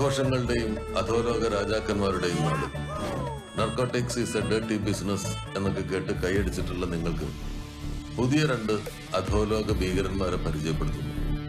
ആഘോഷങ്ങളുടെയും അധോലോക രാജാക്കന്മാരുടെയും നാട് narcotics is a dirty business എന്നൊക്കെ കേട്ട് കൈയടിച്ചിട്ടുള്ള നിങ്ങൾക്ക് പുതിയ രണ്ട് അധോലോക ഭീകരന്മാരെ പരിചയപ്പെടുത്തുന്നു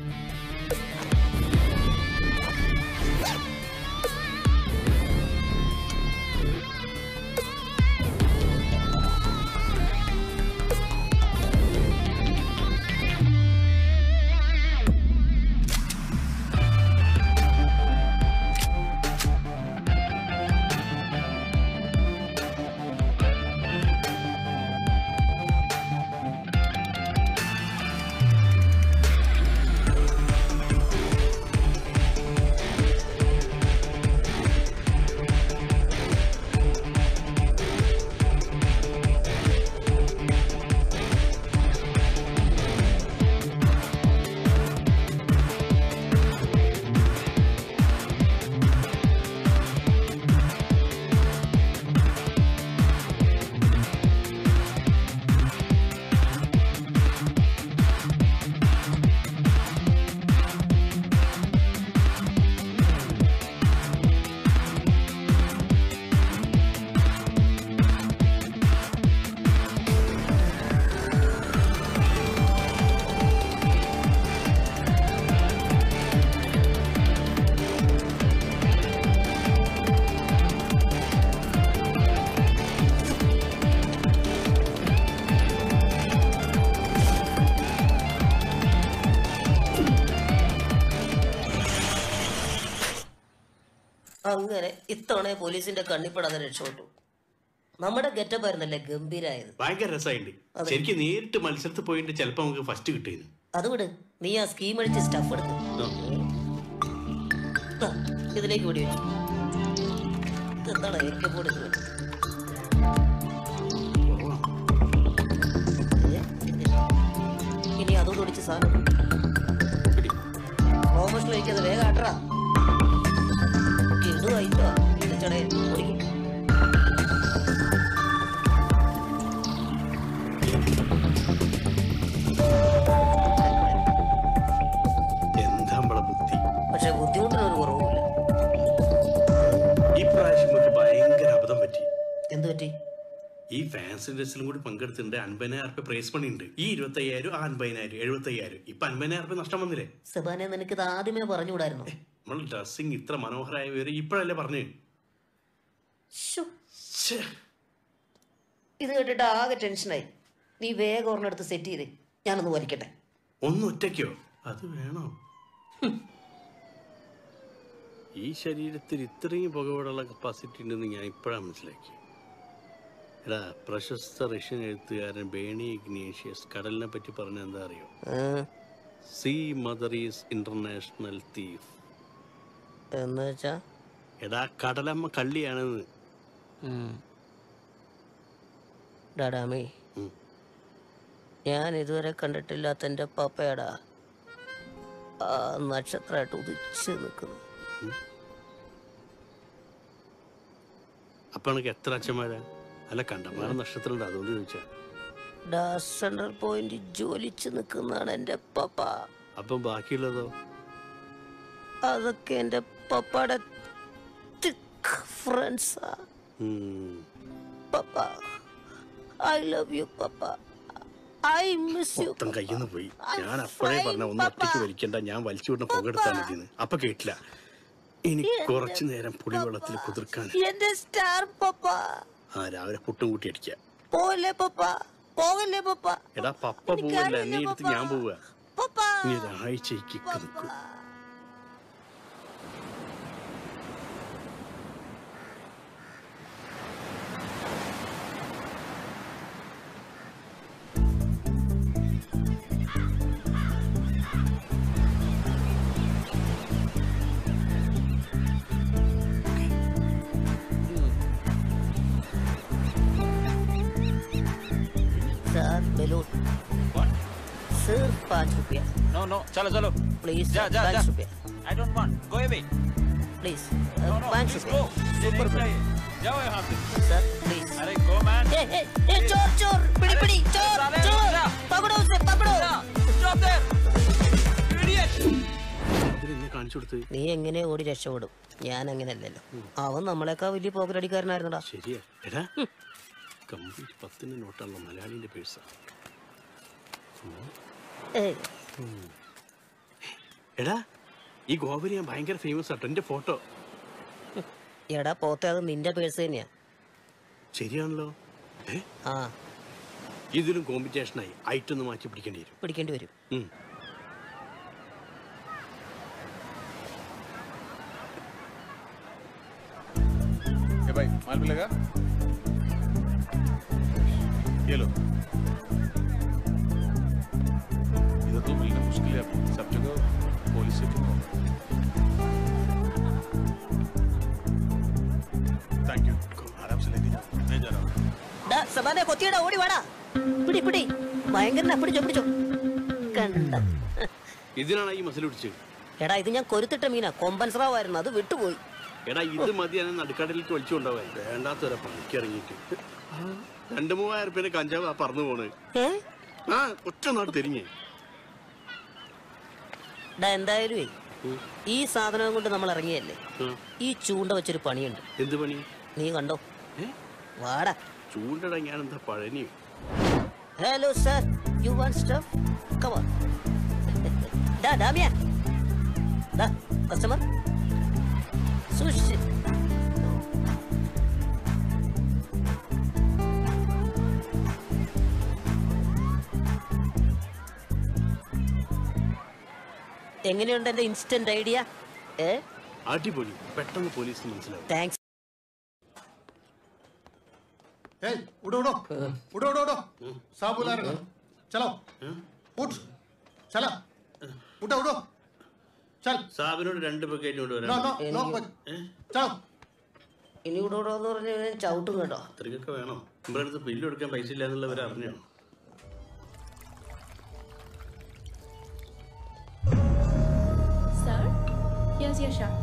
അങ്ങനെ ഇത്തവണ പോലീസിന്റെ കണ്ണിപ്പെടാതെ രക്ഷപ്പെട്ടു നമ്മുടെ ഗെറ്റപ്പ് ആയിരുന്നല്ലേ ഗംഭീരായത് ഭയങ്കര രസമായിട്ടുണ്ട് ശരിക്കും നേരിട്ട് മത്സരത്തിൽ പോയിട്ട് ചിലപ്പോ നമുക്ക് ഫസ്റ്റ് കിട്ടിയിരുന്നു അത് വിട് നീ ആ സ്കീം അടിച്ച് സ്റ്റഫ് എടുത്ത് ദാ, ഇതിലേക്ക് വെടി വെച്ചു എന്താണ് എനിക്ക് കൂടെ ഇനി അതും ഒടിച്ച് സാധനം ഓമോഷണൽ കഴിക്കാതെ വേഗം ആട്ടറാ ഇടുവായിട്ടോ ഇടിച്ചടേ ഓടിക്കും എന്താ നമ്മളെ ബുദ്ധി പക്ഷെ ബുദ്ധിമുട്ടിനൊരു കുറവുമില്ല ഈ പ്രാവശ്യം നമുക്ക് ഭയങ്കര അബദ്ധം പറ്റി എന്ത് പറ്റി ഈ ഫാൻസി ഡ്രസ്സിലും കൂടി പങ്കെടുത്തിട്ടുണ്ട് അൻപതിനായിരം റുപ്യ പ്രൈസ് മണി ഉണ്ട് ഈ ഇരുപത്തി അയ്യായിരം ആ അൻപതിനായിരം എഴുപത്തി അയ്യായിരം ഇപ്പൊ അൻപതിനായിരം റുപ്യ നഷ്ടം വന്നില്ലേ സെബാനെ നിനക്കിത് ആദ്യമേ പറഞ്ഞുകൂടായിരുന്നു നമ്മൾ ഡ്രസ്സിങ് ഇത്ര മനോഹരമായ വിവരം ഇപ്പോഴല്ലേ പറഞ്ഞു ശ്ശോ. ഇത് കേട്ടിട്ട് ആകെ ടെൻഷനായി നീ വേഗം ഒരെണ്ണെടുത്ത് സെറ്റ് ചെയ്തേ ഞാനൊന്ന് വലിക്കട്ടെ ഒന്ന് ഒറ്റയ്ക്കോ അത് വേണോ ഈ ശരീരത്തിൽ ഇത്രയും പുകവിടുള്ള കപ്പാസിറ്റി ഉണ്ടെന്ന് ഞാൻ ഇപ്പോഴാണ് മനസ്സിലാക്കി എടാ പ്രശസ്ത റഷ്യൻ എഴുത്തുകാരൻ ബേണി ഇഗ്നേഷ്യസ് കടലിനെ പറ്റി പറഞ്ഞ എന്താ അറിയോ see mother is international thief എന്ന് വെച്ചാ എടാ കടലമ്മ കള്ളിയാണെന്ന് ഡാഡാമി ഉം. ഞാൻ ഇതുവരെ കണ്ടിട്ടില്ലാത്ത എൻ്റെ പപ്പയടാ ആ നക്ഷത്രമായിട്ട് ഉദിച്ച് നിൽക്കുന്നു അപ്പൊ എനിക്ക് എത്ര അച്ഛന്മാരാ അല്ല കണ്ടമാന നക്ഷത്രം ഉണ്ട് അതുകൊണ്ട് ചോദിച്ചാ ഡാ സെൻട്രൽ പോയിന്റ് ജോലിച്ച് നിൽക്കുന്നതാണ് എൻ്റെ പപ്പ അപ്പം ബാക്കിയുള്ളതോ അതൊക്കെ എൻ്റെ പപ്പയുടെ ഫ്രണ്ട്സാ ഉം. പപ്പ ഐ ലവ് യു പപ്പ ഐ മിസ് യു മൊത്തം കയ്യിൽ നിന്ന് പോയി ഞാൻ അപ്പോഴേ പറഞ്ഞ ഒന്ന് ഒറ്റയ്ക്ക് വലിക്കണ്ട ഞാൻ വലിച്ചു വിടുന്ന പുകെടുത്താൽ മതിയെന്ന് അപ്പൊ കേട്ടില്ല ഇനി കുറച്ചു നേരം പുളിവെള്ളത്തിൽ കുതിർക്കാൻ എന്റെ സ്റ്റാർ പപ്പ ആ രാവിലെ പുട്ടും കൂട്ടി അടിക്കുക പോലെ പപ്പ പോകല്ലേ പപ്പ എടാ പപ്പ പോവല്ല നീ എടുത്ത് ഞാൻ പോവുക പപ്പ നീ ഒരാഴ്ചയ്ക്ക് നിൽക്കും सर बेलून सिर्फ पाँच रुपया No, no, चलो चलो प्लीज जा जा जा पाँच रुपया I don't want. Go away. Please No, no, पाँच please रुपया go. ये सुपर नहीं चाहिए. जाओ यहाँ से. सर प्लीज अरे go man. ए ए ए चोर चोर पिड़ी पिड़ी चोर साले, चोर जा. पकड़ो उसे पकड़ो Stop there. Idiot. അതിന് എന്നെ കാണിച്ചു കൊടുത്ത് നീ എങ്ങനെ ഓടി രക്ഷപ്പെടും ഞാൻ അങ്ങനെയല്ലല്ലോ അവൻ നമ്മളെക്കാ വലിയ പോക്കലടിക്കാരനായിരുന്നടാ ശരിയാ എടാ കംപ്ലീറ്റ് പത്തിന് നോട്ടുള്ള മലയാളിന്റെ പേഴ്സാ ഏയ് എടാ ഈ ഗോപുരം ഞാൻ ഭയങ്കര ഫേമസ് ആട്ടോ എന്റെ ഫോട്ടോ എടാ പോത്തെ അത് നിന്റെ പേഴ്സ് തന്നെയാ ശരിയാണല്ലോ ഏ ആ ഇതിലും കോമ്പറ്റീഷനായി ഐറ്റൊന്ന് മാറ്റി പിടിക്കേണ്ടി വരും പിടിക്കേണ്ടി വരും ഉം. ए भाई माल मिलेगा ये लो इधर तो मिलना मुश्किल है अभी सब जगह पुलिस चेकिंग होगा थैंक यू आराम से लेके जाओ मैं जा रहा हूँ ഡാ, സബാനെ കൊത്തിയടാ ഓടി വാടാ പിടി പിടി ഭയങ്കര പിടിച്ചോ പിടിച്ചോ കണ്ട ഇതിനാണ് ഈ മസിൽ പിടിച്ചത് എടാ ഇത് ഞാൻ കൊരുത്തിട്ട മീനാ കൊമ്പൻ സ്രാവായിരുന്നു അത് വിട്ടുപോയി എടാ ഇത് മതി ഞാൻ നടുക്കടലിലേക്ക് വലിച്ചു കൊണ്ടുപോകാൻ വേണ്ടാത്തൊരു പണിക്ക് ഇറങ്ങിയിട്ട് രണ്ടു മൂവായിരം റുപ്യന്റെ കഞ്ചാവ് ആ പറന്നു പോണ് ഏ ആ ഒറ്റ നാട് തിരിഞ്ഞേ ഡാ എന്തായാലും ഈ സാധനം കൊണ്ട് നമ്മൾ ഇറങ്ങിയല്ലേ ആ, ഈ ചൂണ്ട വെച്ചൊരു പണിയുണ്ട് എന്ത് പണി നീ കണ്ടോ ഏ വാടാ ചൂണ്ടട ഞാൻ എന്താ Palani hello sir you want stuff come on ഡാ ഡാമിയ ഡാ കസ്റ്റമർ സൂക്ഷിച്ച് എങ്ങനെയുണ്ട് എന്റെ ഇൻസ്റ്റന്റ് ഐഡിയ ഏ അടിപൊളി പെട്ടെന്ന് പോലീസിന് മനസ്സിലാവും താങ്ക്സ് ए उड़ो उड़ो उड़ो उड़ो उड़ो साहब बुला रहे हैं चलो उठ चला उठो उठो चल സാബിനോട് രണ്ട് ബക്കറ്റ് കൊണ്ട് नो വരാം नो नो चलो ഇനി ഇവിടെ ഇവിടെ എന്ന് പറഞ്ഞ് ഞാൻ ചവിട്ടും കേട്ടോ അത്രയ്ക്കൊക്കെ വേണം നമ്മുടെ അടുത്ത് ബില്ല് കൊടുക്കാൻ പൈസ ഇല്ല എന്നുള്ളവർ അറിഞ്ഞോ Sir, here's your shot.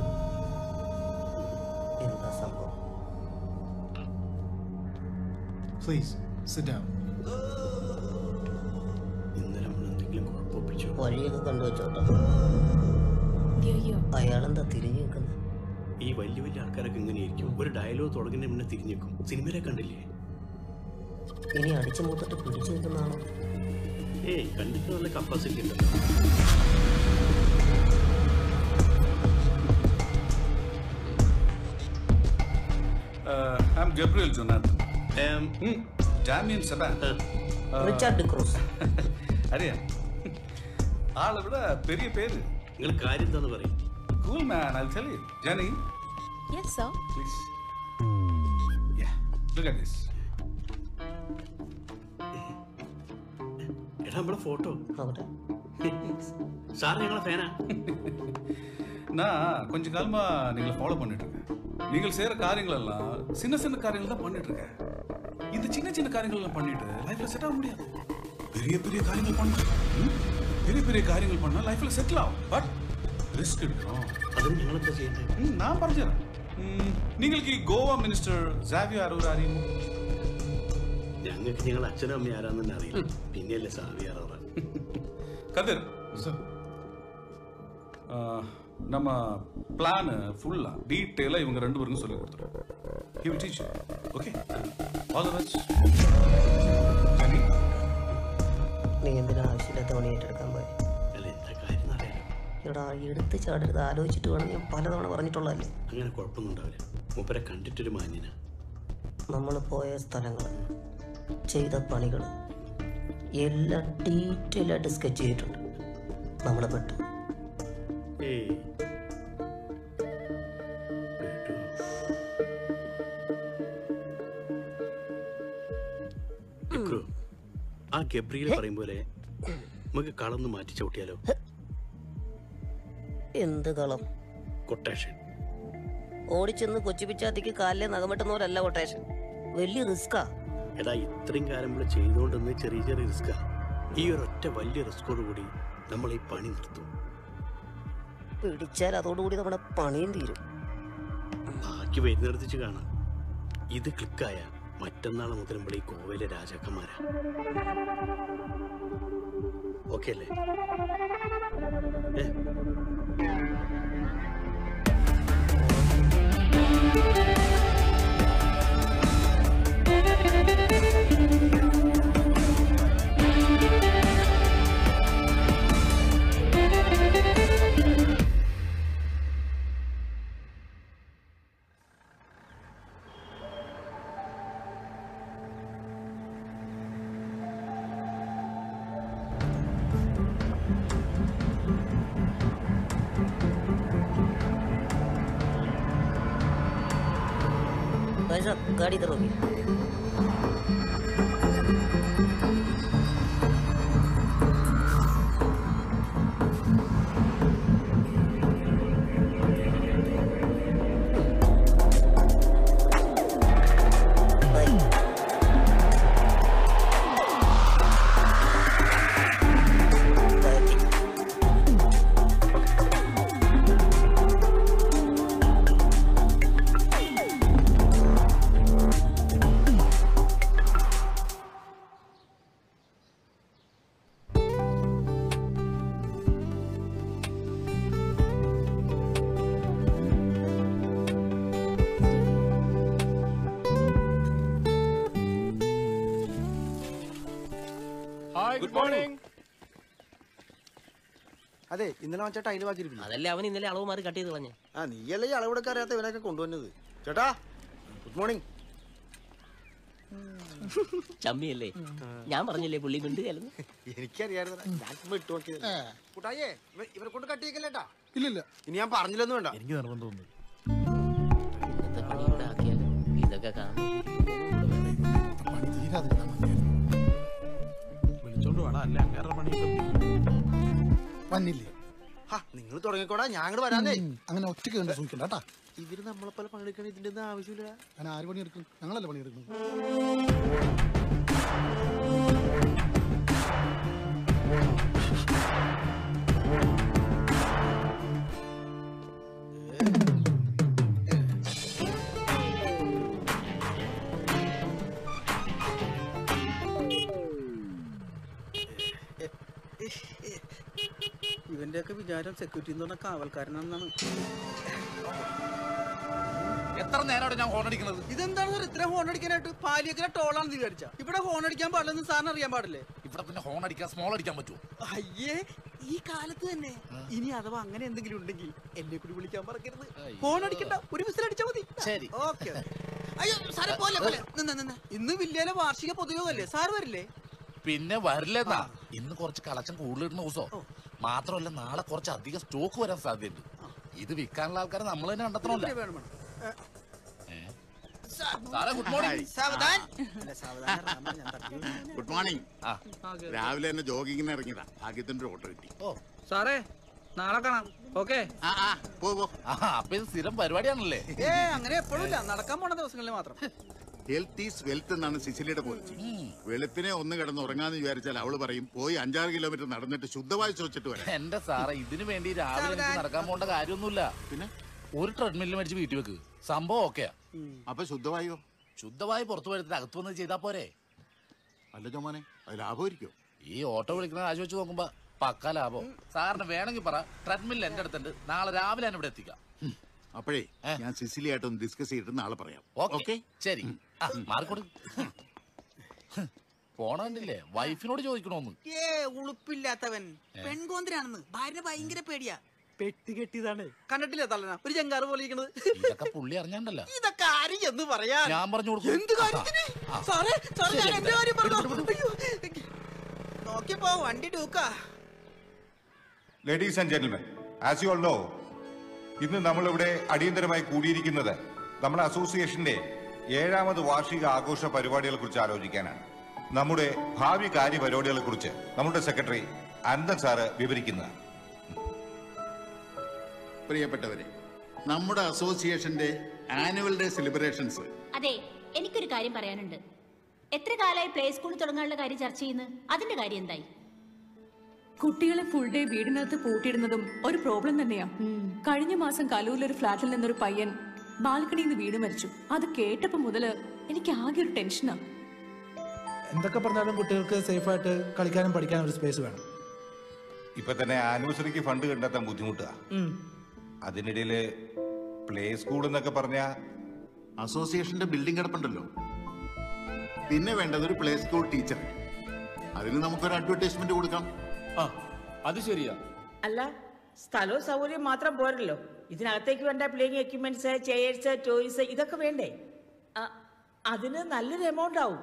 എന്താ സംഭവം Please, sit down. ഇന്നലെ നമ്മൾ എന്തെങ്കിലും കുഴപ്പമൊപ്പിച്ചോ വഴിയൊക്കെ കണ്ടുവച്ചോട്ടോ Dear you. അയാളെന്താ തിരിഞ്ഞു നിൽക്കുന്നത് ഈ വലിയ വലിയ ആൾക്കാരൊക്കെ ഇങ്ങനെയായിരിക്കും ഒരു ഡയലോഗ് തുടങ്ങുന്നതിന് മുന്നേ തിരിഞ്ഞേക്കും സിനിമയിലെ കണ്ടില്ലേ ഇനി അടിച്ചു മൂത്തിട്ട് പിടിച്ചു നിൽക്കുന്നതാണോ ഏയ് കണ്ടിട്ട് നല്ല കപ്പാസിറ്റി ഉണ്ടല്ലോ Uh, I'm Gabriel Jonathan. Um, Hmm. Damien Saban. Richard Cruz അറിയാ ആളെ വിட பெரிய பேரு നിങ്ങൾ കാര്യം എന്താന്ന് പറയും cool man I'll tell you Jenny Yes, sir. please yeah look at this എടാ നമ്മളെ ഫോട്ടോ നോക്കട്ടെ സാർ ഞങ്ങളെ ഫാനാ நான் கொஞ்ச காலமா நீங்களை ஃபாலோ பண்ணிட்டு இருக்கேன் நீங்கள் செய்யற காரியங்கள் எல்லாம் சின்ன சின்ன காரியங்கள் தான் பண்ணிட்டு இருக்கேன் இந்த சின்ன சின்ன காரியங்கள் எல்லாம் பண்ணிட்டு லைஃப்ல செட் ஆக முடியாது பெரிய பெரிய காரியங்கள் பண்ணலாம் ம்? பெரிய பெரிய காரியங்கள் பண்ணா லைஃப்ல செட்டில் ஆகும் பட் ரிஸ்க் எடுக்கணும் അതിന് ഞങ്ങളെന്താ ചെയ്യണ്ടേ ம், நான் പറഞ്ഞുതരാം ம், നിങ്ങൾക്ക് ഈ ഗോവ മിനിസ്റ്റർ സാവിയോ അറൂർ അറിയുമോ ഞങ്ങൾക്ക് ഞങ്ങൾ അച്ഛനും അമ്മയും ആരാന്ന് തന്നെ അറിയില്ല പിന്നെയല്ലേ സാവി അറിയാറ് கதிர் ஆ, நம்ம பிளான் ஃபுல்லா டீட்டெயிலாக இவங்க ரெண்டு பேருக்கும் சொல்லி கொடுத்துருவோம் he will teach okay all the best Jenny നീ എന്തിനാ ആവശ്യമില്ലാത്ത പണി ഏറ്റെടുക്കാൻ പോയി അല്ല എന്താ കാര്യം എന്നറിയാലോ എടാ എടുത്ത് ചാടരുത് ആലോചിച്ചിട്ട് വേണം ഞാൻ പലതവണ പറഞ്ഞിട്ടുള്ളതല്ലേ അങ്ങനെ കുഴപ്പമൊന്നും ഉണ്ടാവില്ല മൂപ്പരെ കണ്ടിട്ടൊരു മാന്യന നമ്മൾ പോയ സ്ഥലങ്ങൾ ചെയ്ത പണികൾ എല്ലാം ഡീറ്റെയിൽ ആയിട്ട് സ്കെച്ച് ചെയ്തിട്ടുണ്ട് നമ്മൾ പെട്ടു ഏയ് ഇക്രു, ആ ഗബ്രിയിൽ പറയും പോലെ നമുക്ക് കളന്ന് മാറ്റി ചവിട്ടിയാലോ എന്ത് കളം കൊട്ടേഷൻ ഓടിച്ചെന്ന് കൊച്ചു പിച്ചാത്തിക്ക് കാലിലെ നഖം വെട്ടുന്നവരല്ല കൊട്ടേഷൻ വലിയ റിസ്ക്കാ എടാ ഇത്രയും കാലം നമ്മൾ ചെയ്തുകൊണ്ടിരുന്ന ചെറിയ ചെറിയ റിസ്ക്കാ ഈ ഒരൊറ്റ വലിയ റിസ്കോട് കൂടി നമ്മൾ ഈ പണി നിർത്തും പിടിച്ചാൽ അതോടുകൂടി നമ്മുടെ പണിയും തീരും ബാക്കി വരുന്നിടത്തിച്ച് കാണാം ഇത് ക്ലിക്കായ മറ്റന്നാൾ മുതൽ നമ്മൾ ഈ കോവയിലെ രാജാക്കന്മാരാ ഓക്കെ അല്ലേ ഏ भाई साहब गाड़ी इधर होगी Good morning. അതെ ഇന്നലെ മറ്റേ ടൈല് ബാക്കിയിരിക്കുന്നു അതല്ലേ അവൻ ഇന്നലെ അളവ് മാറി കട്ട് ചെയ്ത് കളഞ്ഞു ആ നീയല്ലേ ഈ അളവെടുക്കാൻ അറിയാത്ത ഇവനൊക്കെ കൊണ്ടുവന്നത് ചേട്ടാ ഗുഡ് മോർണിംഗ് ചമ്മിയല്ലേ ഞാൻ പറഞ്ഞില്ലേ പുള്ളി മിണ്ട് കലന്ന് എനിക്കറിയായിരുന്നു ഞാൻ ചുമ്മാ ഇട്ട് നോക്കിയത് കൂട്ടായേ ഇവ- ഇവരെ കൊണ്ട് കട്ടിയേക്കല്ലേട്ടാ ഇല്ലില്ല ഇനി ഞാൻ പറഞ്ഞില്ലെന്ന് വേണ്ട എനിക്ക് നിർബന്ധം തോന്നുന്നു ഇന്നത്തെ പണി ഇവിടെ ആക്കിയാൽ ഇതൊക്കെ കാണും പണി തീരാതിരുന്നാ മതിയായിരുന്നു വിളിച്ചോണ്ട് വേണം അല്ല അങ്ങേറെ പണിയൊക്കെ വന്നില്ലേ ഹാ നിങ്ങൾ തുടങ്ങിക്കോടാ ഞാൻ അങ്ങോട്ട് വരാന്നേ ഉം, അങ്ങനെ ഒറ്റയ്ക്ക് കണ്ട് സൂക്ഷിക്കണ്ട കേട്ടാ ഇവര് നമ്മളെ പോലെ പണിയെടുക്കണ ഇതിന്റെ ഒന്നും ആവശ്യമില്ല ഞാൻ ആര് പണിയെടുക്കും ഞങ്ങളല്ലേ പണിയെടുക്കുന്നത് ഇവന്റെയൊക്കെ വിചാരം സെക്യൂരിറ്റി എന്ന് പറഞ്ഞ കാവൽക്കാരനാണെന്നാണ് എത്ര നേരമാണ് ഞാൻ ഹോൺ അടിക്കുന്നത് ഇതെന്താണ് സാർ ഇത്ര ഹോൺ അടിക്കാനായിട്ട് പാലിയക്കര ടോളാണെന്ന് വിചാരിച്ച ഇവിടെ ഹോൺ അടിക്കാൻ പാടില്ലെന്ന് സാറിന് അറിയാൻ പാടില്ലേ ഇവിടെ പിന്നെ ഹോൺ അടിക്കാൻ സ്മോൾ അടിക്കാൻ പറ്റുമോ അയ്യേ ഈ കാലത്ത് തന്നെ ഇനി അഥവാ അങ്ങനെ എന്തെങ്കിലും ഉണ്ടെങ്കിൽ എന്നെ കൂടി വിളിക്കാൻ മറക്കരുത് ഫോൺ അടിക്കണ്ട ഒരു വിസിൽ അടിച്ചാ മതി ശരി. ഓക്കെ അയ്യോ സാറേ പോലെ പോലെ നിന്ന് നിന്ന് ഇന്ന് വില്ലേലെ വാർഷിക പൊതുയോഗമല്ലേ സാർ വരില്ലേ പിന്നെ വരില്ലെന്നാ ഇന്ന് കുറച്ച് കളക്ഷൻ കൂടുതലിടുന്ന ദിവസം മാത്രമല്ല നാളെ കുറച്ച് അധികം സ്റ്റോക്ക് വരാൻ സാധ്യതയുണ്ട് ഇത് വിൽക്കാനുള്ള ആൾക്കാരെ നമ്മൾ തന്നെ കണ്ടെത്തണമല്ലോ വേണം വേണം സാറേ ഗുഡ് മോർണിംഗ് സാവധാൻ അല്ല, സാവധാനം റാമ, ഞാൻ തട്ടി വീണു. ഗുഡ് മോർണിംഗ് ആ രാവിലെ തന്നെ ജോഗിങ്ങിന് ഇറങ്ങിയതാ ഭാഗ്യത്തിന്റെ ഒരു ഓട്ടോ കിട്ടി ഓ സാറേ നാളെ കാണാം ഓക്കെ ആ ആ പോ പോ ആ അപ്പൊ ഇത് സ്ഥിരം പരിപാടിയാണല്ലേ ഏ അങ്ങനെ എപ്പോഴും ഇല്ല നടക്കാൻ പോണ ദിവസങ്ങളിൽ മാത്രം ഹെൽത്ത് ഈസ് വെൽത്ത് എന്നാണ് സിസിലിയുടെ പോളിസി വെളുപ്പിനെ ഒന്ന് കിടന്ന് ഉറങ്ങാന്ന് വിചാരിച്ചാൽ അവള് പറയും പോയി അഞ്ചാറ് കിലോമീറ്റർ നടന്നിട്ട് ശുദ്ധവായു ചോദിച്ചിട്ട് വരാം എന്റെ സാറേ ഇതിനു വേണ്ടി രാവിലെ എനിക്ക് നടക്കാൻ പോകേണ്ട കാര്യമൊന്നുമില്ല പിന്നെ ഒരു ട്രെഡ്മില്ലിൽ മേടിച്ച് വീട്ടിൽ വെക്ക് സംഭവം ഓക്കെയാ അപ്പൊ ശുദ്ധവായു ശുദ്ധമായി പുറത്തു വരുത്തിട്ട് അകത്ത് വന്ന് ചെയ്താ പോരെ അല്ല ചോമോനെ അത് ലാഭമായിരിക്കും ഈ ഓട്ടോ വിളിക്കുന്ന കാശ് വെച്ച് നോക്കുമ്പോ പക്ക ലാഭം സാറിന് വേണമെങ്കിൽ പറ ട്രെഡ്മില്ല് എന്റെ അടുത്തുണ്ട് നാളെ രാവിലെ ഞാൻ ഇവിടെ എത്തിക്കാം അപ്പോഴേ ഏ? ഞാൻ സിസിലിയായിട്ടൊന്ന് ഡിസ്കസ് ചെയ്തിട്ട് നാളെ പറയാം ഓക്കെ ഓക്കെ ശരി ആ, മാറിക്കൊടു പോണ കണ്ടില്ലേ വൈഫിനോട് ചോദിക്കണോന്ന് ഏ ഉളുപ്പില്ലാത്തവൻ പെൺകോന്തരാണെന്ന് ഭാര്യ ഭയങ്കര പേടിയാ പെട്ടി കെട്ടിയതാണ് കണ്ടിട്ടില്ലേ തള്ളന ഒരു ചെങ്കാറ് പോലെ ഇരിക്കണത് ഇതൊക്കെ പുള്ളി അറിഞ്ഞാണ്ടല്ല ഇതൊക്കെ ആര് എന്ന് പറയാ ഞാൻ പറഞ്ഞു കൊടുക്കും എന്ത് കാര്യത്തിന് സാറേ സാറേ ഞാൻ എന്റെ കാര്യം പറഞ്ഞു അയ്യോ നോക്കിയപ്പോ വണ്ടി ഡൂക്കാ ladies and gentlemen as you all know ഇന്ന് നമ്മളിവിടെ അടിയന്തരമായി കൂടിയിരിക്കുന്നത് നമ്മുടെ അസോസിയേഷന്റെ ഏഴാമത് വാർഷിക ആഘോഷ പരിപാടികളെ കുറിച്ച് ആലോചിക്കാനാണ് നമ്മുടെ ഭാവി കാര്യപരിപാടികളെ കുറിച്ച് നമ്മുടെ സെക്രട്ടറി അനന്തൻ സാറ് വിവരിക്കുന്നതാണ് പ്രിയപ്പെട്ടവരെ നമ്മുടെ അസോസിയേഷന്റെ ആനുവൽ ഡേ സെലിബ്രേഷൻസ് അതെ എനിക്കൊരു കാര്യം പറയാനുണ്ട് എത്ര കാലമായി പ്ലേ സ്കൂൾ തുടങ്ങാനുള്ള കാര്യം ചർച്ച ചെയ്യുന്നു അതിന്റെ കാര്യം എന്തായി കുട്ടികളെ ഫുൾ ഡേ വീടിനകത്ത് പൂട്ടിയിടുന്നതും ഒരു പ്രോബ്ലം തന്നെയാ കഴിഞ്ഞ മാസം കലൂരിലൊരു ഫ്ലാറ്റിൽ നിന്നൊരു പയ്യൻ ബാൽക്കണിയിൽ നിന്ന് വീട് മരിച്ചു അത് കേട്ടപ്പോ മുതല് എനിക്ക് ആകെ ഒരു ടെൻഷനാ എന്തൊക്കെ പറഞ്ഞാലും കുട്ടികൾക്ക് സേഫായിട്ട് കളിക്കാനും പഠിക്കാനും ഒരു സ്പേസ് വേണം ഇപ്പൊ തന്നെ ആനിവേഴ്സറിക്ക് ഫണ്ട് കണ്ടെത്താൻ ബുദ്ധിമുട്ടാ അതിനിടയില് പ്ലേ സ്കൂൾ എന്നൊക്കെ പറഞ്ഞാ അസോസിയേഷന്റെ ബിൽഡിംഗ് കിടപ്പുണ്ടല്ലോ പിന്നെ വേണ്ടത് ഒരു പ്ലേ സ്കൂൾ ടീച്ചർ അതിന് നമുക്കൊരു അഡ്വർടൈസ്മെന്റ് കൊടുക്കാം ആ അത് ശരിയാ അല്ല സ്ഥലവും സൗകര്യം മാത്രം പോരല്ലോ ഇതിനകത്തേക്ക് വേണ്ട പ്ലേയിങ് എക്യുപ്മെന്റ്സ് ചെയർസ് ടോയ്സ് ഇതൊക്കെ വേണ്ടേ ആ, അതിന് നല്ലൊരു എമൗണ്ട് ആവും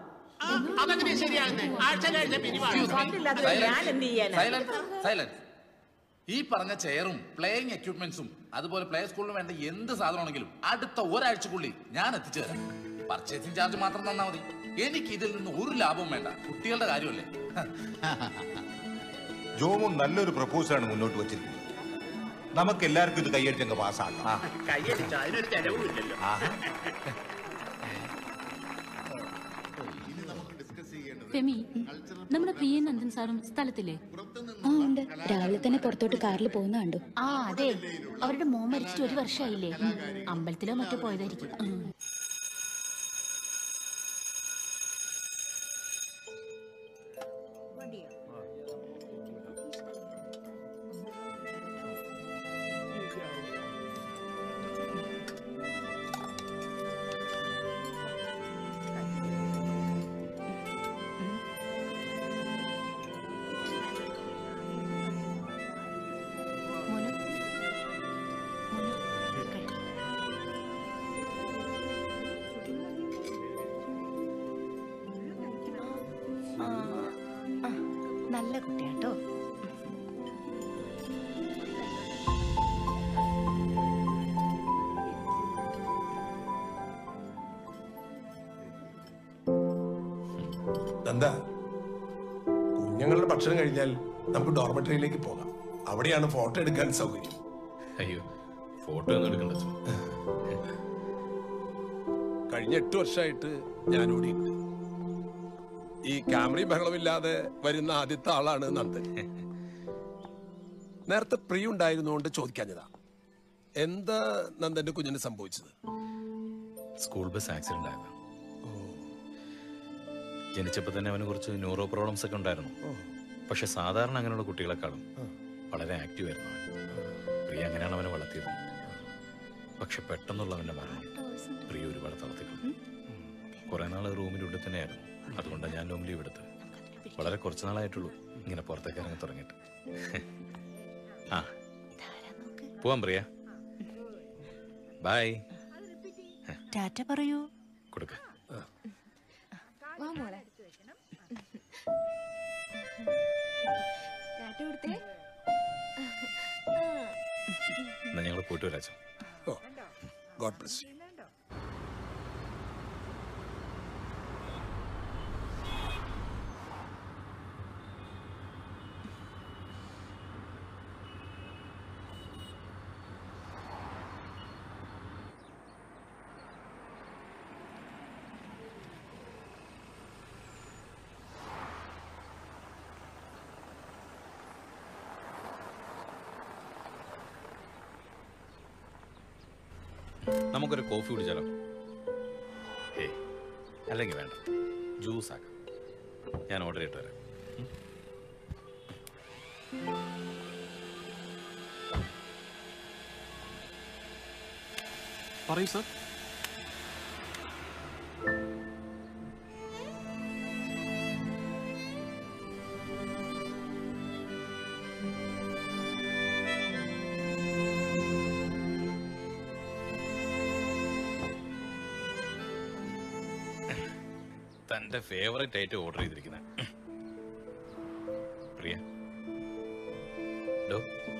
ഫണ്ടില്ലാതെ ഞാൻ എന്ത് ചെയ്യാനാ സൈലന്റ് സൈലന്റ് ഈ പറഞ്ഞ ചെയറും പ്ലേയിങ് എക്യുപ്മെന്റ്സും അതുപോലെ പ്ലേ സ്കൂളിന് വേണ്ട എന്ത് സാധനമാണെങ്കിലും അടുത്ത ഒരാഴ്ചക്കുള്ളിൽ ഞാൻ എത്തിച്ചു തരാം പർച്ചേസിംഗ് ചാർജ് മാത്രം തന്നാ മതി എനിക്ക് ഇതിൽ നിന്ന് ഒരു ലാഭവും വേണ്ട കുട്ടികളുടെ കാര്യമല്ലേ ജോമോൻ നല്ലൊരു പ്രപ്പോസലാണ് മുന്നോട്ട് വച്ചിരിക്കുന്നത് നമുക്ക് എല്ലാവർക്കും ഇത് കൈയടിച്ചങ്ങ് പാസ്സാക്കാം കൈയടിച്ചു അതിനൊരു ചെലവുമില്ലല്ലോ ഫെമി നമ്മുടെ പി എൻ നന്ദൻ സാറും സ്ഥലത്തില്ലേ ആ ഉണ്ട് രാവിലെ തന്നെ പുറത്തോട്ട് കാറിൽ പോകുന്ന കണ്ടു ആ അതെ അവരുടെ മോൻ മരിച്ചിട്ട് ഒരു വർഷമായില്ലേ അമ്പലത്തിലോ മറ്റോ പോയതായിരിക്കും നല്ല കുട്ടിയാട്ടോ നന്ദ കുഞ്ഞുങ്ങളുടെ ഭക്ഷണം കഴിഞ്ഞാൽ നമുക്ക് ഡോർമെറ്ററിയിലേക്ക് പോകാം അവിടെയാണ് ഫോട്ടോ എടുക്കാൻ സൗകര്യം അയ്യോ ഫോട്ടോ ഒന്നും എടുക്കണ്ട അച്ഛൻ. കഴിഞ്ഞ എട്ട് വർഷമായിട്ട് ഞാൻ ഓടിയുണ്ട് ഈ ക്യാമറയും ബഹളമില്ലാതെ വരുന്ന ആദ്യത്തെ ആളാണ് നന്ദൻ നേരത്തെ പ്രിയ ഉണ്ടായിരുന്നുകൊണ്ട് ചോദിക്കാഞ്ഞതാ എന്താ നന്ദന്റെ കുഞ്ഞിന് സംഭവിച്ചത് സ്കൂൾ ബസ് ആക്സിഡന്റ് ആയതാ ജനിച്ചപ്പോൾ തന്നെ അവന് കുറച്ച് ന്യൂറോ പ്രോബ്ലംസ് ഒക്കെ ഉണ്ടായിരുന്നു പക്ഷെ സാധാരണ അങ്ങനെയുള്ള കുട്ടികളെക്കാളും വളരെ ആക്റ്റീവ് ആയിരുന്നു അവൻ പ്രിയ അങ്ങനെയാണ് അവനെ വളർത്തിയത് പക്ഷെ പെട്ടെന്നുള്ള അവന്റെ മരണം പ്രിയ ഒരുപാട് തളർത്തിക്കളഞ്ഞു കുറെ നാൾ റൂമിനുള്ളിൽ തന്നെയായിരുന്നു അതുകൊണ്ടാണ് ഞാൻ ലോങ് ലീവ് എടുത്തത് വളരെ കുറച്ച് നാളായിട്ടുള്ളൂ ഇങ്ങനെ പുറത്തേക്ക് ഇറങ്ങി തുടങ്ങിയിട്ട് ആ പോവാം പ്രിയ ബൈ ടാറ്റ പറയൂ കൊടുക്ക വാ മോളെ ടാറ്റ കൊടുത്തേ എന്നാ ഞങ്ങൾ പോയിട്ട് വരാച്ചോ ഗോഡ് ബ്ലസ് നമുക്കൊരു കോഫി കുടിച്ചാലോ ഏ അല്ലെങ്കിൽ വേണ്ട ജ്യൂസ് ആക്കാം ഞാൻ ഓർഡർ ചെയ്തിട്ട് വരാം ഉം? പറയൂ സർ തന്റെ ഫേവറേറ്റ് ആയിട്ട് ഓർഡർ ചെയ്തിരിക്കുന്നത് പ്രിയ ഡോ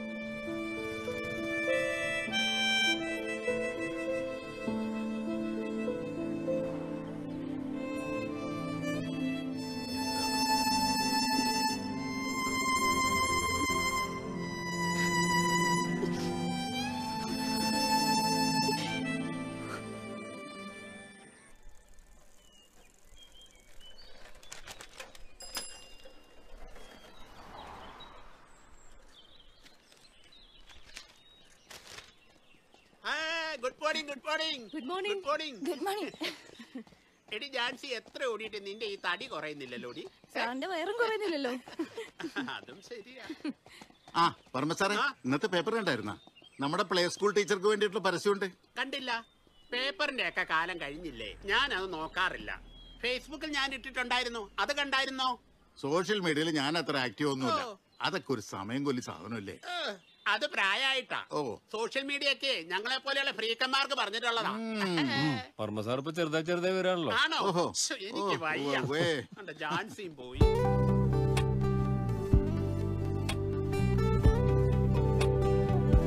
good morning good morning good morning good morning good morning എടി ജാൻസി എത്ര ഓടിയിട്ട് നിന്റെ ഈ തടി കുറയുന്നില്ലല്ലോ ഓടി സാറിന്റെ വയറും കുറയുന്നില്ലല്ലോ അതും ശരിയാ ആ പറമ്പ സാറേ ഇന്നത്തെ പേപ്പർ കണ്ടായിരുന്ന നമ്മുടെ പ്ലേ സ്കൂൾ ടീച്ചർക്ക് വേണ്ടിയിട്ടുള്ള പരസ്യമുണ്ട് കണ്ടില്ല പേപ്പറിന്റെ ഒക്കെ കാലം കഴിഞ്ഞില്ലേ ഞാൻ അത് നോക്കാറില്ല ഫേസ്ബുക്കിൽ ഞാൻ ഇട്ടിട്ടുണ്ടായിരുന്നു അത് കണ്ടായിരുന്നോ സോഷ്യൽ മീഡിയയിൽ ഞാൻ അത്ര ആക്റ്റീവ് ഒന്നുമില്ല അതൊക്കെ ഒരു സമയം കൊല്ലി സാധനമല്ലേ ഏ, അത് പ്രായമായിട്ടാ ഓ സോഷ്യൽ മീഡിയ ഒക്കെ ഞങ്ങളെ പോലെയുള്ള ഫ്രീക്കന്മാർക്ക് പറഞ്ഞിട്ടുള്ളതാ വർമ്മ സാർ ഇപ്പൊ ചെറുതായി ചെറുതായി വരാണല്ലോ ആണോ ഓഹോ. ശ്ശോ, എനിക്ക് ഓ, വയ്യ ഉവ്വ് ഉവ്വേ. കണ്ടോ, ജാൻസിയും പോയി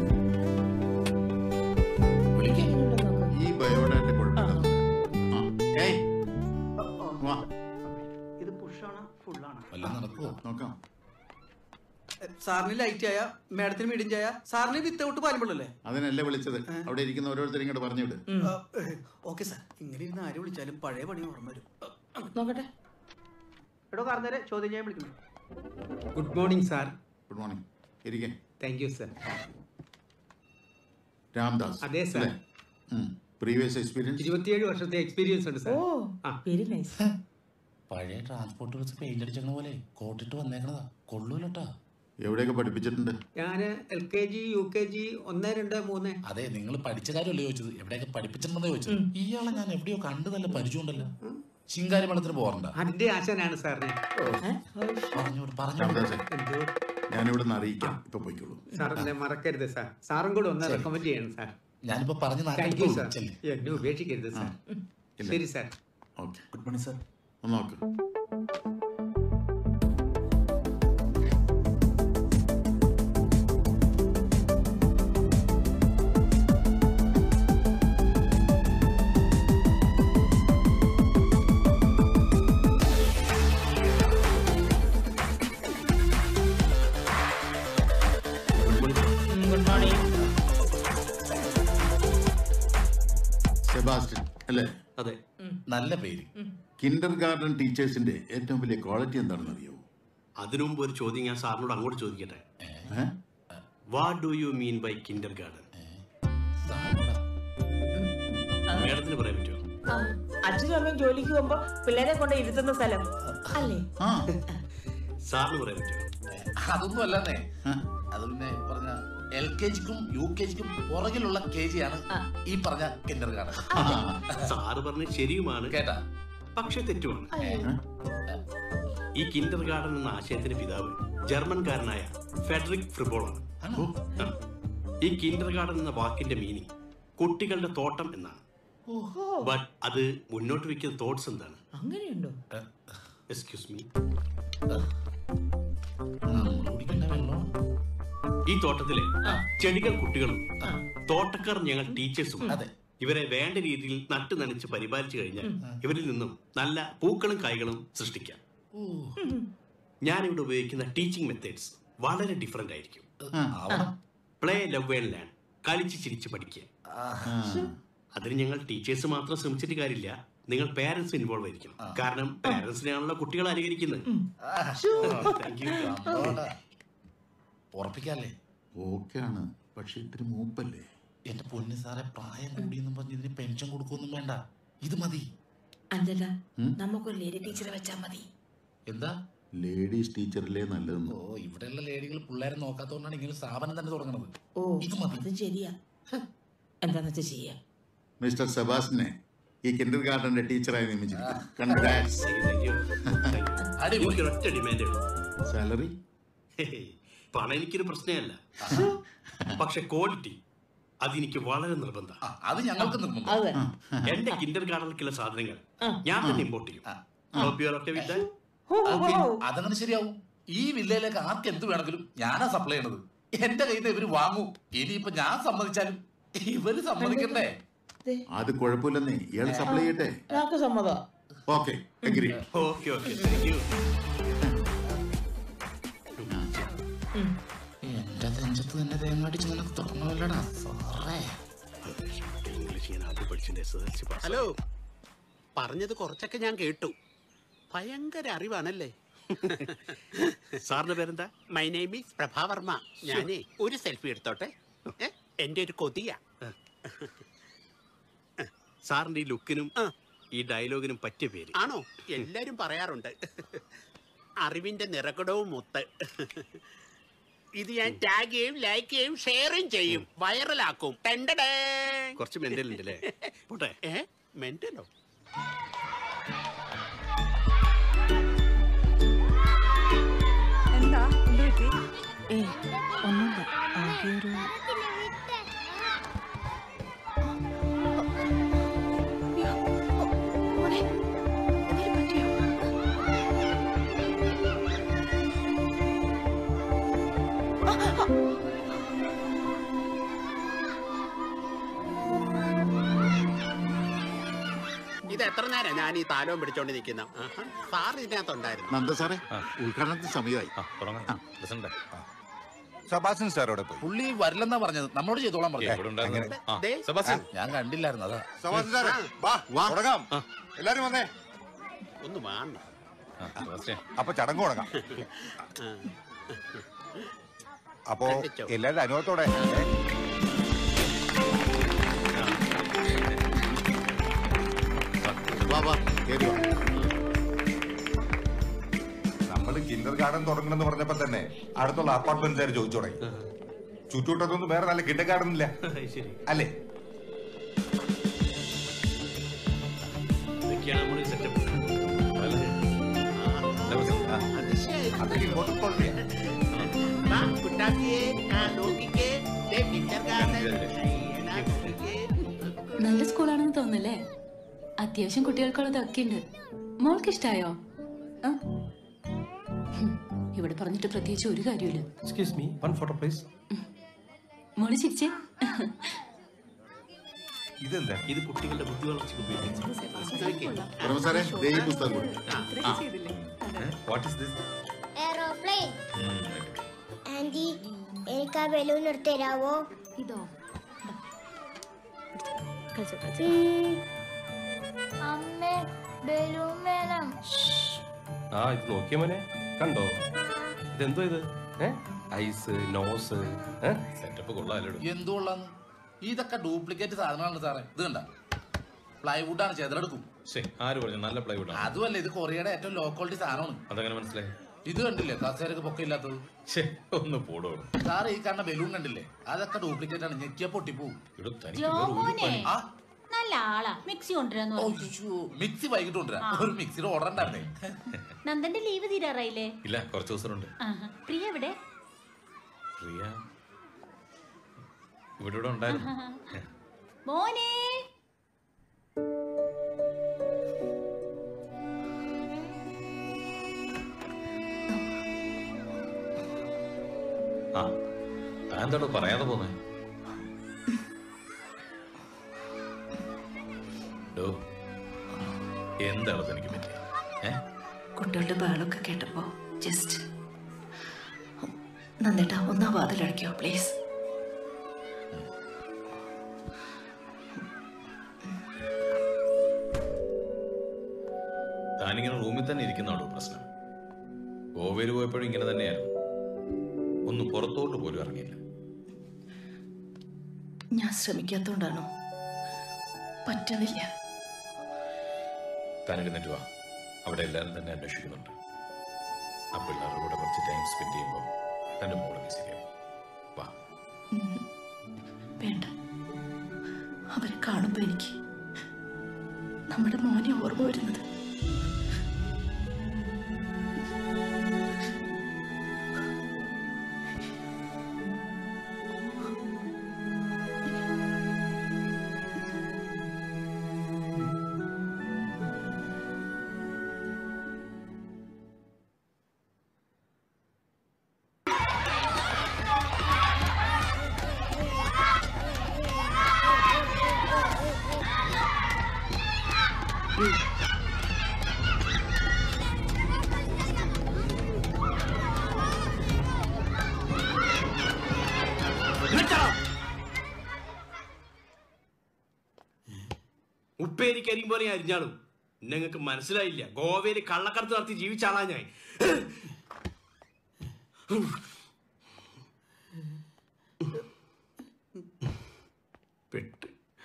ഈ ബയോഡാറ്റ കുഴപ്പമില്ല നോക്കാം നോക്കാം സാറിന് ലൈറ്റ് ആയ മാഡത്തിന് മീഡിയം ചായ സാറിന് വിത്തൗട്ട് പാലമ്പള്ളല്ലേ അതിനല്ലേ വിളിച്ചത് അവിടെ ഇരിക്കുന്ന ഓരോരുത്തരും ഇങ്ങോട്ട് പറഞ്ഞു വിട് ഓക്കെ സാർ ഇങ്ങനെ ഇരുന്ന് ആര് വിളിച്ചാലും പഴയ പണി ഓർമ്മ വരും നോക്കട്ടെ എടോ കാർന്നേരെ ചോദ്യം ചെയ്യാൻ വിളിക്കുന്നു good morning sir good morning ഇരിക്കേ താങ്ക് യു സർ രാംദാസ് അതെ, sir. പ്രീവിയസ് എക്സ്പീരിയൻസ് ഇരുപത്തിയേഴ് വർഷത്തെ എക്സ്പീരിയൻസ് ഉണ്ട് സാർ വെരി നൈസ് പഴയ ട്രാൻസ്പോർട്ട് വെച്ച് പെയിന്റ് അടിച്ചേക്കണ പോലെ കോട്ടിട്ട് വന്നേക്കണതാ കൊള്ളൂലട്ടാ എവിടെയൊക്കെ പഠിപ്പിച്ചിട്ടുണ്ട് ഞാൻ L K G U K G ഒന്ന് രണ്ട് മൂന്ന് അതെ നിങ്ങൾ പഠിച്ച കാര്യമല്ലേ ചോദിച്ചത് എവിടെയൊക്കെ പഠിപ്പിച്ചിട്ടുണ്ടെന്ന് ചോദിച്ചത് ഇയാളെ ഞാൻ എവിടെയോ കണ്ടു നല്ല പരിചയമുണ്ടല്ലോ ചിങ്കാരി വെള്ളത്തിന് പോകണ്ട അതിന്റെ ആശാനാണ് സാറിന് പറഞ്ഞോട് രാംദാസേ എന്തോ ഞാനിവിടെ നിന്ന് അറിയിക്കാം ഇപ്പൊ പോയിക്കോളൂ സാർ എന്നെ മറക്കരുത് സാർ സാറും കൂടെ ഒന്ന് ശരി. റെക്കമെൻഡ് ചെയ്യണം സാർ ഞാനിപ്പോ പറഞ്ഞ് താങ്ക് യു നാട്ടിൽ സാർ ചെല്ല്. എന്നെ ഉപേക്ഷിക്കരുത് സാർ ഇല്ല. ശരി sir okay good morning sir ഒന്ന് നോക്ക് ഗുഡ് മോർണിംഗ് സെബാസ്റ്റ്യൻ അല്ലേ അതെ നല്ല പേര് കിൻഡർ ഗാർഡൻ ടീച്ചേഴ്സിന്റെ ഏറ്റവും വലിയ ക്വാളിറ്റി എന്താണെന്ന് അറിയോ അതിനു മുമ്പ് ഒരു ചോദ്യം ഞാൻ സാറിനോട് അങ്ങോട്ട് ചോദിക്കട്ടെ ഏ? What do you mean by kindergarten മേഡത്തിന് പറയാൻ പറ്റുമോ അച്ഛനും അമ്മയും ജോലിക്ക് പോകുമ്പോ പിള്ളേരെ കൊണ്ട് ഇരുത്തുന്ന സ്ഥലം അല്ലേ സാറിന് പറയാൻ പറ്റുമോ അതൊന്നും അല്ലെന്നേ അത് പിന്നെ പറഞ്ഞ എൽ കെ ജിക്കും യു കെ ജിക്കും പുറകിലുള്ള കെ ജി ആണ് ഈ പറഞ്ഞ കിൻഡർ ഗാർഡൻ സാറ് പറഞ്ഞ ശരിയുമാണ് കേട്ടാ പക്ഷെ തെറ്റുമാണ് ഈ കിൻഡർ ഗാർഡൻ എന്ന ആശയത്തിന്റെ പിതാവ് ജർമ്മൻകാരനായ ഫെഡറിക് ഫ്രിബോളാണ് ആ. ഈ കിൻഡർ ഗാർഡൻ എന്ന വാക്കിന്റെ മീനിങ് കുട്ടികളുടെ തോട്ടം എന്നാണ് ബട്ട് അത് മുന്നോട്ട് വെക്കുന്ന തോട്ട്സ് എന്താണ് അങ്ങനെയുണ്ടോ എക്സ്ക്യൂസ് മീ ഈ തോട്ടത്തിലെ ചെടികൾ കുട്ടികളും തോട്ടക്കാർ ഞങ്ങൾ ടീച്ചേഴ്സും ഇവരെ വേണ്ട രീതിയിൽ നട്ടു നനച്ച് പരിപാലിച്ചു കഴിഞ്ഞാൽ ഇവരിൽ നിന്നും നല്ല പൂക്കളും കായ്കളും സൃഷ്ടിക്കാം ഞാൻ ഇവിടെ ഉപയോഗിക്കുന്ന ടീച്ചിങ് മെത്തേഡ്സ് വളരെ ഡിഫറെന്റ് ആയിരിക്കും പ്ലേ ലവ് ആൻഡ് ലേൺ കളിച്ച് ചിരിച്ച് പഠിക്കുക അതിന് ഞങ്ങൾ ടീച്ചേഴ്സ് മാത്രം ശ്രമിച്ചിട്ട് കാര്യമില്ല നിങ്ങൾ പേരൻസ് ഇൻവോൾവ് ആയിരിക്കണം കാരണം പേരൻസിനെയാണല്ലോ കുട്ടികൾ അനുകരിക്കുന്നത് Thank you. ഉറപ്പിക്കാല്ലേ ഓക്കെ ആണ് പക്ഷെ ഇത്തിരി മൂപ്പല്ലേ എന്റെ പൊന്നു സാറെ പ്രായം കൂടിയെന്നും പറഞ്ഞ് ഇതിന് പെൻഷൻ കൊടുക്കൊന്നും വേണ്ട ഇത് മതി അഞ്ചല നമുക്കൊരു ലേഡി ടീച്ചറെ വെച്ചാ മതി എന്താ ലേഡീസ് ടീച്ചറിലെ നല്ലതെന്ന് ഓ ഇവിടെയുള്ള ലേഡികൾ പിള്ളേരെ നോക്കാത്തതുകൊണ്ടാണ് ഇങ്ങനെ ഒരു സ്ഥാപനം തന്നെ തുടങ്ങുന്നത് ഓ അത് ശരിയാ ഹ്, എന്താന്ന് വെച്ചാ ചെയ്യാ മിസ്റ്റർ സെബാസ്റ്റിനെ ഈ കിൻഡർ ഗാർഡന്റെ ടീച്ചറായി നിയമിച്ചിരിക്കുന്നു കൺഗ്രാറ്റ്സ് എനിക്ക് ഒറ്റ ഡിമാൻഡേ ഉള്ളൂ സാലറി ഹേയ്, പണം എനിക്കൊരു പ്രശ്നമല്ല പക്ഷെ ക്വാളിറ്റി അതെനിക്ക് വളരെ നിർബന്ധം അത് ഞങ്ങൾക്ക് നിർബന്ധം അതെ എന്റെ കിൻഡർ ഗാർഡനിലേക്കുള്ള സാധനങ്ങൾ ഞാൻ തന്നെ ഇമ്പോർട്ട് ചെയ്യും Hope you are okay with that? Okay, അതങ്ങനെ ശരിയാവും ഈ വില്ലയിലേക്ക് ആർക്ക് എന്ത് വേണമെങ്കിലും ഞാനാ സപ്ലൈ ചെയ്യണത് എന്റെ കയ്യിൽ നിന്ന് ഇവര് വാങ്ങൂ ഇനിയിപ്പോ ഞാൻ സമ്മതിച്ചാലും ഇവര് സമ്മതിക്കണ്ടേ അത് കുഴപ്പമില്ലെന്നേ ഇയാൾ സപ്ലൈ ചെയ്യട്ടെ ഞങ്ങൾക്ക് സമ്മതം okay agree okay okay thank you എന്റെ നെഞ്ചത്ത് തന്നെ തേങ്ങാടിച്ച് നിനക്ക് തുടങ്ങണമല്ലടാ സാറേ ഇംഗ്ലീഷ് ഞാൻ ആദ്യം പഠിച്ചിട്ടുണ്ട് SSLC pass. ഹലോ പറഞ്ഞത് കുറച്ചൊക്കെ ഞാൻ കേട്ടു ഭയങ്കര അറിവാണല്ലേ സാറിന്റെ പേരെന്താ മൈ നെയിം ഈസ് പ്രഭാവർമ്മ ഞാനേ ഒരു സെൽഫി എടുത്തോട്ടെ ഏ, എന്റെ ഒരു കൊതിയ സാറിന്റെ ഈ ലുക്കിനും ഈ ഡയലോഗിനും പറ്റിയ പേര് ആണോ എല്ലാരും പറയാറുണ്ട് അറിവിന്റെ നിറകുടവും മുത്ത് ഇത് ഞാൻ ടാഗ് ചെയ്യും ലൈക്ക് ചെയ്യും ഷെയറും ചെയ്യും വൈറലാക്കും ടെണ്ടടേ കുറച്ച് മെന്റൽ ഉണ്ട് അല്ലേ പോട്ടെ ഏ മെന്റലോ എന്താ എന്ത് പറ്റി ഏ ഒന്നുമില്ല ആകെ ഒരു ഇത് എത്ര നേരം ഞാൻ ഈ താലവും പിടിച്ചോണ്ട് നിൽക്കുന്ന സാർ ഇതിനകത്തുണ്ടായിരുന്നു നന്ദ സാറേ ഉദ്ഘാടനത്തിന് സമയമായി സബാസിൻ സാറോടെ പോയി പുള്ളി വരില്ലെന്നാ പറഞ്ഞത് നമ്മളോട് ചെയ്തോളാൻ പറഞ്ഞു ഇവിടെ ഉണ്ടായിരുന്നു. ആ, ദേ. സെബാസ്റ്റ്യൻ, ഞാൻ കണ്ടില്ലായിരുന്നു അതാ സബാസിൻ സാറേ വാ തുടങ്ങാം എല്ലാരും വന്നേ ഒന്ന് വാങ്ങ അപ്പൊ ചടങ്ങ് തുടങ്ങാം അപ്പോ എല്ലാവരുടെ അനുഭവത്തോടെ ഏ? വാ വാ കേറി വാ നമ്മൾ കിൻഡർ ഗാർഡൻ തുടങ്ങണമെന്ന് പറഞ്ഞപ്പോ തന്നെ അടുത്തുള്ള അപ്പാർട്ട്മെന്റുകാർ ചോദിച്ചു തുടങ്ങി ചുറ്റുവട്ടത്തൊന്നും വേറെ നല്ല കിൻഡർ ഗാർഡൻ ഇല്ല ശരി അല്ലേ ഇതൊക്കെയാണ് നമ്മുടെ സെറ്റപ്പ് അതൊക്കെ ഇങ്ങോട്ട് കൊള്ളിയ വാ കുട്ടാക്കിയേ ആ നോക്കിക്കേ ദേ കിച്ചർ ഗാർഡൻ എന്നാ നോക്കിക്കേ നല്ല സ്കൂളാണെന്ന് തോന്നുന്നല്ലേ അത്യാവശ്യം കുട്ടികൾക്കുള്ളതൊക്കെ ഉണ്ട് മോൾക്ക് ഇഷ്ടായോ ആ? ഹും, ഇവിടെ പറഞ്ഞിട്ട് പ്രത്യേകിച്ച് ഒരു കാര്യമില്ല excuse me one photo please മോള് ചിരിച്ചേ ഇതെന്താ ഇത് കുട്ടികളുടെ ബുദ്ധി വളർച്ചയ്ക്ക് ഉപയോഗിക്കുന്നത് പ്രൊഫസറെ ദേ ഈ പുസ്തകം കൊടു what is this aeroplane aunty എനിക്ക് ആ ബലൂൺ എടുത്ത് തരാവോ ഇതോ അമ്മ ബലൂൺ വേണം ആ ഇത് നോക്കിയ മോനെ കണ്ടോ ഇതെന്തോ ഇത് ഏ ഐസ് നോസ് സെറ്റപ്പ് കൊള്ളാലോ എന്തുകൊള്ളാന്ന് ഇതൊക്കെ ഡ്യൂപ്ലിക്കേറ്റ് സാധനങ്ങളാണ് സാറേ ഇത് കണ്ട പ്ലൈവുഡ് ആണ് ചെതലെടുക്കും ശരി ആര് പറഞ്ഞു നല്ല പ്ലൈവുഡ് ആണ് അതുമല്ല ഇത് കൊറിയയുടെ ഏറ്റവും ലോ ക്വാളിറ്റി സാധനമാണ് അതങ്ങനെ മനസ്സിലായി ഇത് കണ്ടില്ലേ കസേരക്ക് പൊക്കമില്ലാത്തത് ശേ ഒന്ന് പോടോ സാർ ഈ കാണുന്ന ബലൂൺ കണ്ടില്ലേ അതൊക്കെ ഡ്യൂപ്ലിക്കേറ്റ് ആണ് ഞെക്കിയ പൊട്ടിപ്പോവും ഇവിടെ തനിക്ക് ജോമോനെ ആ നല്ല ആളാ മിക്സി കൊണ്ടുവരാന്ന് പറഞ്ഞു ഒയ്യോ, മിക്സി വൈകിട്ട് കൊണ്ടുവരാം ആ. ഒരു മിക്സിയുടെ ഓർഡർ ഉണ്ടായിരുന്നേ നന്ദന്റെ ലീവ് തീരാറായില്ലേ ഇല്ല കുറച്ച് ദിവസമുണ്ട് ആഹാ. പ്രിയ എവിടെ പ്രിയ ഇവിടെ ഇവിടെ ഉണ്ടായിരുന്നു മോനെ ആ താൻ എന്താടോ പറയാതെ പോന്നേ ഡോ എന്താണ് തനിക്ക് പറ്റിയ ഏ കുട്ടികളുടെ ബഹളമൊക്കെ കേട്ടപ്പോ ജസ്റ്റ് നന്ദിട്ടാ ഒന്നാ വാതിലടയ്ക്കോ പ്ലീസ് താനിങ്ങനെ റൂമിൽ തന്നെ ഇരിക്കുന്നാണോ പ്രശ്നം ഗോവയിൽ പോയപ്പോഴും ഇങ്ങനെ തന്നെയായിരുന്നു ഒന്ന് പുറത്തോട്ട് പോലും ഇറങ്ങിയില്ല ഞാൻ ശ്രമിക്കാത്തോണ്ടാണോ പറ്റണില്ല താൻ എഴുന്നേറ്റ് വാ അവിടെ എല്ലാവരും തന്നെ അന്വേഷിക്കുന്നുണ്ട് ആ പിള്ളേരുടെ കൂടെ കുറച്ച് ടൈം സ്പെൻഡ് ചെയ്യുമ്പോൾ തൻ്റെ മോളെ ശരിയാവും വാ ഉം. വേണ്ട അവരെ കാണുമ്പോ എനിക്ക് നമ്മുടെ മോനെ ഓർമ്മ വരുന്നത് ഉപ്പേരിക്കരിയും പോലെ അരിഞ്ഞാളും നിങ്ങൾക്ക് മനസ്സിലായില്ല ഗോവയിൽ കള്ളക്കടത്ത് നടത്തി ജീവിച്ച ആളാ ഞാൻ പെട്ട്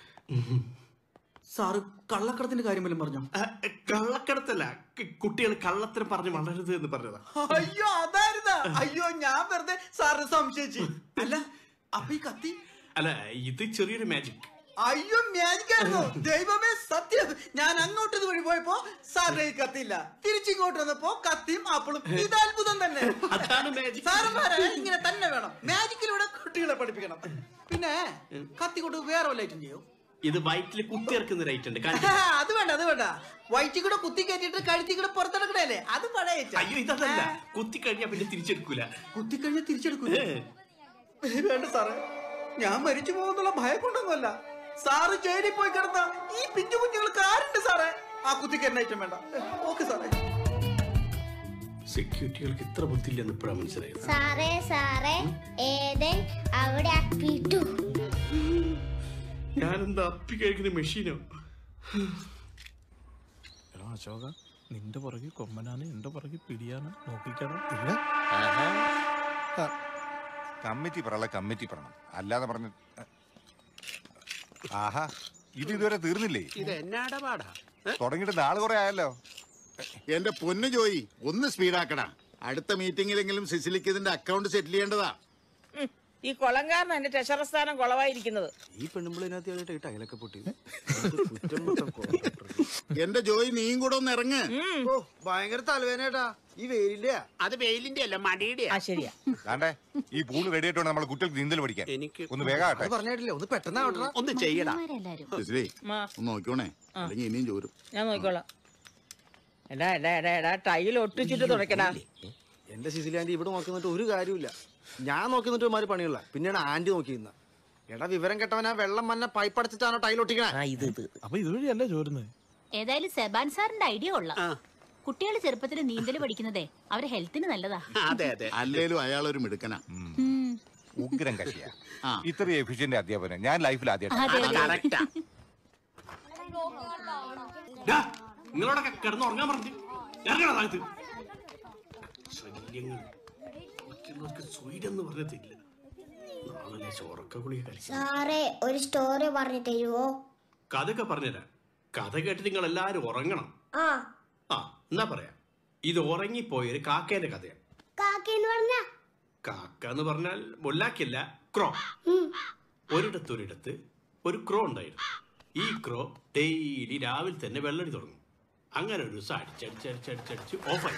സാറ് കള്ളക്കടത്തിന്റെ കാര്യം വല്ലതും പറഞ്ഞോ കള്ളക്കടത്തല്ല കുട്ടികൾ കള്ളത്തിന് പറഞ്ഞ് വളരരുത് എന്ന് പറഞ്ഞതാ അയ്യോ അതായിരുന്നാ അയ്യോ ഞാൻ വെറുതെ സാറിന് സംശയിച്ചു അല്ല അപ്പൊ ഈ കത്തി അല്ല ഇത് ചെറിയൊരു മാജിക് അയ്യോ മാജിക്കായിരുന്നു ദൈവമേ സത്യം ഞാൻ അങ്ങോട്ട് ഇത് വഴി പോയപ്പോ സാറിന്റെ ഈ കത്തിയില്ല തിരിച്ചിങ്ങോട്ട് വന്നപ്പോ കത്തിയും ആപ്പിളും ഇത് അത്ഭുതം തന്നെ അതാണ് മാജിക് സാറന്മാരെ ഇങ്ങനെ തന്നെ വേണം മാജിക്കിലൂടെ കുട്ടികളെ പഠിപ്പിക്കണം പിന്നെ കത്തി കൊണ്ട് വേറെ വല്ല ഐറ്റം ചെയ്യോ ഇത് വയറ്റിൽ കുത്തിയിറക്കുന്ന റൈറ്റ് ഉണ്ട് ആ, അത് വേണ്ട അത് വേണ്ട വയറ്റിൽ കൂടെ കുത്തി കയറ്റിട്ട് കഴുത്തി കൂടെ പുറത്തെടുക്കണല്ലേ അത് പഴയ item. അയ്യോ ഇതല്ല കുത്തി കഴിഞ്ഞാ പിന്നെ തിരിച്ചെടുക്കൂല കുത്തി കഴിഞ്ഞാൽ തിരിച്ചെടുക്കൂല വേണ്ട സാറേ ഞാൻ മരിച്ചു പോകുന്നുള്ള ഭയം കൊണ്ടൊന്നുമല്ല സാറ് ജയിലിൽ പോയി കിടന്ന ഈ പിഞ്ചു കുഞ്ഞുങ്ങൾക്ക് ആരുണ്ട് സാറേ ആ കുത്തിക്കരുന്ന ഐറ്റം വേണ്ട ഓക്കെ സാറേ സെക്യൂരിറ്റികൾക്ക് ഇത്ര ബുദ്ധിയില്ലെന്ന് ഇപ്പോഴാണ് മനസ്സിലായത് സാറേ സാറേ ഏതൻ അവിടെ അപ്പിട്ടു ഞാനെന്താ അപ്പി കഴിക്കുന്ന മെഷീനോ എടാ അശോക നിന്റെ പുറകെ കൊമ്മനാണ് എന്റെ പുറകെ പിടിയാണ് നോക്കിക്കടാ കമ്മിറ്റി പറയല കമ്മിറ്റി പറയണം അല്ലാതെ പറഞ്ഞ ആഹാ ഇത് ഇതുവരെ തീർന്നില്ലേ ഇത് എന്നാടാ പാടാ തുടങ്ങിയിട്ട് നാള് കുറെ ആയല്ലോ എന്റെ പൊന്നു ജോയി ഒന്ന് സ്പീഡാക്കടാ അടുത്ത മീറ്റിംഗിലെങ്കിലും സിസിലിക്ക് ഇതിന്റെ അക്കൗണ്ട് സെറ്റിൽ ചെയ്യേണ്ടതാ ഉം. ഈ കൊളങ്കാരൻ എന്റെ ട്രഷറർ സ്ഥാനം കൊളവായിരിക്കുന്നത് ഈ പെണ്ണുമ്പിളിനകത്ത് ഈ ടൈലൊക്കെ പൊട്ടി എന്റെ ജോയി നീയും കൂടെ ഒന്ന് ഇറങ്ങ് ഓ ഭയങ്കര തലവേനേട്ടാ ഈ വെയിലിന്റെ അത് വെയിലിന്റെ അല്ല മടിയുടെ ആ ശരിയാ ദാണ്ടേ ഈ പൂള് റെഡി ആയിട്ടുണ്ട് നമ്മളെ കുട്ടികൾക്ക് നീന്തൽ പഠിക്കാൻ ഒന്ന് വേഗം ആട്ടെ പറഞ്ഞിട്ടില്ലേ ഒന്ന് പെട്ടെന്ന് ഒന്ന് ചെയ്യടാ സിസിലി മാ. ഒന്ന് നോക്കിയോണേ അല്ലെങ്കിൽ ഇനിയും ചോരും ഞാൻ നോക്കിക്കോളാം എടാ എടാ എടാ എടാ ടൈൽ ഒട്ടിച്ചിട്ട് തുടക്കടാ എന്റെ സിസിലി ആന്റി ഇവിടെ നോക്കുന്നിട്ട് ഒരു കാര്യമില്ല ഞാൻ നോക്കുന്നിട്ട് ഒരുമാതിരി പണിയുള്ള പിന്നെയാണ് ആന്റി നോക്കിയിരുന്ന എടാ വിവരം കെട്ടവനാ വെള്ളം മഞ്ഞ പൈപ്പ് അടച്ചിട്ടാണോ ടൈൽ ഒട്ടിക്കണേ ഇത് ഇത് അപ്പൊ ഇതുവഴിയല്ലേ ചോരുന്നത് ഏതായാലും സെബാൻ സാറിന്റെ ഐഡിയ കൊള്ളാം കുട്ടികൾ ചെറുപ്പത്തിൽ നീന്തൽ പഠിക്കുന്നതേ അവരെ ഹെൽത്തിന് നല്ലതാ അതെ അതെ അല്ലേലും അയാളൊരു മിടുക്കനാ ഉഗ്രം കക്ഷിയാ ഇത്രയും എഫിഷ്യന്റ് അധ്യാപനം ഞാൻ ലൈഫിൽ അതെ, ആദ്യമായിട്ട് അതെ. കറക്റ്റാ ഡാ, നിങ്ങളോടൊക്കെ കിടന്നുറങ്ങാൻ പറഞ്ഞു ഇറങ്ങണ താഴത്ത് ശല്യങ്ങൾ മറ്റുള്ളവർക്ക് സ്വൈഡെന്ന് പറഞ്ഞതില്ല നാളെ ചോറക്ക ഗുളിക കഴിച്ചു സാറേ ഒരു സ്റ്റോറി പറഞ്ഞു തരുവോ കഥയൊക്കെ പറഞ്ഞുതരാം കഥ കേട്ട് നിങ്ങൾ എല്ലാരും ഉറങ്ങണം ആ ആ എന്നാ പറയാം ഇത് ഉറങ്ങിപ്പോയൊരു കാക്കേന്റെ കഥയാണ് കാക്കെന്ന് പറഞ്ഞ കാക്ക എന്ന് പറഞ്ഞാൽ മുല്ലാക്കില്ല ക്രോ ഒരിടത്തൊരിടത്ത് ഒരു ക്രോ ഉണ്ടായിരുന്നു ഈ ക്രോ ഡെയിലി രാവിലെ തന്നെ വെള്ളടി തുടങ്ങും അങ്ങനെ ഒരു ദിവസം അടിച്ചടിച്ചടിച്ചടിച്ചടിച്ച് ഓഫായി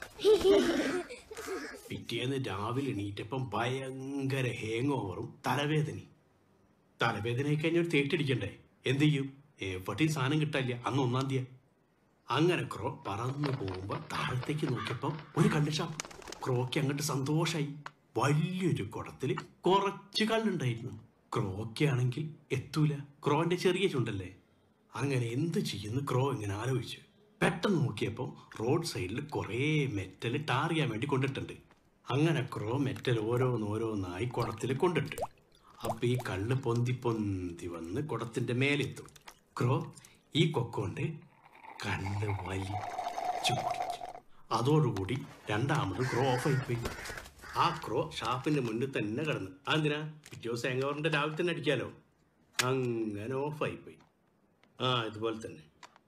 പിറ്റേന്ന് രാവിലെ എണീറ്റപ്പം ഭയങ്കര ഹേങ് ഓവറും തലവേദനയും തലവേദനയൊക്കെ കഴിഞ്ഞ ഒരു തേറ്റടിക്കണ്ടേ എന്ത് ചെയ്യും എവിടെയും സാധനം കിട്ടാനില്ല അന്ന് ഒന്നാം തീയതി അങ്ങനെ ക്രോ പറന്നു പോകുമ്പോ താഴത്തേക്ക് നോക്കിയപ്പോ ഒരു കള്ള് ഷാപ്പ് ക്രോക്ക് അങ്ങോട്ട് സന്തോഷായി വലിയൊരു കുടത്തില് കുറച്ച് കള്ളുണ്ടായിരുന്നു ക്രോക്കാണെങ്കിൽ എത്തൂല ക്രോന്റെ ചെറിയ ചുണ്ടല്ലേ അങ്ങനെ എന്ത് ചെയ്യുന്നു ക്രോ ഇങ്ങനെ ആലോചിച്ചു പെട്ടെന്ന് നോക്കിയപ്പോൾ റോഡ് സൈഡിൽ കുറേ മെറ്റൽ ടാർ ചെയ്യാൻ വേണ്ടി കൊണ്ടിട്ടുണ്ട് അങ്ങനെ ക്രോ മെറ്റൽ ഓരോന്നോരോന്നായി കുടത്തിൽ കൊണ്ടിട്ട് അപ്പൊ ഈ കള്ള് പൊന്തി പൊന്തി വന്ന് കുടത്തിന്റെ മേലെത്തും ക്രോ ഈ കൊക്കൊണ്ട് കണ്ണ് വലിച്ചു കുടിച്ചു. അതോടുകൂടി രണ്ടാമത് ക്രോ ഓഫായി പോയി ആ ക്രോ ഷാപ്പിന്റെ മുന്നിൽ തന്നെ കിടന്നു അതെന്തിനാ പിറ്റേ ദിവസം എങ്ങവറിന്റെ രാവിലെ തന്നെ അടിക്കാലോ അങ്ങനെ ഓഫായി പോയി ആ ഇതുപോലെ തന്നെ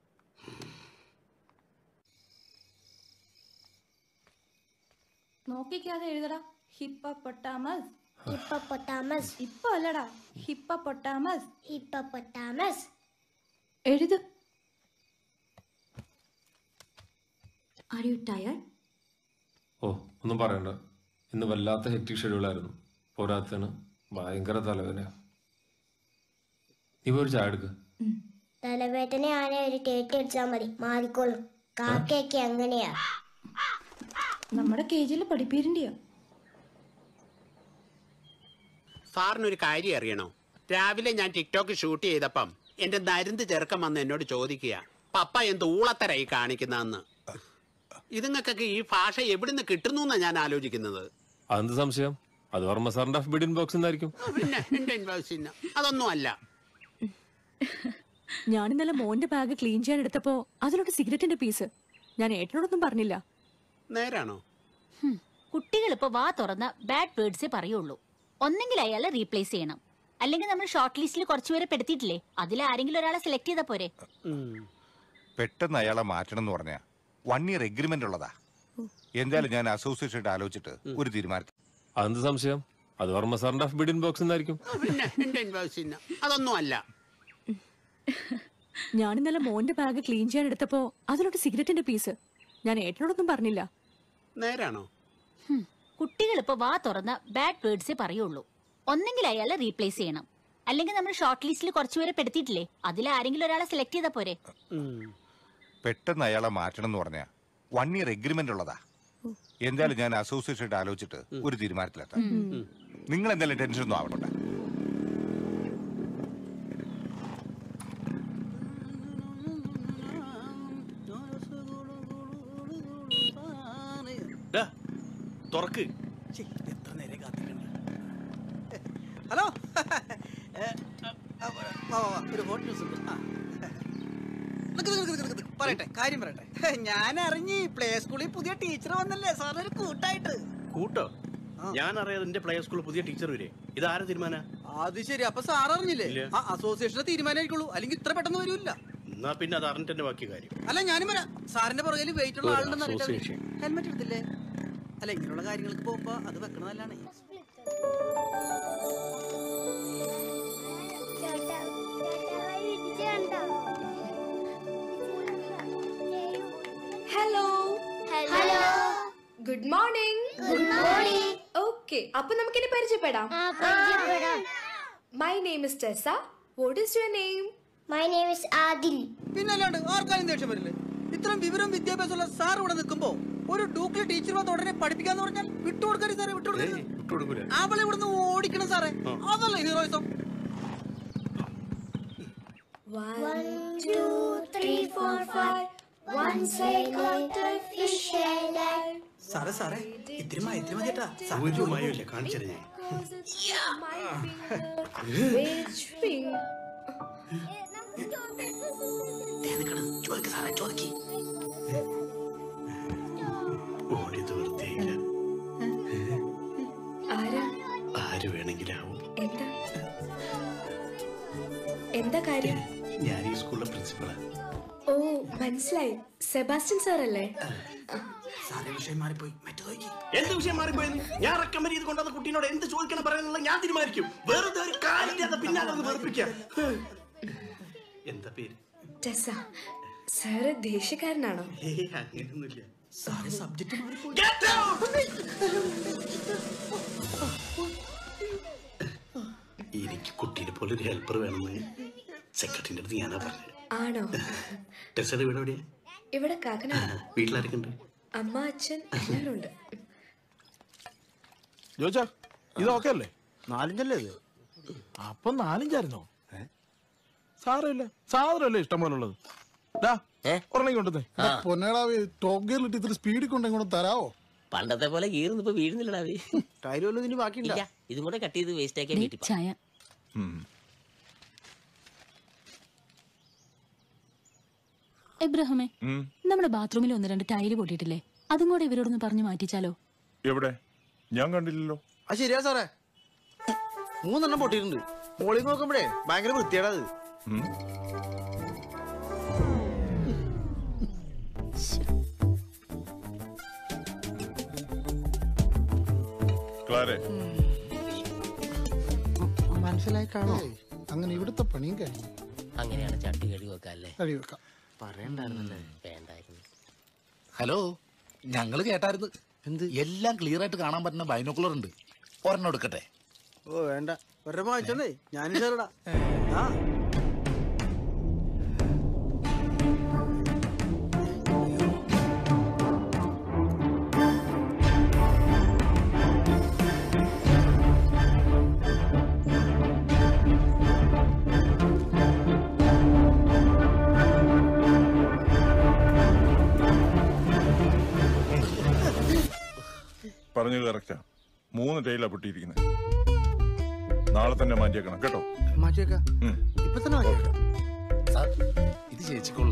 നോക്കിക്കാതെ എഴുതടാ ഹിപ്പപ്പൊട്ടാമസ് ഹിപ്പപ്പൊട്ടാമസ് ഇപ്പൊ അല്ലടാ ഹിപ്പപ്പൊട്ടാമസ് ഹിപ്പപ്പൊട്ടാമസ് എഴുത് ആർ യു ടയർഡ് ഓ ഒന്നും പറയണ്ട ഇന്ന് വല്ലാത്ത ഹെക്ടിക് ഷെഡ്യൂളായിരുന്നു പോരാത്തതിന് ഭയങ്കര തലവേദന നീ പോയി ഒരു ചായ എടുക്ക് തലവേദന ആനെ ഒരു ടേറ്റ് അടിച്ചാൽ മതി മാറിക്കോളും കാക്കയൊക്കെ അങ്ങനെയാ നമ്മുടെ കേജിൽ പഠിപ്പീരിന്റെയോ സാറിനൊരു കാര്യം അറിയണോ രാവിലെ ഞാൻ ടിക്ടോക്ക് ഷൂട്ട് ചെയ്തപ്പം എന്റെ നരുന്ത് ചെറുക്കം വന്ന് എന്നോട് ചോദിക്കുക പപ്പ എന്ത് ഊളത്തരായി കാണിക്കുന്നതെന്ന് ഇതുങ്ങൾക്കൊക്കെ ഈ ഭാഷ എവിടുന്ന് കിട്ടുന്നു എന്നാ ഞാൻ ആലോചിക്കുന്നത് അതെന്ത് സംശയം അത് വർമ്മ സാറിന്റെ ബിഡിൻ ബോക്സ് എന്നായിരിക്കും പിന്നെ എന്റെ ഇൻവോയ്സിന് അതൊന്നും അല്ല ഞാൻ ഇന്നലെ മോന്റെ ബാഗ് ക്ലീൻ ചെയ്യാൻ എടുത്തപ്പോ അതിലൊരു സിഗരറ്റിന്റെ പീസ് ഞാൻ ഏട്ടനോടൊന്നും പറഞ്ഞില്ല നേരാണോ കുട്ടികൾ ഇപ്പൊ വാ തുറന്ന ബാഡ് വേർഡ്സേ പറയുള്ളൂ ഒന്നെങ്കിൽ അയാളെ റീപ്ലേസ് ചെയ്യണം അല്ലെങ്കിൽ നമ്മൾ ഷോർട്ട് ലിസ്റ്റിൽ കുറച്ചുപേരെ പെടുത്തിയിട്ടില്ലേ അതിൽ ആരെങ്കിലും ഒരാളെ സെലക്ട് ചെയ്താ പോരെ പെട്ടെന്ന് അയാളെ മാറ്റണം എന്ന് പറഞ്ഞാ വൺ ഇയർ എഗ്രിമെന്റ് ഉള്ളതാ എന്തായാലും ഞാൻ അസോസിയേഷൻ ആലോചിച്ചിട്ട് ഒരു തീരുമാനത്തിൽ അതെന്ത് സംശയം അത് വർമ്മ സാറിന്റെ ബിഡിൻ ബോക്സ് എന്നായിരിക്കും പിന്നെ എന്റെ ഇൻവോയ്സിന് അതൊന്നും അല്ല ഞാൻ ഇന്നലെ മോന്റെ ബാഗ് ക്ലീൻ ചെയ്യാൻ എടുത്തപ്പോ അതിലൊരു സിഗരറ്റിന്റെ പീസ് ഞാൻ ഏട്ടനോടൊന്നും പറഞ്ഞില്ല നേരാണോ കുട്ടികൾ ഇപ്പൊ വാ തുറന്ന ബാഡ് വേർഡ്സേ പറയുള്ളൂ ഒന്നെങ്കിൽ അയാളെ റീപ്ലേസ് ചെയ്യണം അല്ലെങ്കിൽ നമ്മൾ ഷോർട്ട് ലിസ്റ്റിൽ കുറച്ചുപേരെ പെടുത്തിയിട്ടില്ലേ അതിൽ ആരെങ്കിലും ഒരാളെ സെലക്ട് ചെയ്താ പോരെ പെട്ടെന്ന് അയാളെ മാറ്റണം എന്ന് പറഞ്ഞാ വൺ ഇയർ എഗ്രിമെന്റ് ഉള്ളതാ എന്തായാലും ഞാൻ അസോസിയേഷൻ ആലോചിച്ചിട്ട് ഒരു തീരുമാനത്തിലെത്താം നിങ്ങൾ എന്തായാലും ടെൻഷൻ ഒന്നും ആവണ്ട എടുക്ക് എത്ര നേരം കാത്തിട്ടുണ്ട് ഹലോ ഏ, ആ, ആ, വാ, വാ, വാ, ഒരു ഹോട്ട് ന്യൂസ് ഉണ്ട് ആ. നിക്ക്, നിക്ക്, നിക്ക്, നിക്ക്, നിക്ക്. പറയട്ടെ കാര്യം പറയട്ടെ ഞാൻ അറിഞ്ഞ് പ്ലേ സ്കൂളിൽ പുതിയ ടീച്ചർ വന്നല്ലേ സാറിനൊരു കൂട്ടായിട്ട് കൂട്ടോ ഞാൻ അറിയാതെ എന്റെ പ്ലേ സ്കൂളിൽ പുതിയ ടീച്ചർ വരെ ഇതാരെ തീരുമാന അത് ശരി അപ്പൊ സാർ അറിഞ്ഞില്ലേ ഇല്ല. ആ അസോസിയേഷന്റെ തീരുമാനമായിരിക്കുള്ളൂ അല്ലെങ്കിൽ ഇത്ര പെട്ടെന്ന് വരൂല്ല എന്നാ പിന്നെ അത് അറിഞ്ഞിട്ട് തന്നെ ബാക്കി കാര്യം അല്ല ഞാനും വരാം സാറിന്റെ പുറകിൽ വെയിറ്റ് ഉള്ള ഒരു ആളുണ്ടെന്ന് association. ഹെൽമെറ്റ് എടുത്തില്ലേ അല്ല ഇങ്ങനെയുള്ള കാര്യങ്ങൾക്ക് പോകുമ്പോ അത് വെക്കണതല്ലാണ് hello hello good morning Good morning. Okay അപ്പൊ നമുക്കിനി പരിചയപ്പെടാം പരിചയപ്പെടാം. My name is Tessa what is your name my name is Adil പിന്നെ അല്ലാണ്ട് ആർക്കാരും ദേഷ്യം വരില്ലേ ഇത്രയും വിവരം വിദ്യാഭ്യാസമുള്ള സാർ ഇവിടെ നിൽക്കുമ്പോ ഒരു ഡൂക്കിലെ ടീച്ചർ വന്ന് ഉടനെ പഠിപ്പിക്കാന്ന് പറഞ്ഞാൽ വിട്ടുകൊടുക്കരുത് സാറേ വിട്ടുകൊടുക്കരുത് വിട്ടുകൊടുക്കൂല അവളെ ഇവിടുന്ന് ഓടിക്കണം സാറേ അതല്ലേ heroism One, two, three, four, five. Once I caught a fish and I സാറേ സാറേ ഇത്തിരി മയത്തിരി മതിയേട്ടാ ഒരു മയമില്ല കാണിച്ചത് ഞാൻ Which finger? ചോദിക്ക് സാറേ ചോദിക്ക് ഓടിയത് വെറുതെയില്ല ആരാ ആര് വേണമെങ്കിലാവും എന്താ എന്താ കാര്യം ഞാൻ ഈ സ്കൂളിലെ പ്രിൻസിപ്പളാ ഓ മനസ്സിലായി സെബാസ്റ്റ്യൻ സാർ അല്ലേ സാറേ വിഷയം മാറിപ്പോയി മറ്റു ചോദിക്ക് എന്ത് വിഷയം മാറിപ്പോയെന്ന് ഞാൻ റെക്കമെൻഡ് ചെയ്ത് കൊണ്ടുവന്ന കുട്ടീനോട് എന്ത് ചോദിക്കണം പറയാനുള്ള ഞാൻ തീരുമാനിക്കും വെറുതെ ഒരു കാലില്ലാതെ പിന്നാലെ ഒന്ന് വെറുപ്പിക്കാം എന്താ പേര് ടെസ സാറ് ദേഷ്യക്കാരനാണോ ഏയ് അങ്ങനെയൊന്നുമില്ല സാറേ സബ്ജക്ട് മാറിപ്പോയി എനിക്ക് കുട്ടീനെ പോലെ ഒരു ഹെൽപ്പർ വേണമെന്ന് സെക്രട്ടറിന്റെ അടുത്ത് ഞാനാ പറഞ്ഞത് ആണോ ടെസ്റ്റയുടെ വീട് എവിടെയാ ഇവിടെ കാക്കനാട് വീട്ടിലാരൊക്കെ ഉണ്ട് അമ്മ അച്ഛൻ എല്ലാവരും ഉണ്ട് ജോച്ചാ ഇത് ഓക്കെ അല്ലേ നാലഞ്ചല്ലേ ഇത് അപ്പൊ നാലഞ്ചായിരുന്നോ സാരമില്ല സാധനമല്ലേ ഇഷ്ടം പോലെ ഉള്ളത് ഒരെണ്ണം കൊണ്ടുതേ പൊന്നേടാവി ടോപ്പ് ഗിയറിലിട്ട് ഇത്തിരി സ്പീഡിൽ കൊണ്ട് ഇങ്ങോട്ട് തരാവോ പണ്ടത്തെ പോലെ ഗീർന്ന് ഇപ്പൊ വീഴുന്നില്ലടാവേ ടൈല് വല്ലതും ഇനി ബാക്കിയുണ്ടോ ഇല്ല ഇതും കൂടെ കട്ട് ചെയ്ത് വേസ്റ്റ് ആക്കിയാൽ വീട്ടിൽ പോവാം. ചായ എബ്രഹമേ നമ്മുടെ ബാത്റൂമിൽ ഒന്ന് രണ്ട് ടൈല് പൊട്ടിയിട്ടില്ലേ അതും കൂടെ ഇവരോടൊന്ന് പറഞ്ഞു മാറ്റിച്ചാലോ എവിടെ ഞാൻ കണ്ടില്ലല്ലോ ആ ശരിയാ സാറേ മൂന്നെണ്ണം പൊട്ടിയിട്ടുണ്ട് മോളിൽ നോക്കുമ്പോഴേ ഭയങ്കര വൃത്തിയാടാ അത് ക്ലാരെ മനസ്സിലായി കാണോ അങ്ങനെ ഇവിടുത്തെ പണിയും കഴിഞ്ഞു അങ്ങനെയാണ് ചട്ടി കഴുകി വെക്കാല്ലേ കഴി വെക്കാം പറയണ്ടായിരുന്നല്ലേ വേണ്ടായിരുന്നു ഹലോ ഞങ്ങൾ കേട്ടായിരുന്നു എന്ത് എല്ലാം ക്ലിയർ ആയിട്ട് കാണാൻ പറ്റുന്ന ബൈനോക്കുലർ ഉണ്ട് ഒരെണ്ണം എടുക്കട്ടെ ഓ വേണ്ട ഒരെണ്ണം വാങ്ങിച്ചോണ്ടേ ഞാനും ചേരടാ ആ പറഞ്ഞത് കറക്റ്റാ മൂന്ന് ടൈലാ പൊട്ടിയിരിക്കുന്നത് നാളെ തന്നെ മാറ്റിയേക്കണം കേട്ടോ മാറ്റിയേക്കാം ഉം. ഇപ്പൊ തന്നെ മാറ്റിയേക്കാം സാർ ഇത് ചേച്ചിക്കുള്ള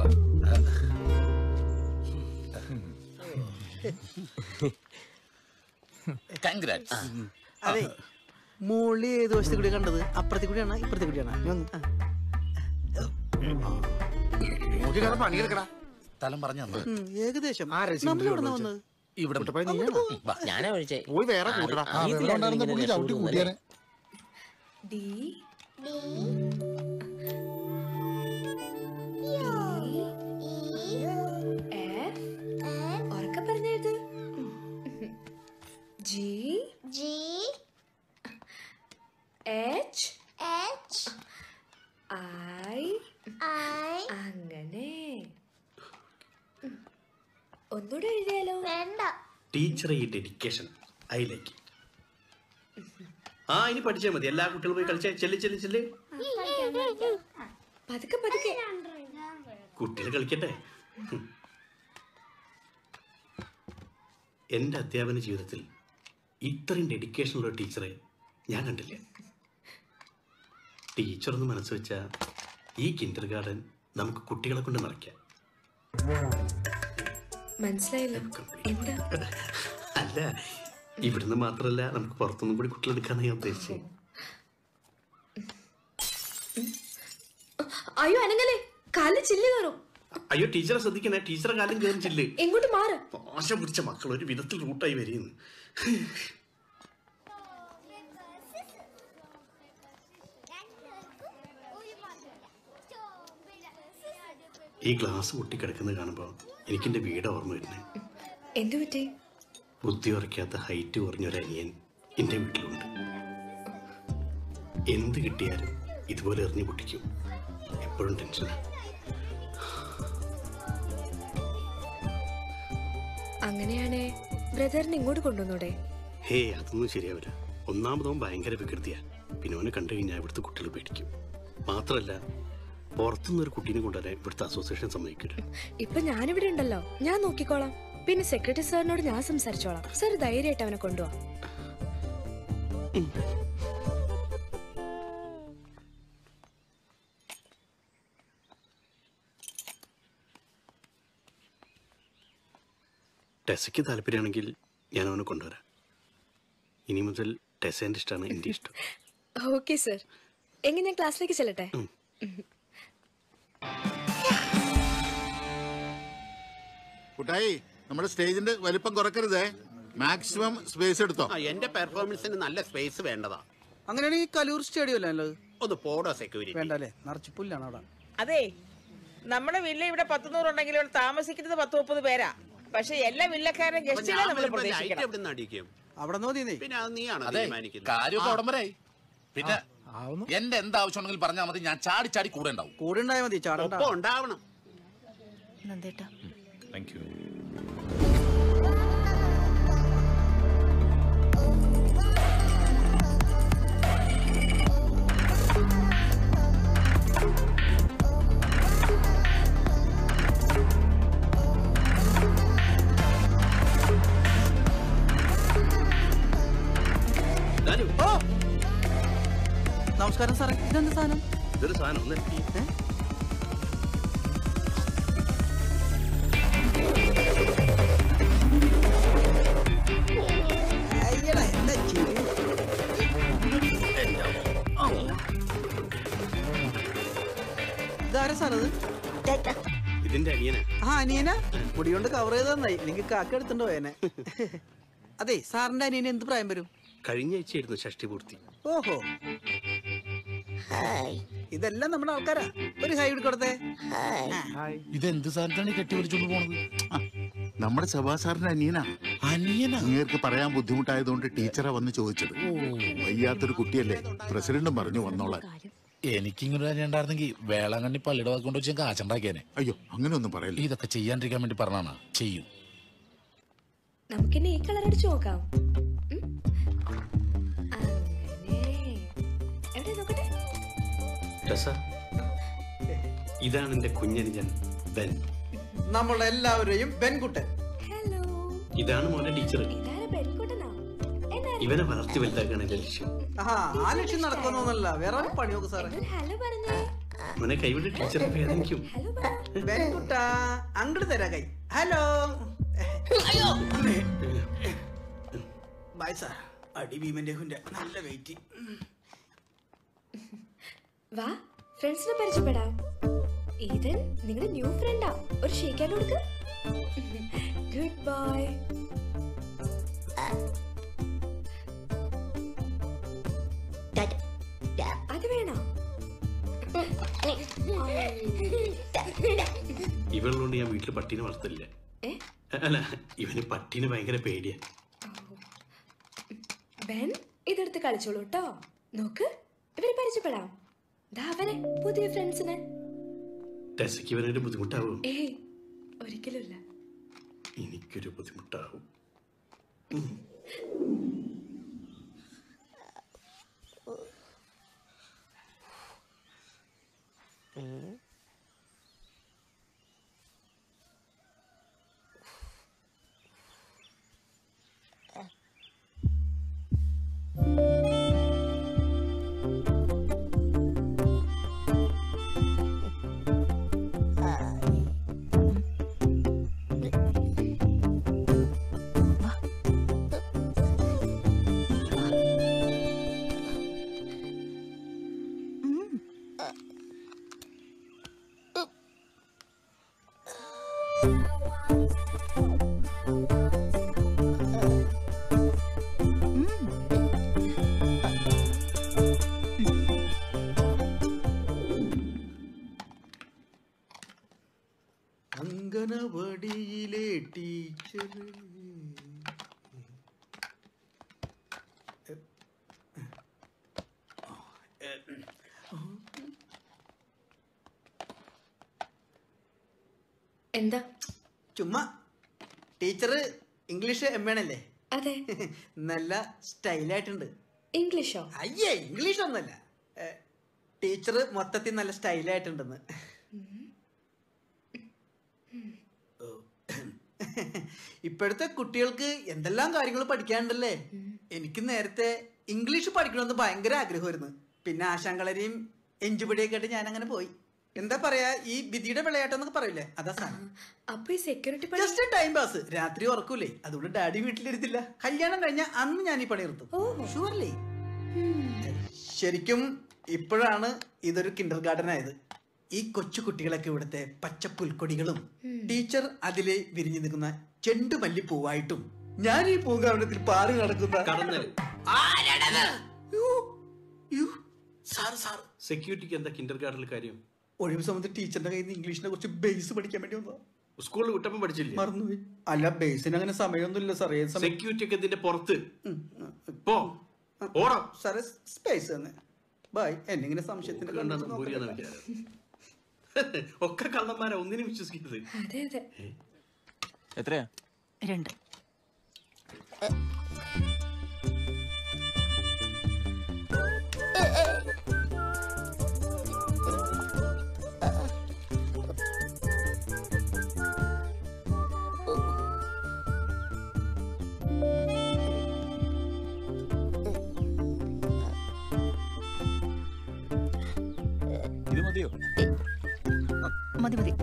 കൺഗ്രാറ്റ്സ് അതെ മോളി ഏത് വശത്തെ കൂടി കണ്ടത് അപ്പുറത്തെ കൂടിയാണ് ഇപ്പുറത്തെ കൂടിയാണ് നീ വന്ന്. നോക്കി കാണാൻ പണിയെടുക്കടാ സ്ഥലം പറഞ്ഞു തന്നു ഉം, ഏകദേശം ആരാ നമ്മൾ സിമ്പിൾ ഇവിടെ വിളിച്ചത്? വന്നത് ഇവിടെ കുട്ടപ്പായി നീയാണോ? ഞാനാ വിളിച്ചേ പോയി വേറെ കൂട്ടടാ ആ വെള്ളം ഉണ്ടായിരുന്ന പുള്ളി ചവിട്ടി കൂട്ടിയാനെ ഡി എഫ് ഉറക്കെ പറഞ്ഞത് G G H H I I അങ്ങനെ ഉം. ഒന്നുകൂടെ എഴുതിയാലോ വേണ്ട ടീച്ചറെ ഈ ഡെഡിക്കേഷൻ അതിലേക്ക് ആ ഇനി പഠിച്ചാൽ മതി എല്ലാ കുട്ടികളും പോയി കളിച്ചാൽ ചെല്ലി ചെല്ലി ചെല്ലി പതുക്കെ പതുക്കെ കുട്ടികൾ കളിക്കട്ടെ ഹും. എൻ്റെ അധ്യാപന ജീവിതത്തിൽ ഇത്രയും ഡെഡിക്കേഷനുള്ള ഒരു ടീച്ചറെ ഞാൻ കണ്ടില്ല ടീച്ചറൊന്ന് മനസ്സ് വെച്ചാൽ ഈ കിൻഡർ ഗാർഡൻ നമുക്ക് കുട്ടികളെ കൊണ്ട് നിറയ്ക്കാം മനസ്സിലായില്ല എന്താ അല്ല ഇവിടുന്ന് മാത്രമല്ല നമുക്ക് പുറത്തുനിന്നും കൂടി കുട്ടികളെടുക്കാന്ന് ഞാൻ ഉദ്ദേശിച്ചത് അയ്യോ അനങ്ങലേ കാലിൽ ചില്ല് കയറും അയ്യോ ടീച്ചറെ ശ്രദ്ധിക്കണേ ടീച്ചറെ കാലം കയറിച്ചില്ലേ എങ്ങോട്ട് മാറ് ആശ പിടിച്ച മക്കൾ ഒരു വിധത്തിൽ റൂട്ടായി വരികയെന്ന് ഈ ഗ്ലാസ് പൊട്ടിക്കിടക്കുന്നത് കാണുമ്പോൾ എനിക്കെൻ്റെ വീട് ഓർമ്മ വരുന്നത് എന്തു പറ്റി ബുദ്ധി ഉറയ്ക്കാത്ത ഹൈറ്റ് കുറഞ്ഞൊരു അനിയൻ എൻ്റെ വീട്ടിലുണ്ട് എന്ത് കിട്ടിയാലും ഇതുപോലെ എറിഞ്ഞു പൊട്ടിക്കും എപ്പോഴും ടെൻഷനാണ് അങ്ങനെയാണേ ബ്രദറിനെ ഇങ്ങോട്ട് കൊണ്ടുവന്നൂടെ ഹേ അതൊന്നും ശരിയാവില്ല ഒന്നാമതവൻ ഭയങ്കര വികൃതിയാ പിന്നെ അവനെ കണ്ടു കഴിഞ്ഞാൽ ഇവിടുത്തെ കുട്ടികൾ പേടിക്കും മാത്രമല്ല പുറത്തുനിന്ന് ഒരു കുട്ടീനെ കൊണ്ടുവരാൻ ഇവിടുത്തെ അസോസിയേഷൻ സമ്മതിക്കില്ല ഇപ്പൊ ഞാനിവിടെ ഉണ്ടല്ലോ ഞാൻ നോക്കിക്കോളാം പിന്നെ സെക്രട്ടറി സാറിനോട് ഞാൻ സംസാരിച്ചോളാം സാർ ധൈര്യമായിട്ട് അവനെ കൊണ്ടുപോവാ ടെസയ്ക്ക് താല്പര്യമാണെങ്കിൽ ഞാൻ അവനെ കൊണ്ടുവരാം ഇനി മുതൽ ടെസേൻ്റെ ഇഷ്ടമാണ് എൻ്റെ ഇഷ്ടം ഓക്കെ സർ എങ്കിൽ ഞാൻ ക്ലാസ്സിലേക്ക് ചെല്ലട്ടെ കുട്ടായി നമ്മുടെ സ്റ്റേജിന്റെ വലിപ്പം കുറക്കരുതേ മാക്സിമം സ്പേസ് എടുത്തോ ആ, എന്റെ പെർഫോമൻസിന് നല്ല സ്പേസ് വേണ്ടതാ അങ്ങനെയാണെങ്കിൽ കലൂർ സ്റ്റേഡിയം അല്ലേ നല്ലത് ഒന്ന് പോടോ സെക്യൂരിറ്റി വേണ്ടല്ലേ നിറച്ച് പുല്ലാണ് അവിടെ അതെ നമ്മുടെ വില്ല ഇവിടെ പത്തുനൂറുണ്ടെങ്കിൽ ഇവിടെ താമസിക്കുന്നത് പത്ത് മുപ്പത് പേരാ പക്ഷെ എല്ലാ വില്ലക്കാരും ഗസ്റ്റുകളെ നമ്മൾ പ്രതീക്ഷിക്കണം എവിടെ അടിക്കും അവിടെ നോക്കിയേ പിന്നെ അത് നീയാണോ അതെ തീരുമാനിക്കുന്നത് കാര്യമൊക്കെ ആ. അവിടം വരെ ആയി. പിന്നെ എന്റെ എന്താവശ്യം ഉണ്ടെങ്കിലും പറഞ്ഞാൽ മതി ഞാൻ ചാടി ചാടി കൂടെ ഉണ്ടാവും കൂടെ ഉണ്ടായാൽ മതി ചാടണ്ട ഒപ്പം ഉണ്ടാവണം നന്ദേട്ടാ താങ്ക് യു ഓ നമസ്കാരം സാറേ ഇതെന്ത് സാധനം ഇതൊരു സാധനം ഒന്ന് അയ്യടാ എന്താ ചെയ്യും ഇതാരാ സാറേ ഇത് ഇതിന്റെ അനിയനാ ആ അനിയന മുടി കൊണ്ട് കവർ ചെയ്ത് നന്നായി എനിക്ക് കാക്ക എടുത്തുണ്ട് പോയനെ അതെ സാറിന്റെ അനിയന് എന്ത് പ്രായം വരും കഴിഞ്ഞ ആഴ്ചയായിരുന്നു ഷഷ്ടി പൂർത്തി ഓഹോ ഇതെല്ലാം നമ്മുടെ ആൾക്കാരാ ഒരു ഹൈ കൊടുത്തേ ഇതെന്ത് സാധനത്താണ് കെട്ടി വിളിച്ചോണ്ട് പോണത് നമ്മുടെ സഭാ സാറിന്റെ അനിയനാ അനിയനാ നിങ്ങൾക്ക് പറയാൻ ബുദ്ധിമുട്ടായതുകൊണ്ട് ടീച്ചറാ വന്ന് ചോദിച്ചത് വയ്യാത്തൊരു കുട്ടിയല്ലേ പ്രസിഡന്റും പറഞ്ഞു വന്നോളാൻ എനിക്കിങ്ങനെ ഒരു അനിയൻ ഉണ്ടായിരുന്നെങ്കിൽ വേളാങ്കണ്ണി പള്ളിയുടെ വാക്ക് കൊണ്ട് വെച്ച് ഞാൻ കാച്ചുണ്ടാക്കിയേനെ അയ്യോ അങ്ങനെ ഒന്നും പറയല്ല ഇതൊക്കെ ചെയ്യാണ്ടിരിക്കാൻ വേണ്ടി പറഞ്ഞാണ് ചെയ്യും നമുക്കിനി ഈ കളർ അടിച്ചു നോക്കാം ഉം? അങ്ങനെ എവിടെ നോക്കട്ടെ ടെസ ഇതാണ് എന്റെ കുഞ്ഞനുജൻ ബെൻ നമ്മളുടെ എല്ലാവരെയും പെൺകുട്ടൻ ഹലോ ഇതാണ് മോനെ ടീച്ചർ ഇതാരാ പെൺകുട്ടനാ ഇവനെ വളർത്തി വലുതാക്കാണ് എന്റെ ലക്ഷ്യം ആ ആ ലക്ഷ്യം നടക്കുന്നൊന്നല്ല വേറെ ഒരു പണി നോക്ക് സാറേ ഹലോ പറഞ്ഞേ മോനെ കൈവിട്ട് ടീച്ചറെ വേദനിക്കും പെൺകുട്ട അങ്ങോട്ട് തരാ കൈ ഹലോ ബൈ സാർ അടി ഭീമന്റെ ഹുന്റെ നല്ല വെയിറ്റ് വാ ഫ്രണ്ട്സിനെ പരിചയപ്പെടാം ഈതൻ നിങ്ങളുടെ ന്യൂ ഫ്രണ്ടാ ഒരു ഷേക്കാൻ കൊടുക്ക് ഗുഡ് ബൈ അത് വേണോ ഇവളുകൊണ്ട് ഞാൻ വീട്ടിൽ പട്ടീനെ വളർത്തില്ല ഏ? അല്ല ഇവന് പട്ടീനെ ഭയങ്കര പേടിയാ ബെൻ ഇതെടുത്ത് കളിച്ചോളൂ കേട്ടോ നോക്ക് ഇവരെ പരിചയപ്പെടാം ദാ അവരെ പുതിയ ഫ്രണ്ട്സിനെ ടെസയ്ക്ക് ഇവനൊരു ബുദ്ധിമുട്ടാവും ഏയ് ഒരിക്കലുമില്ല എനിക്കൊരു ബുദ്ധിമുട്ടാവും എന്താ ചുമ്മാ ടീച്ചർ ഇംഗ്ലീഷ് എം ആണല്ലേ അതെ നല്ല സ്റ്റൈലായിട്ടുണ്ട് ഇംഗ്ലീഷോ അയ്യേ ഇംഗ്ലീഷ് ഒന്നല്ല ടീച്ചർ മൊത്തത്തിൽ നല്ല സ്റ്റൈലായിട്ടുണ്ടെന്ന് ഇപ്പോഴത്തെ കുട്ടികൾക്ക് എന്തെല്ലാം കാര്യങ്ങൾ പഠിക്കാനുണ്ടല്ലേ എനിക്ക് നേരത്തെ ഇംഗ്ലീഷ് പഠിക്കണമെന്ന് ഭയങ്കര ആഗ്രഹമായിരുന്നു പിന്നെ ആശാങ്കളരെയും എഞ്ചുപടിയൊക്കെ ആയിട്ട് ഞാൻ അങ്ങനെ പോയി എന്താ പറയാ ഈ വിധിയുടെ വിളയാട്ടം എന്നൊക്കെ പറയില്ലേ അതാ സാധനം അപ്പൊ ഈ സെക്യൂരിറ്റി ജസ്റ്റ് ടൈം പാസ് രാത്രി ഉറക്കൂലേ അതുകൊണ്ട് ഡാഡി വീട്ടിലിരുത്തില്ല കല്യാണം കഴിഞ്ഞ അന്ന് ഞാൻ ഈ പണി നിർത്തും ഷുവർലി ശരിക്കും ഇപ്പോഴാണ് ഇതൊരു കിൻഡർ ഗാർഡൻ ആയത് ഈ കൊച്ചു കുട്ടികളൊക്കെ ഇവിടുത്തെ പച്ച പുൽക്കൊടികളും ടീച്ചർ അതിലെ വിരിഞ്ഞു നിൽക്കുന്ന ചെണ്ടുമല്ലി പൂവായിട്ടും ഞാൻ ഈ പൂങ്കാവനത്തിൽ പാറി നടക്കുന്ന സാർ സാർ സെക്യൂരിറ്റിക്ക് എന്താ കിൻഡർ ഗാർഡനിൽ കാര്യം ഒഴിവ് സമയത്ത് ടീച്ചറിന്റെ കയ്യിൽ നിന്ന് ഇംഗ്ലീഷിനെ കുറിച്ച് ബേസ് പഠിക്കാൻ വേണ്ടി വന്നതാ സ്കൂളിൽ കുട്ടപ്പം പഠിച്ചില്ലേ മറന്നുപോയി അല്ല ബേസിന് അങ്ങനെ സമയമൊന്നുമില്ല സാർ ഏത് സമയം സെക്യൂരിറ്റി ഒക്കെ ഇതിന്റെ പുറത്ത് പോ ഓടാം സാറേ സ്പേസ് തന്നെ ബൈ എന്നെ ഇങ്ങനെ സംശയത്തിന്റെ കണ്ടാ കണ്ണിൽ നമ്പൂരിയാന്നാ നോക്കണ്ട. വിചാരം. ഒക്കെ കള്ളന്മാരാ ഒന്നിനും വിശ്വസിക്കരുത് അതെ അതെ എത്രയാ രണ്ട് ഇത് മതിയോ മതി മതി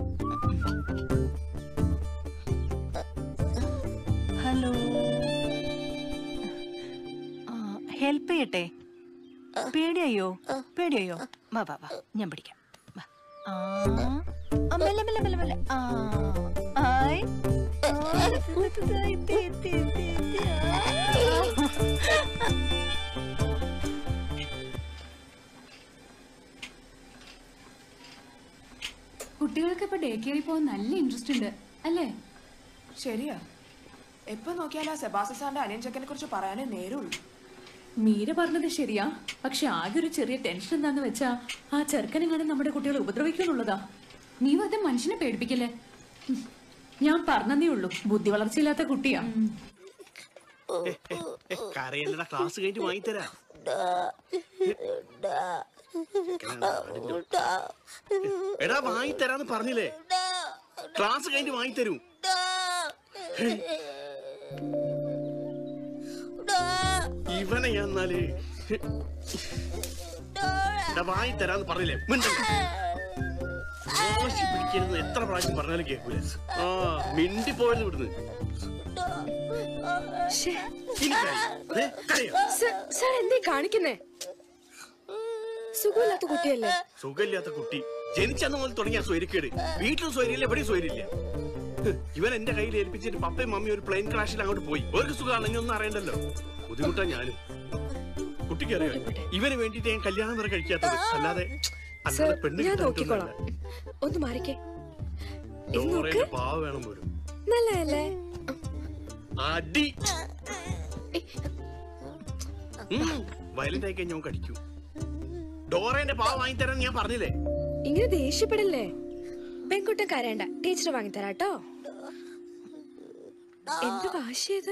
ഹലോ ഹെൽപ്പ് ചെയ്യട്ടെ പേടിയായോ പേടിയായോ വാ വാ വാ ഞാൻ പിടിക്കാം വാ. ആ ആ, മെല്ലെ മെല്ലെ മെല്ലെ മെല്ലെ ആ ആയ് ആ, ഇത്, ഇത്, ഇത്, ഇത്, ഇത്, ഇത്, ഇത്, ആ. കുട്ടികൾക്ക് ഇപ്പൊ ഡേ കെയറിൽ പോകാൻ നല്ല ഇൻട്രസ്റ്റ് ഉണ്ട് അല്ലേ ശരിയാ എപ്പോ നോക്കിയാലും ആ സെബാസ്റ്റ്യൻ സാറിന്റെ അനിയൻ ചെക്കനെ കുറിച്ച് പറയാനേ നേരുള്ളൂ മീര പറഞ്ഞത് ശരിയാ പക്ഷെ ആകെ ഒരു ചെറിയ ടെൻഷൻ എന്താന്ന് വെച്ചാ ആ ചെറുക്കനെങ്ങാനും നമ്മുടെ കുട്ടികളെ ഉപദ്രവിക്കുന്നുള്ളതാ നീ വെറുതെ മനുഷ്യനെ പേടിപ്പിക്കല്ലേ ഉം. ഞാൻ പറഞ്ഞതേ ഉള്ളൂ ബുദ്ധി വളർച്ചയില്ലാത്ത കുട്ടിയാ കരയല്ലടാ ക്ലാസ് കഴിഞ്ഞ് വാങ്ങിത്തരാ എടാ വാങ്ങിത്തരാന്ന് പറഞ്ഞില്ലേ ക്ലാസ് കഴിഞ്ഞ് വാങ്ങിത്തരൂ ഇവനെ ഞാൻ എന്നാല് എടാ വാങ്ങിത്തരാന്ന് പറഞ്ഞില്ലേ മിണ്ടണ്ട. വാശി പിടിക്കരുത് എത്ര പ്രാവശ്യം പറഞ്ഞാലും കേൾക്കൂല ആ മിണ്ടി പോയത് ഇവിടുന്ന് ഇനി കരയും. ദേ, കരയോ? സാർ എന്തേ കാണിക്കുന്നേ സുഖമില്ലാത്ത കുട്ടിയല്ലേ സുഖമില്ലാത്ത കുട്ടി ജനിച്ചന്ന് മുതൽ തുടങ്ങിയ സ്വൈരിക്കേട് വീട്ടിലും സ്വൈര്യമില്ല എവിടെയും സ്വൈര്യമില്ല ഹ്, ഇവൻ എന്റെ കയ്യിൽ ഏൽപ്പിച്ചിട്ട് പപ്പയും മമ്മിയും ഒരു പ്ലെയിൻ ക്രാഷിൽ അങ്ങോട്ട് പോയി അവർക്ക് സുഖമാണ് ഇനി ഒന്നും അറിയണ്ടല്ലോ ബുദ്ധിമുട്ടാ ഞാനും കുട്ടിക്ക് അറിയാം ഇവന് വേണ്ടിട്ട് ഞാൻ കല്യാണം വരെ കഴിക്കാത്തത് അല്ലാതെ സാർ അല്ലാതെ പെണ്ണ് ഞാൻ കിട്ടാൻ നോക്കിക്കോളാം പറ്റുന്നതല്ല. ഒന്ന് മാറിക്കേ ഇത് നോക്ക് ഡോറേന്റെ പാവ വേണം പോലും നല്ലതല്ലേ അടി വയലന്റ് ആയി കഴിഞ്ഞാൽ കടിക്കും ഡോറേന്റെ പാവ വാങ്ങിത്തരാൻ ഞാൻ പറഞ്ഞില്ലേ ഇങ്ങനെ ദേഷ്യപ്പെടല്ലേ പെൺകുട്ടൻ കരയണ്ട ടീച്ചർ വാങ്ങിത്തരാട്ടോ എന്ത് വാശിയത്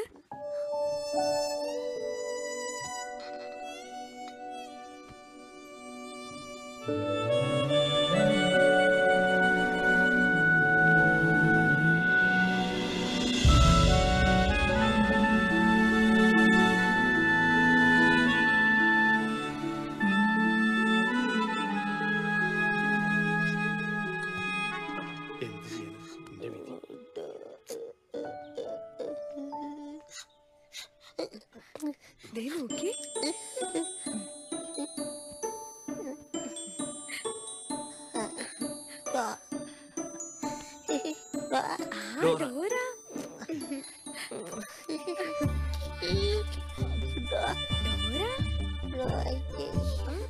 എന്ത് ചെയ്യാനാ എന്റെ വിധി ദേ നോക്കി ആ ഡോറ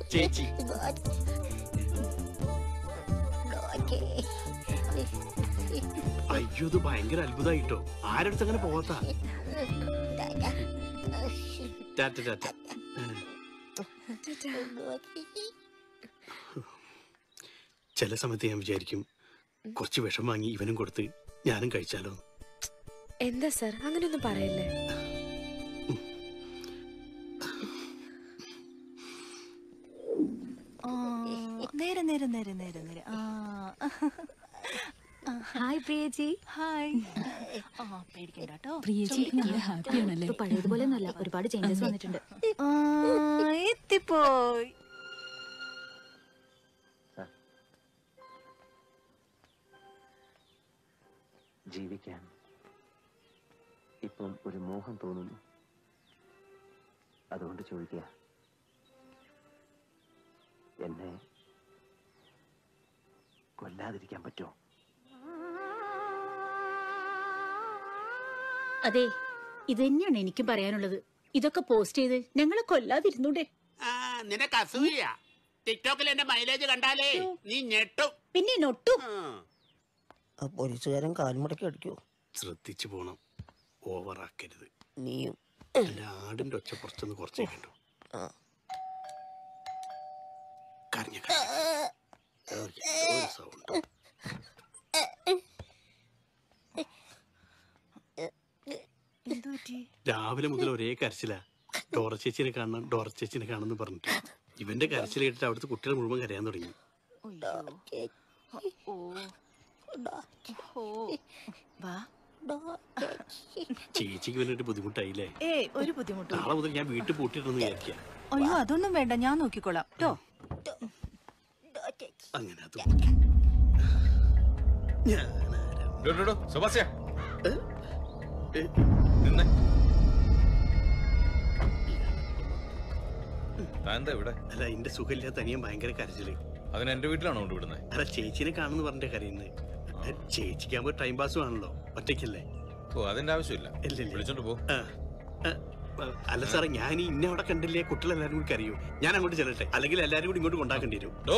ചേച്ചി അയ്യോ ഇത് ഭയങ്കര അത്ഭുതമായിട്ടോ ആരടുത്ത് അങ്ങനെ പോകാത്ത ടാറ്റ ടാറ്റ ചില സമയത്ത് ഞാൻ വിചാരിക്കും കുറച്ച് വിഷം വാങ്ങി ഇവനും കൊടുത്ത് ഞാനും കഴിച്ചാലോ എന്താ സർ അങ്ങനെയൊന്നും പറയല്ലേ ആ, നേരെ നേരെ നേരെ നേരെ നേരെ ആ ഹായ് പ്രിയേച്ചി ഹായ് ആ പേടിക്കണ്ട കേട്ടോ പ്രിയേച്ചി നല്ല ഹാപ്പി ആണല്ലേ പഴയതുപോലെ ഒന്നുമല്ല ഒരുപാട് ചേഞ്ചസ് വന്നിട്ടുണ്ട് ആ, എത്തിപ്പോയി ജീവിക്കാൻ ഇപ്പം ഒരു മോഹം തോന്നുന്നു അതുകൊണ്ട് ചോദിക്കുക എന്നെ കൊല്ലാതിരിക്കാൻ പറ്റുമോ അതെ ഇത് തന്നെയാണ് എനിക്കും പറയാനുള്ളത് ഇതൊക്കെ പോസ്റ്റ് ചെയ്ത് ഞങ്ങളെ കൊല്ലാതിരുന്നൂടെ ആ നിനക്ക് അസൂയ ടിക്ടോക്കിൽ എന്റെ മൈലേജ് കണ്ടാലേ നീ ഞെട്ടും പിന്നെ നൊട്ടും ആ പോലീസുകാരൻ കാൽമുടക്കി അടിക്കോ ശ്രദ്ധിച്ചു പോണം ഓവറാക്കരുത് നീയും അല്ല ആടിന്റെ ഒച്ച പുറത്തുനിന്ന് കുറച്ചേ കണ്ടു കരഞ്ഞ സൗണ്ട് രാവിലെ മുതൽ ഒരേ കരച്ചില ഡോറ ചേച്ചിനെ കാണണം ഡോറ ചേച്ചിനെ കാണണം പറഞ്ഞിട്ട് ഇവന്റെ കരച്ചിൽ കേട്ടിട്ട് അവിടുത്തെ കുട്ടികൾ മുഴുവൻ കരയാൻ തുടങ്ങി ഓ ഓ വാ ചേച്ചിക്ക് വേണ്ടിട്ട് ബുദ്ധിമുട്ടായില്ലേ ഏയ് ഒരു ബുദ്ധിമുട്ടും നാളെ മുതൽ ഞാൻ വീട്ടിൽ പൂട്ടിയിട്ടെന്ന് വിചാരിക്കാം അയ്യോ അതൊന്നും വേണ്ട ഞാൻ നോക്കിക്കോളാം കേട്ടോ അങ്ങനെ അത് സുഭാസ്യ നിന്നെ താൻ എന്താ ഇവിടെ അല്ല എന്റെ സുഖമില്ലാത്ത അനിയൻ ഭയങ്കര കരച്ചില് അതിന് എന്റെ വീട്ടിലാണോ കൊണ്ടുവിടുന്നത് അല്ല ചേച്ചിനെ കാണുന്നു പറഞ്ഞ കരയുന്നത് ചേച്ചിക്കാകുമ്പോ ടൈം പാസും ആണല്ലോ ഒറ്റയ്ക്കല്ലേ ഓ അതിന്റെ ആവശ്യമില്ല വിളിച്ചോണ്ട് പോ ആ, ആ, അല്ല സാറേ ഞാൻ ഇന്നെ അവിടെ കണ്ടില്ലേ കുട്ടികൾ എല്ലാരും കൂടി കരയൂ ഞാൻ അങ്ങോട്ട് ചെല്ലട്ടെ അല്ലെങ്കിൽ എല്ലാരും കൂടി ഇങ്ങോട്ട് കൊണ്ടാക്കേണ്ടി വരും ഡോ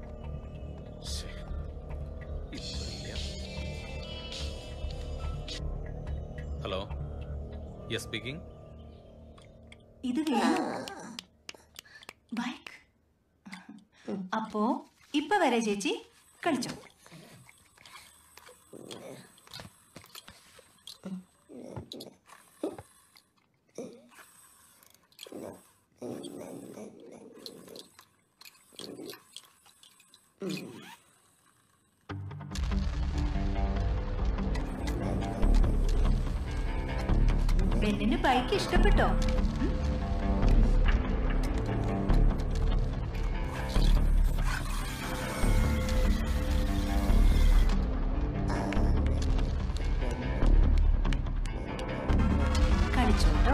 ഹലോ യെസ് സ്പീക്കിംഗ് ഇത് വേണോ ബൈക്ക് അപ്പോ ഇപ്പൊ വരെ ചേച്ചി കളിച്ചോ ബെന്നിന് ബൈക്ക് ഇഷ്ടപ്പെട്ടോ ഉം? കളിച്ചോട്ടോ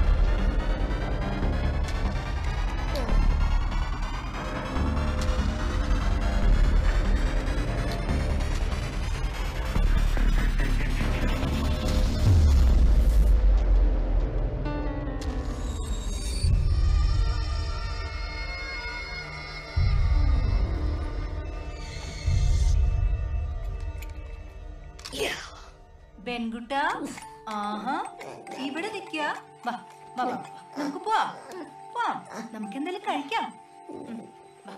ബെൻകുട്ട ആഹാ ഇവിടെ നിക്ക വാ വാ വാ നമുക്ക് പോവാം പോവാം നമുക്ക് എന്തെങ്കിലും കഴിക്കാം ഉം, വാ.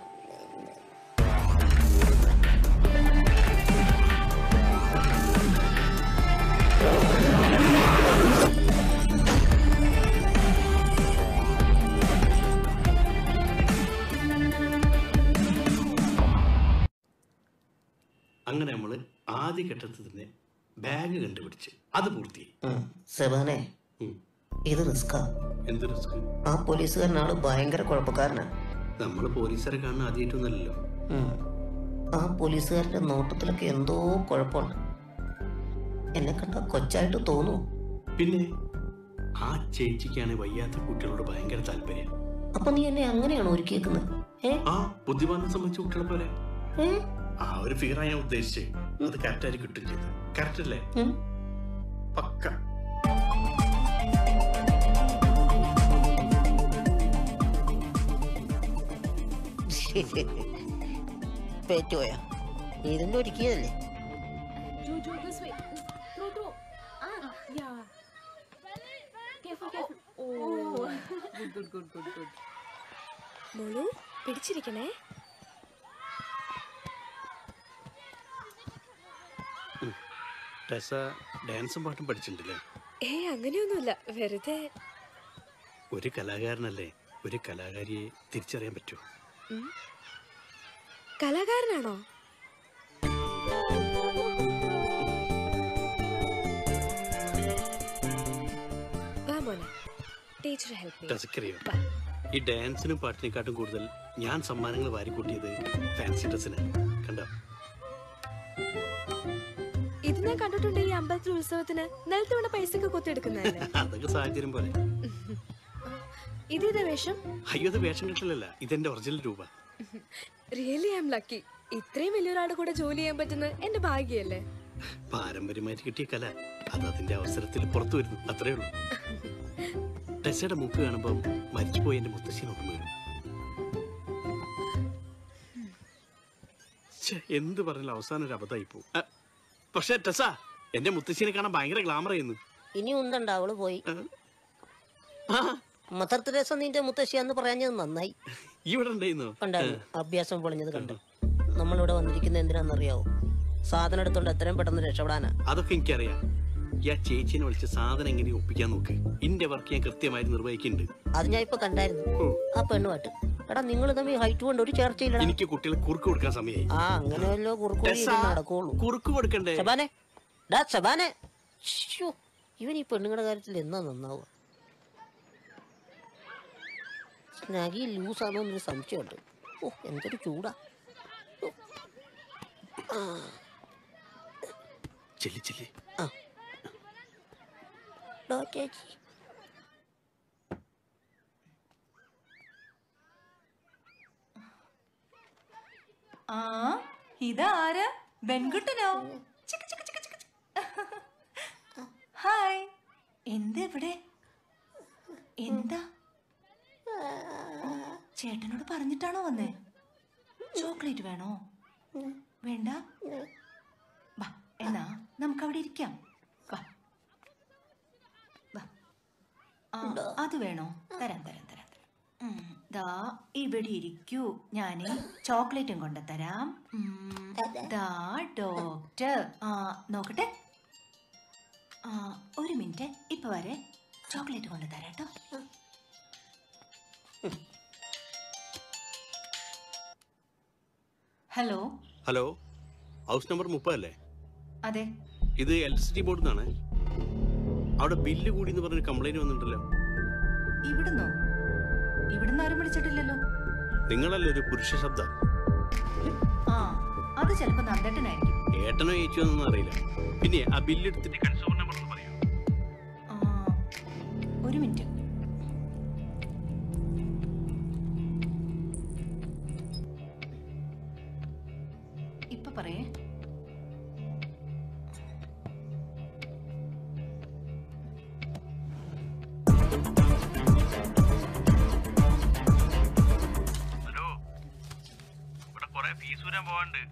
അങ്ങനെ നമ്മള് ആദ്യ ഘട്ടത്തിൽ തന്നെ ബാഗ് കണ്ടുപിടിച്ച് അത് പൂർത്തിയായി സെബാനെ ഇത് റിസ്കാ എന്ത് റിസ്ക് ആ പോലീസുകാരനാണ് ഭയങ്കര കുഴപ്പക്കാരനാ നമ്മള് പോലീസുകാരെ കാണുന്ന ആദ്യമായിട്ടൊന്നല്ലല്ലോ ഉം. ആ പോലീസുകാരന്റെ നോട്ടത്തിലൊക്കെ എന്തോ കുഴപ്പമുണ്ട് എന്നെ കണ്ട കൊച്ചായിട്ട് തോന്നൂ പിന്നെ ആ ചേച്ചിക്കാണ് വയ്യാത്ത കുട്ടികളോട് ഭയങ്കര താല്പര്യം അപ്പൊ നീ എന്നെ അങ്ങനെയാണോ ഒരുക്കിയേക്കുന്നത് ഏ ആ ബുദ്ധിമാനെ സംബന്ധിച്ച കുട്ടികളെ പോലെ ഏ? ആ ഒരു ഫിഗറാ ഞാൻ ഉദ്ദേശിച്ചത് അത് കറക്റ്റായി കിട്ടും ചെയ്തു കറക്റ്റ് അല്ലേ പക്ക പേറ്റുപോയാ ഇതിന്റെ ഒരുക്കിയതല്ലേ Juju, this way. Throw, throw. Ah, yeah. Careful, careful. Oh, good, good, good, good, good. മോളു പിടിച്ചിരിക്കണേ ടെസ ഡാൻസും പാട്ടും പഠിച്ചിട്ടുണ്ടല്ലേ ഏ അങ്ങനെയൊന്നുമില്ല വെറുതെ ഒരു കലാകാരനല്ലേ ഒരു കലാകാരിയെ തിരിച്ചറിയാൻ പറ്റുമോ ഉം. കലാകാരനാണോ വാ മോനെ ടീച്ചർ ഹെൽപ്പ് ടെസക്കറിയോ ഈ ഡാൻസിനും പാട്ടിനെക്കാട്ടും കൂടുതൽ ഞാൻ സമ്മാനങ്ങൾ വാരിക്കൂട്ടിയത് ഫാൻസി ഡ്രസ്സിന് കണ്ടോ ഇത് ഞാൻ കണ്ടിട്ടുണ്ട് ഈ അമ്പലത്തിൽ ഉത്സവത്തിന് നിലത്ത് വീണ പൈസക്ക് കൊത്തിയെടുക്കുന്നതല്ലേ അതൊക്കെ സാഹചര്യം പോലെ ഇത് ഇതേ വേഷം അയ്യോ അത് വേഷം കെട്ടലല്ല ഇതെന്റെ ഒറിജിനൽ രൂപ റിയലി ഐ എം ലക്കി ഇത്രയും വലിയൊരാളുടെ കൂടെ ജോലി ചെയ്യാൻ പറ്റുന്നത് എന്റെ ഭാഗ്യല്ലേ പാരമ്പര്യമായിട്ട് കിട്ടിയ കല അത് അതിന്റെ അവസരത്തിൽ പുറത്തു വരുന്നു അത്രേ ഉള്ളൂ ടെസയുടെ മൂക്ക് കാണുമ്പോൾ മരിച്ചുപോയി എന്റെ മുത്തശ്ശിന് ഓർമ്മ വരും ഛെ, എന്ത് പറഞ്ഞാലും അവസാനം ഒരു അബദ്ധമായി പോകും പക്ഷെ ടെസ എന്റെ മുത്തശ്ശിനെ കാണാൻ ഭയങ്കര ഗ്ലാമർ ആയിരുന്നു ഇനി ഉണ്ടണ്ട അവള് പോയി മദർ തെരേസ നിന്റെ മുത്തശ്ശിയാന്ന് പറയാഞ്ഞത് നന്നായി ഇവിടെ ഉണ്ടായിരുന്നു ഉണ്ടായിരുന്നു അഭ്യാസം പൊളിഞ്ഞത് കണ്ടു നമ്മളിവിടെ വന്നിരിക്കുന്ന എന്തിനാണെന്നറിയാവോ സാധനം എടുത്തോണ്ട് എത്രയും പെട്ടെന്ന് രക്ഷപ്പെടാനാ അതൊക്കെ എനിക്കറിയാം ഈ ആ ചേച്ചിനെ വിളിച്ച് സാധനം എങ്ങനെ ഒപ്പിക്കാൻ നോക്ക് ഇന്റെ വർക്ക് ഞാൻ കൃത്യമായി നിർവഹിക്കുന്നുണ്ട് അത് ഞാൻ ഇപ്പൊ കണ്ടായിരുന്നു ആ പെണ്ണുമായിട്ട് എടാ നിങ്ങൾ തമ്മിൽ ഹൈറ്റ് കൊണ്ട് ഒരു ചർച്ചയില്ല എനിക്ക് കുട്ടികളെ കുറുക്ക് കൊടുക്കാൻ സമയമായി ആ അങ്ങനെ വല്ലോ കുറുക്കു ടെസ്സാ, നടക്കുള്ളൂ കുറുക്ക് കൊടുക്കണ്ടേ ശബാനെ ഡാ ശബാനെ ശ്ശോ, ഇവൻ ഈ പെണ്ണുങ്ങളുടെ കാര്യത്തിൽ എന്നാ നന്നാവുക സ്നാഗി ലൂസാണോ എന്നൊരു സംശയമുണ്ട് ഓ എന്തൊരു ചൂടാ ആ, ചെല്ലി ചെല്ലി ഡോ ചേച്ചി ആ ഇതാരാ വെൺകുട്ടനോ ചിക്ക് ചിക്ക് ചിക്ക് ചിക്ക് ചിക്ക്. ഹായ് എന്താ ഇവിടെ എന്താ ചേട്ടനോട് പറഞ്ഞിട്ടാണോ വന്നേ ചോക്ലേറ്റ് വേണോ വേണ്ട വാ എന്നാ നമുക്ക് അവിടെ ഇരിക്കാം വാ വാ ആ, അത് വേണോ തരാം തരാം തരാം തരാം ഉം, ദാ ഇവിടെ ഇരിക്കൂ ഞാൻ ചോക്ലേറ്റും കൊണ്ടുതരാം ഉം, ദാ ഡോക്ടർ ആ നോക്കട്ടെ ആ ഒരു മിനിറ്റ് ഇപ്പൊ വരെ ചോക്ലേറ്റ് കൊണ്ടുതരാം കേട്ടോ ഹലോ ഹലോ ഹൗസ് നമ്പർ മുപ്പതല്ലേ അതെ ഇത് ഇലക്ട്രിസിറ്റി ബോർഡിൽ നിന്നാണ് അവിടെ ബില്ല് കൂടി എന്ന് പറഞ്ഞൊരു കംപ്ലൈന്റ് വന്നിട്ടുണ്ടല്ലോ ഇവിടുന്നോ ഇവിടുന്ന് ആരും വിളിച്ചിട്ടില്ലല്ലോ നിങ്ങളല്ലേ ഒരു പുരുഷ ശബ്ദം ആ അത് ചിലപ്പോ നന്ദേട്ടനായിരിക്കും ഏട്ടനോ ഏച്ചിയോ എന്നൊന്നും അറിയില്ല പിന്നെ ആ ബില്ല് എടുത്തിട്ട് കൺസ്യൂമർ നമ്പർ ഒന്ന് പറയൂ ആ, ഒരു മിനിറ്റ് ഇപ്പൊ പറയേ ഹലോ ഇവിടെ കുറെ ഫീസ് വരാൻ പോവാണ്ട്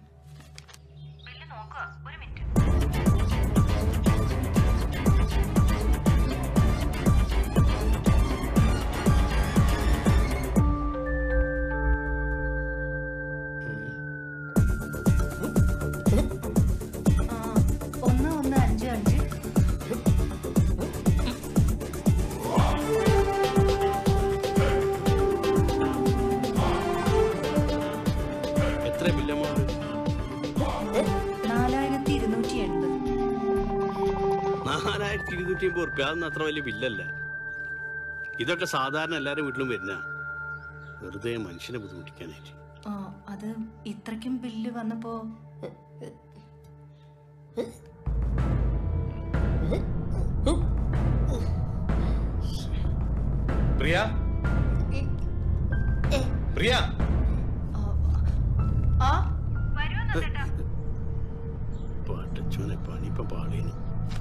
ഒന്ന് ഒന്ന് അഞ്ച് അഞ്ച് എത്ര ബില്ല് എമൗണ്ട് നാലായിരത്തി ഇരുന്നൂറ്റി എൺപത് നാലായിരത്തി ഇരുന്നൂറ്റി അമ്പത് റുപ്യ അതൊന്നും അത്ര വലിയ ബില്ലല്ല ഇതൊക്കെ സാധാരണ എല്ലാവരുടെ വീട്ടിലും വരുന്ന വെറുതെ മനുഷ്യനെ ബുദ്ധിമുട്ടിക്കാനായിട്ട് ആ, അത് ഇത്രയ്ക്കും ബില്ല് വന്നപ്പോ പ്രിയ പ്രിയ ആ പാട്ടച്ചോനെ പണിപ്പം പാളീന്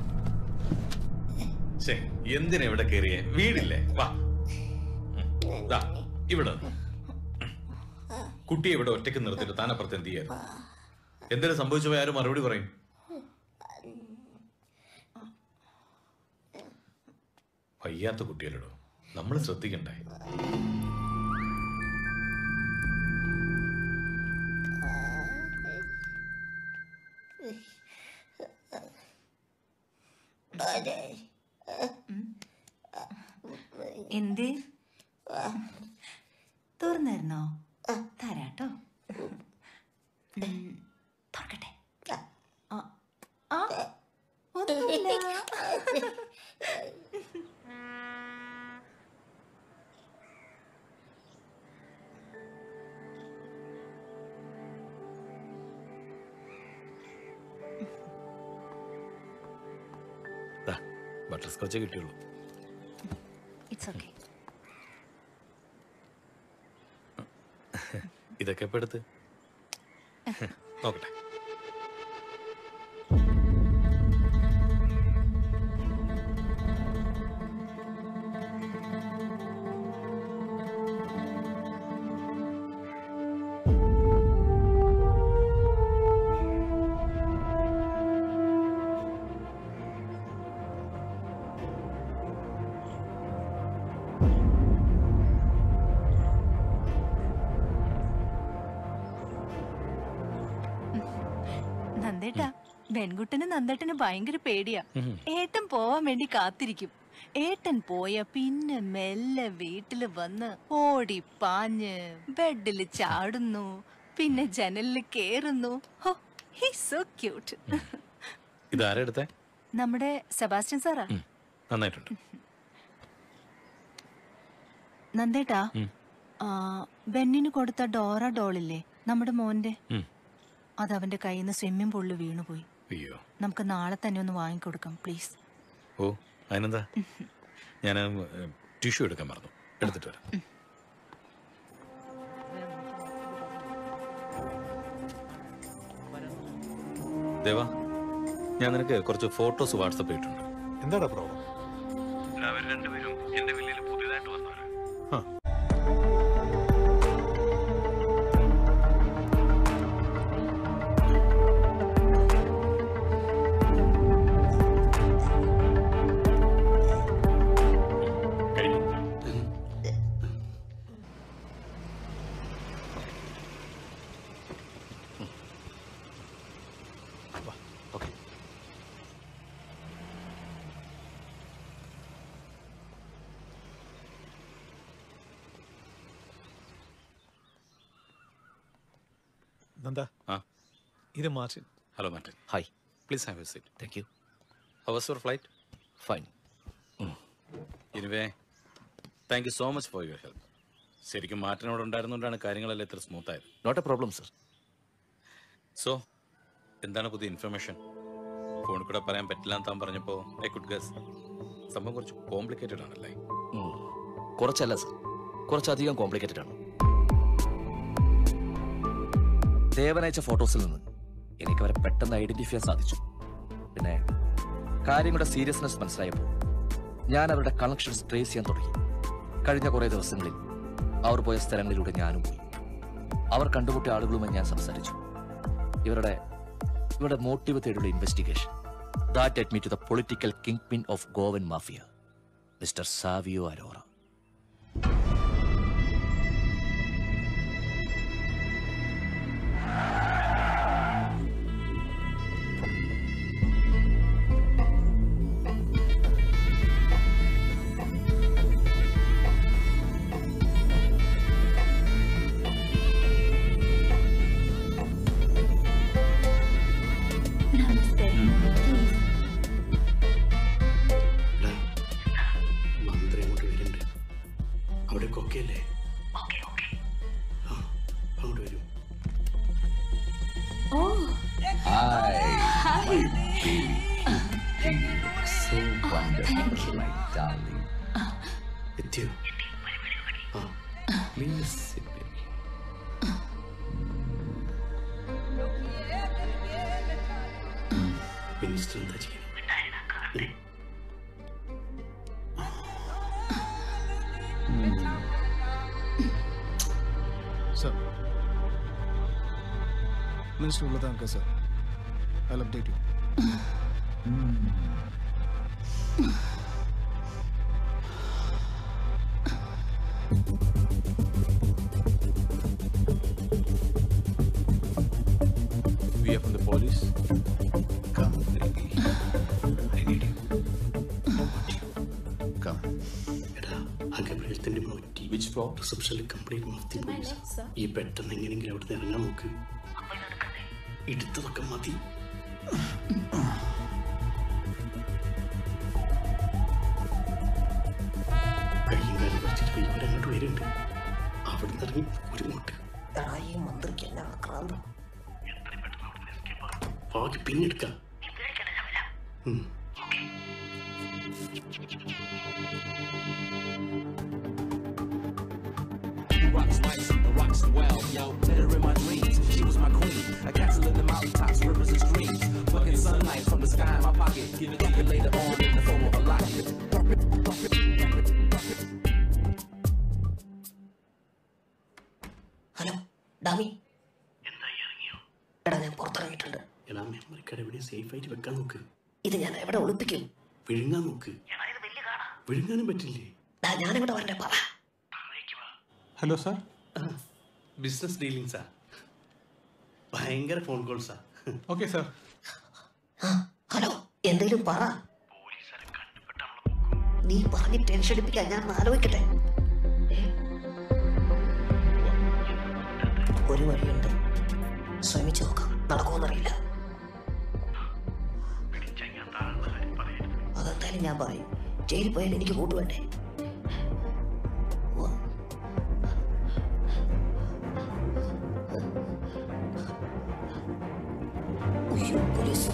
ശേ എന്തിനാ ഇവിടെ കയറിയേ വീടില്ലേ വാ ഉം. ദാ, ഇവിടെ നിന്ന്. കുട്ടിയെ ഇവിടെ ഒറ്റയ്ക്ക് നിർത്തിയിട്ട് താൻ അപ്പുറത്ത് എന്ത് ചെയ്യാൻ എന്തിനു സംഭവിച്ചു പോയി ആരും മറുപടി പറയും വയ്യാത്ത കുട്ടികളിടോ നമ്മൾ ശ്രദ്ധിക്കണ്ടേ എന്തേ തുറന്നായിരുന്നോ തരാട്ടോ ഉം, തുറക്കട്ടെ ആ, ആ, ഒന്നുമില്ല. ബട്ടർ സ്കോച്ചേ കിട്ടിയുള്ളൂ ഇറ്റ്സ് ഓക്കെ ഇതൊക്കെ ഇപ്പൊ എടുത്ത് നോക്കട്ടെ നന്ദേട്ടാ പെൺകുട്ടന് നന്ദേട്ടന് ഭയങ്കര പേടിയാ ഏട്ടൻ പോവാൻ വേണ്ടി കാത്തിരിക്കും ഏട്ടൻ പോയ പിന്നെ മെല്ലെ വീട്ടില് വന്ന് ഓടി പാഞ്ഞ് ബെഡിൽ ചാടുന്നു പിന്നെ ജനലിൽ കേറുന്നു ഹോ ഹി സോ ക്യൂട്ട് ഇതാരാ എടുത്തേ നമ്മുടെ സെബാസ്റ്റ്യൻ സാറാ നന്നായിട്ടുണ്ട് നന്ദേട്ടാ ഉം. ആ, ബെന്നിന് കൊടുത്ത ഡോറ ഡോളില്ലേ നമ്മുടെ മോന്റെ ഉം. അത് അവന്റെ കയ്യിൽ നിന്ന് സ്വിമ്മിംഗ് പൂളിൽ വീണുപോയി അയ്യോ നമുക്ക് നാളെ തന്നെ ഒന്ന് വാങ്ങിക്കൊടുക്കാം പ്ലീസ് ഓ അതിനെന്താ ഞാൻ ടിഷ്യൂ എടുക്കാൻ മറന്നു എടുത്തിട്ട് വരാം ദേവാ ഞാൻ നിനക്ക് കുറച്ച് ഫോട്ടോസ് വാട്സപ്പ് ചെയ്തിട്ടുണ്ട് എന്താടാ പ്രോബ്ലം അവർ രണ്ടുപേരും എന്റെ വില്ലയിൽ പുതിയതായിട്ട് വന്നവരാ നന്ദ ആ ഇത് Martin hello Martin hi please have a seat thank you how was your flight fine anyway thank you so much for your help ശരിക്കും മാർട്ടിനോട് ഉണ്ടായിരുന്നുകൊണ്ടാണ് കാര്യങ്ങളെല്ലാം ഇത്ര സ്മൂത്ത് ആയത് not a problem sir so എന്താണ് പുതിയ ഇൻഫർമേഷൻ ഫോണിൽ കൂടെ പറയാൻ പറ്റില്ല എന്ന് താൻ പറഞ്ഞപ്പോൾ ഐ കുഡ് ഗസ് സംഭവം കുറച്ച് കോംപ്ലിക്കേറ്റഡ് ആണല്ലേ കുറച്ചല്ല സർ കുറച്ചധികം കോംപ്ലിക്കേറ്റഡ് ആണ് ദേവനയച്ച ഫോട്ടോസിൽ നിന്ന് എനിക്ക് അവരെ പെട്ടെന്ന് ഐഡന്റിഫൈ ചെയ്യാൻ സാധിച്ചു പിന്നെ കാര്യങ്ങളുടെ സീരിയസ്നെസ് മനസ്സിലായപ്പോൾ ഞാൻ അവരുടെ കണക്ഷൻസ് ട്രേസ് ചെയ്യാൻ തുടങ്ങി കഴിഞ്ഞ കുറേ ദിവസങ്ങളിൽ അവർ പോയ സ്ഥലങ്ങളിലൂടെ ഞാനും പോയി അവർ കണ്ടുമുട്ടിയ ആളുകളുമായി ഞാൻ സംസാരിച്ചു ഇവരുടെ ഇവരുടെ മോട്ടീവ് തേടിയുള്ള investigation that admit to the political kingpin of Goan mafia mister Savio Arora മന്ത്രി അങ്ങോട്ട് വരുന്നുണ്ട് അവിടെ കൊക്കയല്ലേ ആ അങ്ങോട്ട് വരും ഓ Hi, Hi. so wonderful, my darling. എത്തിയോ ആ Please sit with me. Minister എന്താ ചെയ്യുന്നത് സർ മിനിസ്റ്റർ ഉള്ളതാണ് sir I update you We are from the police. Come, baby. I need you. Come. എടാ ആ ഗബ്രിയലത്തിന്റെ മോറ്റി വിച്ച് ഫ്ലോർ റിസപ്ഷനിൽ കംപ്ലീറ്റ് മഫ്തി പോലീസ് ഈ പെട്ടെന്ന് എങ്ങനെയെങ്കിലും അവിടുന്ന് ഇറങ്ങാൻ നോക്ക് എടുത്തതൊക്കെ മതി കയ്യും കാലും പറിച്ചിട്ട് ഇവരെ അങ്ങോട്ട് വരുന്നുണ്ട് അവിടുന്ന് ഇറങ്ങി ഒരു മുട്ട് എടാ ഈ മന്ത്രിക്ക് എന്നെ ആക്രാന്തം ബാക്കി പിന്നെടുക്കാം ഉം. rocks nice, the rocks well, yo. Met her in my dreams, she was my queen. A castle in the mountaintops, rivers and streams. Fucking sunlight from the sky in my pocket. Give it to you later on in the form of a locket. Hello ഡാമി എടാ ഞാൻ പുറത്തിറങ്ങിയിട്ടുണ്ട് എടാ memory card എവിടെ safe ആയിട്ട് വെക്കാൻ നോക്ക് ഇത് ഞാൻ എവിടെ ഒളിപ്പിക്കും വിഴുങ്ങാൻ നോക്ക് വിഴുങ്ങാനും പറ്റില്ലേ ഡാ ഞാനിവിടെ വരണ്ടേ പറ ഹലോ സാർ ബിസിനസ് ഡീലിങ്സാ ഭയങ്കര ഫോൺ കോൾസാ ഓക്കെ സാർ ഹലോ എന്തെങ്കിലും പറ നീ പറഞ്ഞ് ടെൻഷൻ അടിപ്പിക്കാൻ ഞാൻ ഒന്ന് ആലോചിക്കട്ടെ ഏ? ഒരു വഴിയുണ്ട് ശ്രമിച്ചു നോക്കാം നടക്കുമെന്നറിയില്ല അതെന്തായാലും ഞാൻ പറയും ജയിലിൽ പോയാൽ എനിക്ക് കൂട്ടുവേണ്ടേ ഉവ്വ. ഉയ്യോ, പോലീസ്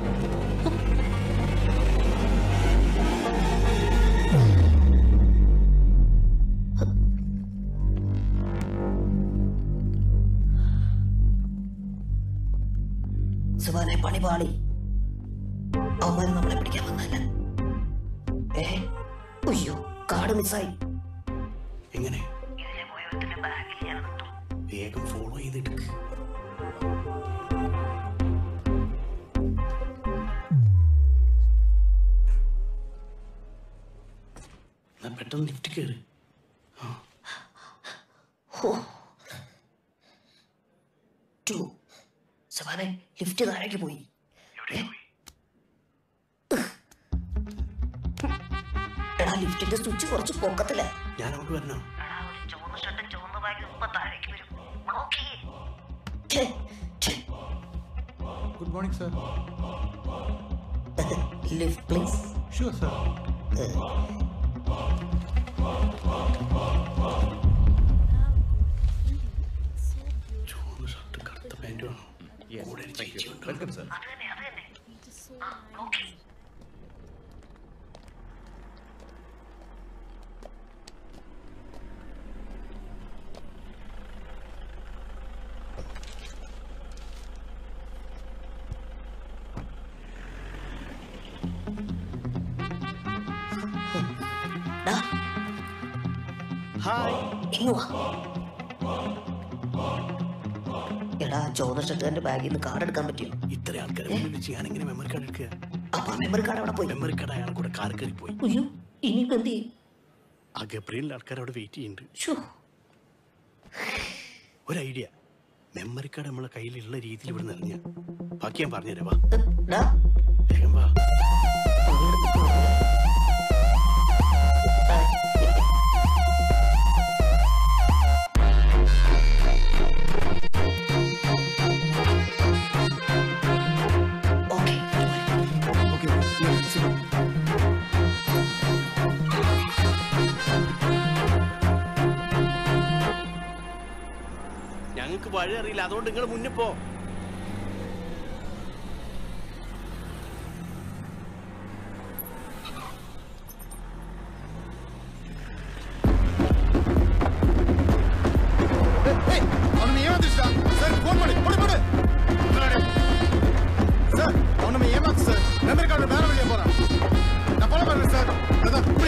സുബാനെ പണി പാളി അവന്മാര് നമ്മളെ പിടിക്കാൻ വന്നല്ല ഏ അയ്യോ കാർഡ് മിസ്സായി എങ്ങനെ വേഗം ഫോളോ ചെയ്തെടുക്ക് എന്നാ പെട്ടെന്ന് ലിഫ്റ്റ് കയറി ഹോ. ടു സുബാനെ ലിഫ്റ്റ് താഴേക്ക് പോയി ഏ? എടാ ലിഫ്റ്റിന്റെ സ്വിച്ച് കുറച്ച് പൊക്കത്തില്ല ഞാൻ അങ്ങോട്ട് വരണോ good morning sir lift please sure sir ചുവന്ന ഷർട്ട് കറുത്ത പാൻറ് വേണം കൂടെ ഒരു ചേച്ചി ഉണ്ട്. വെൽക്കം സാർ ഹായ് ഇങ്ങ് വാ എടാ ചുവന്ന ഷർട്ടുകാരന്റെ ബാഗിൽ നിന്ന് കാർഡ് എടുക്കാൻ പറ്റിയോ ഇത്ര ആൾക്കാരെ മുന്നിൽ വെച്ച് ഞാൻ എങ്ങനെ മെമ്മറി കാർഡ് എടുക്കുക അപ്പൊ മെമ്മറി കാർഡ് അവിടെ പോയി മെമ്മറി കാർഡ് അയാളെ കൂടെ കാർ കയറി പോയി അയ്യോ ഇനിയിപ്പോ എന്ത് ചെയ്യും ആ ഗബ്രിയലിന്റെ ആൾക്കാർ അവിടെ വെയിറ്റ് ചെയ്യുന്നുണ്ട് ശ്ശോ. ഒരു ഐഡിയ മെമ്മറി കാർഡ് നമ്മളെ കയ്യിലുള്ള രീതിയിൽ ഇവിടെ നിറഞ്ഞ ബാക്കി ഞാൻ പറഞ്ഞുതരാം വാ ഡാ വേഗം വാ ഞങ്ങൾക്ക് വഴി അറിയില്ല അതുകൊണ്ട് നിങ്ങൾ മുന്നിൽ പോ ಅವನನ್ನ ಏಮಾದ್ರಿಸ್ತಾ ಸರ್ ಫೋನ್ ಮಾಡಿ ಕೊಡಿ ಕೊಡಿ சார் அவன் நம்ம ஏமாத்து சார் மெமரி கார்டு வேற வழியா போறான் நான் ஃபாலோ பண்றேன் சார் அதான் இப்படி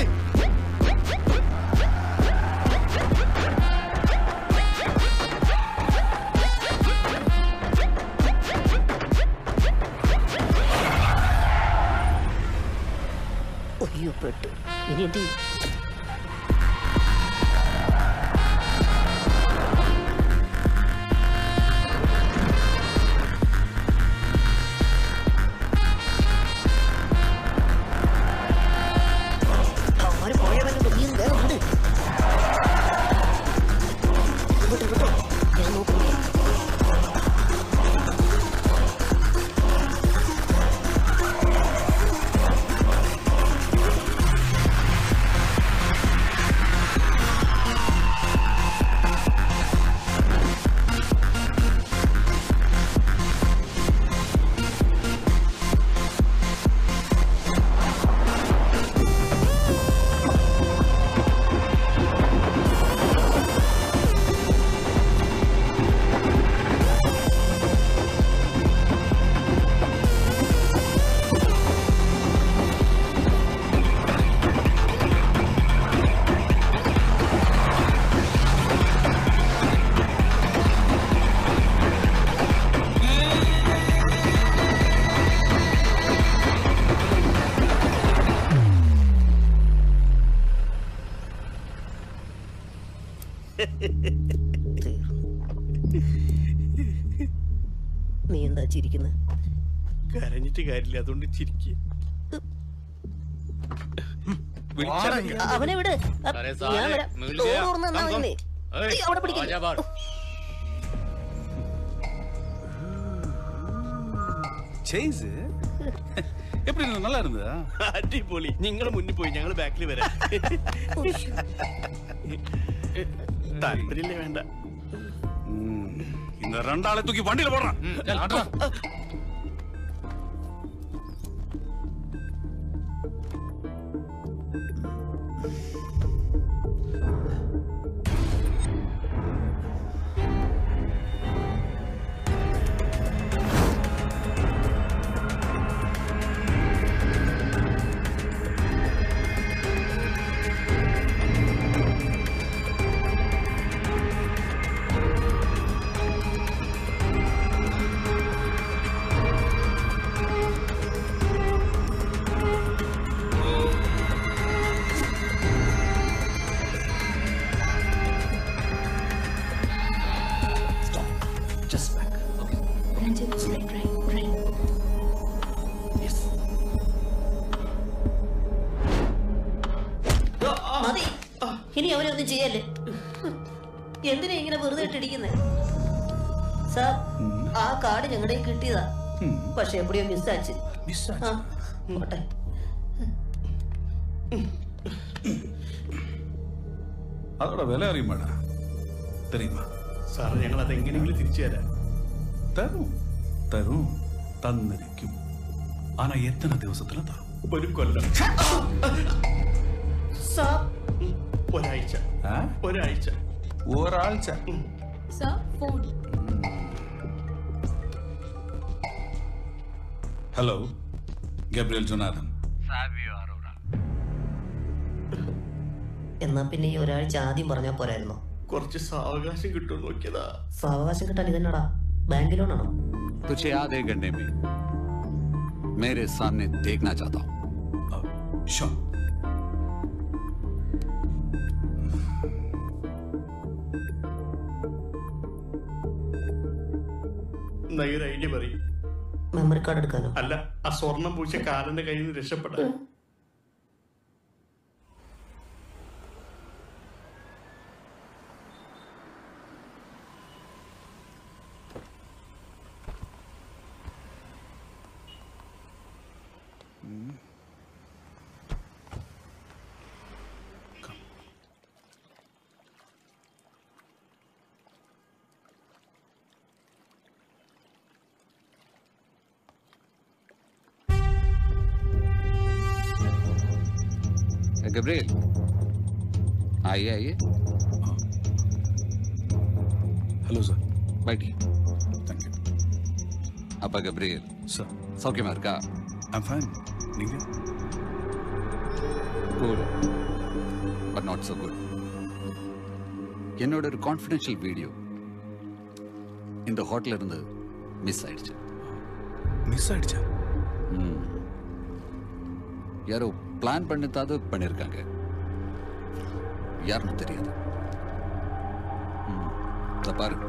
അയ്യോ പെട്ടു ഇനി എന്ത് ചെയ്യും നീ എന്താ ചിരിക്കുന്നത് കരഞ്ഞിട്ട് കാര്യമില്ല അതുകൊണ്ട് ചിരിക്കുക അവനെ വിട് അ, ഞാൻ വരാം ഡോർ തുറന്ന് തന്നാ മതി നീ. അയ്യോ, അവിടെ പിടിക്കില്ല. சேஸ் எப்படி இருந்தது நல்லா இருந்ததா അടിപൊളി നിങ്ങൾ മുന്നിൽ പോയി ഞങ്ങൾ ബാക്കിൽ വരാം താല്പര്യമില്ലേ വേണ്ട இந்த ரெண்டாளை தூக்கி வண்டியில போடுறான் Just back. Okay. Ranjit, right, right, right. Yes. മതി ഇനി അവരൊന്നും ചെയ്യല്ലേ എന്തിനാ ഇങ്ങനെ വെറുതെ ഇട്ടിരിക്കുന്നേ സാർ ആ കാർഡ് ഞങ്ങളുടെ കിട്ടിയതാ പക്ഷെ എവിടെയോ മിസ്സാച്ച് ആ പോട്ടെ அதோட விலை அறியுமாடா தெரியுமா സാർ ഞങ്ങൾ അത് എങ്ങനെയെങ്കിലും തിരിച്ചു തരാം தரும் தரும் தந்திരിക്കും ஆனா எத்தனை ദിവസத்துல தரும் ഒരു കൊല്ലം സാർ ഒരാഴ്ച ഒരാഴ്ച ഒരാഴ്ച sir phone hello Gabriel Jonathan എന്നാ പിന്നെ ഈ ഒരാഴ്ച ആദ്യം പറഞ്ഞാ പോരായിരുന്നോ കുറച്ച് സാവകാശം കിട്ടുമെന്ന് നോക്കിയതാ സാവകാശം കിട്ടാൻ ഇതെന്നടാ ബാങ്ക് ലോണാണോ तुझे आधे घंटे में मेरे सामने देखना चाहता हूँ श्योर എന്നാ ഈ ഒരു ഐഡിയ പറയും മെമ്മറി കാർഡ് എടുക്കാനോ അല്ല ആ സ്വർണം പൂശിയ കാലന്റെ കയ്യിൽ നിന്ന് രക്ഷപ്പെടാൻ गब्रियल आइए आइए हेलो सर बैठिए थैंक यू அப்பா கப்ரியல் சார் சௌக்கியமா இருக்கா ஐம் ஃபைன் நீங்க good but not so good என்னோட ஒரு கான்ஃபிடென்ஷியல் வீடியோ இந்த ஹோட்டல்ல இருந்து மிஸ் ஆயிடுச்சு மிஸ் ஆயிடுச்சா ம். யாரோ பிளான் பண்ணித்தாவது பண்ணியிருக்காங்க யாருன்னு தெரியாது ம். இத பாருங்க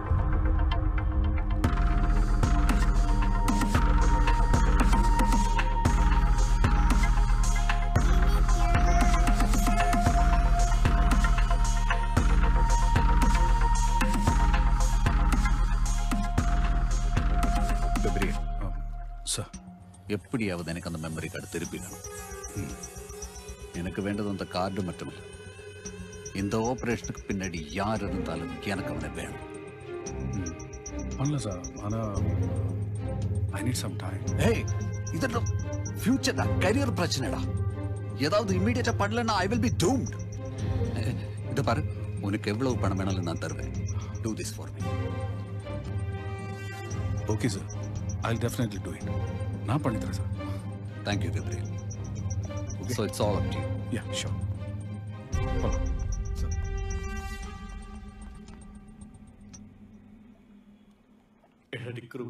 கபிரியல் சார் எப்படியாவது எனக்கு அந்த மெமரி கார்டு திருப்பி வேணும் ம். எனக்கு வேண்டது அந்த கார்டு மட்டுமில்ல இந்த ஆபரேஷனுக்கு பின்னாடி யார் இருந்தாலும் எனக்கு அவனை வேணும் பண்ணல சார் ஆனா ஐ நீட் சம் டைம் ஏய் இதெல்லாம் ஃபியூச்சர்டா கரியர் பிரச்சனைடா ஏதாவது இம்மீடியட்டா பண்ணலன்னா ஐ வில் பி டூம்ட் இத பாரு உனக்கு எவ்வளவு பணம் வேணாலும் நான் தருவேன் do this for me okay sir I definitely do it நான் பண்ணி தரேன் sir thank you Gabriel so it's all up to you sure എടടിക്രു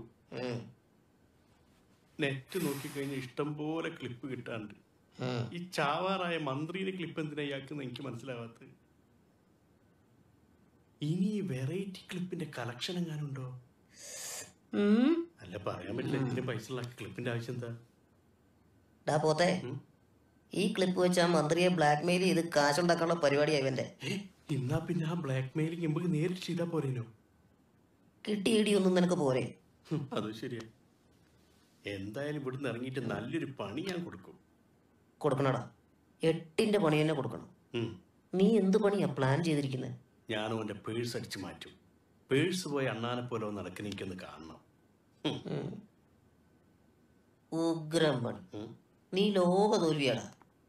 നെറ്റ് നോക്കിക്കഴിഞ്ഞാൽ ഇഷ്ടം പോലെ ക്ലിപ്പ് കിട്ടാണ്ട് ഈ ചാവാറായ മന്ത്രിയുടെ ക്ലിപ്പ് എന്തിനാ ഇയാൾക്കെന്ന് എനിക്ക് മനസ്സിലാവാത്തത് ഇനി വെറൈറ്റി ക്ലിപ്പിന്റെ കളക്ഷൻ എങ്ങാനുണ്ടോ ഉം. അല്ല പറയാൻ പറ്റില്ല ഇതിന് പൈസ ഉള്ള ക്ലിപ്പിന്റെ ആവശ്യം എന്താ ഡാ പോത്തെ ഈ ക്ലിപ്പ് വെച്ച് ആ മന്ത്രിയെ ബ്ലാക്ക്മെയിൽ ചെയ്ത് കാശുണ്ടാക്കാനുള്ള പരിപാടിയാ ഇവന്റെ എന്നാ പിന്നെ ആ ബ്ലാക്ക് മെയിലിംഗ് നമുക്ക് നേരിട്ട് ചെയ്താ പോരേനോ കിട്ടി ഇടിയൊന്നും നിനക്ക് പോരെ ഹും, അത് ശരിയാ എന്തായാലും ഇവിടുന്ന് ഇറങ്ങിയിട്ട് നല്ലൊരു പണി ഞാൻ കൊടുക്കും കൊടുക്കണടാ എട്ടിന്റെ പണി തന്നെ കൊടുക്കണം ഉം. നീ എന്ത് പണിയാ പ്ലാൻ ചെയ്തിരിക്കുന്നത് ഞാനും അവന്റെ പേഴ്സ് അടിച്ചു മാറ്റും പേഴ്സ് പോയി അണ്ണാനെ പോലെ ഒന്ന് നടക്കുന്ന എനിക്കൊന്ന് കാണണം ഉഗ്രം പണി നീ ലോക തോൽവിയാടാ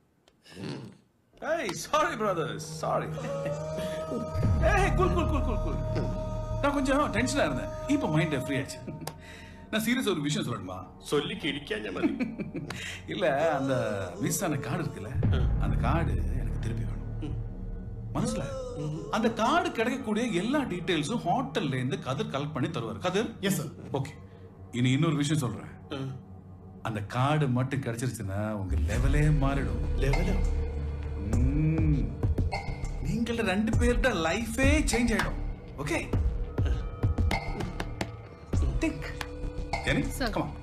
Hey, sorry, brothers. Sorry. hey, cool, cool, cool, cool, cool. நான் கொஞ்சம் டென்ஷனா இருந்தேன் இப்போ மைண்ட் ஃப்ரீ ஆச்சு நான் சீரியஸ் ஒரு விஷயம் சொல்லணுமா சொல்லி கிடிக்காஞ்ச மதி இல்ல அந்த மிஸ் ஆன கார்டு இருக்குல்ல அந்த கார்டு எனக்கு திருப்பி வேணும் மனசுல அந்த கார்டு கிடைக்கக்கூடிய எல்லா டீடைல்ஸும் ஹோட்டல்ல இருந்து கதிர் கலெக்ட் பண்ணி தருவார் கதிர் எஸ் சார் ஓகே இனி இன்னொரு விஷயம் சொல்றேன் அந்த கார்டு மட்டும் கிடைச்சிருச்சுன்னா உங்க லெவலே மாறிடும் லெவலோ நீங்கள ரெண்டு பேர்ட லைஃபே சேஞ்ச் ஆயிடும் okay think Jenny, come on.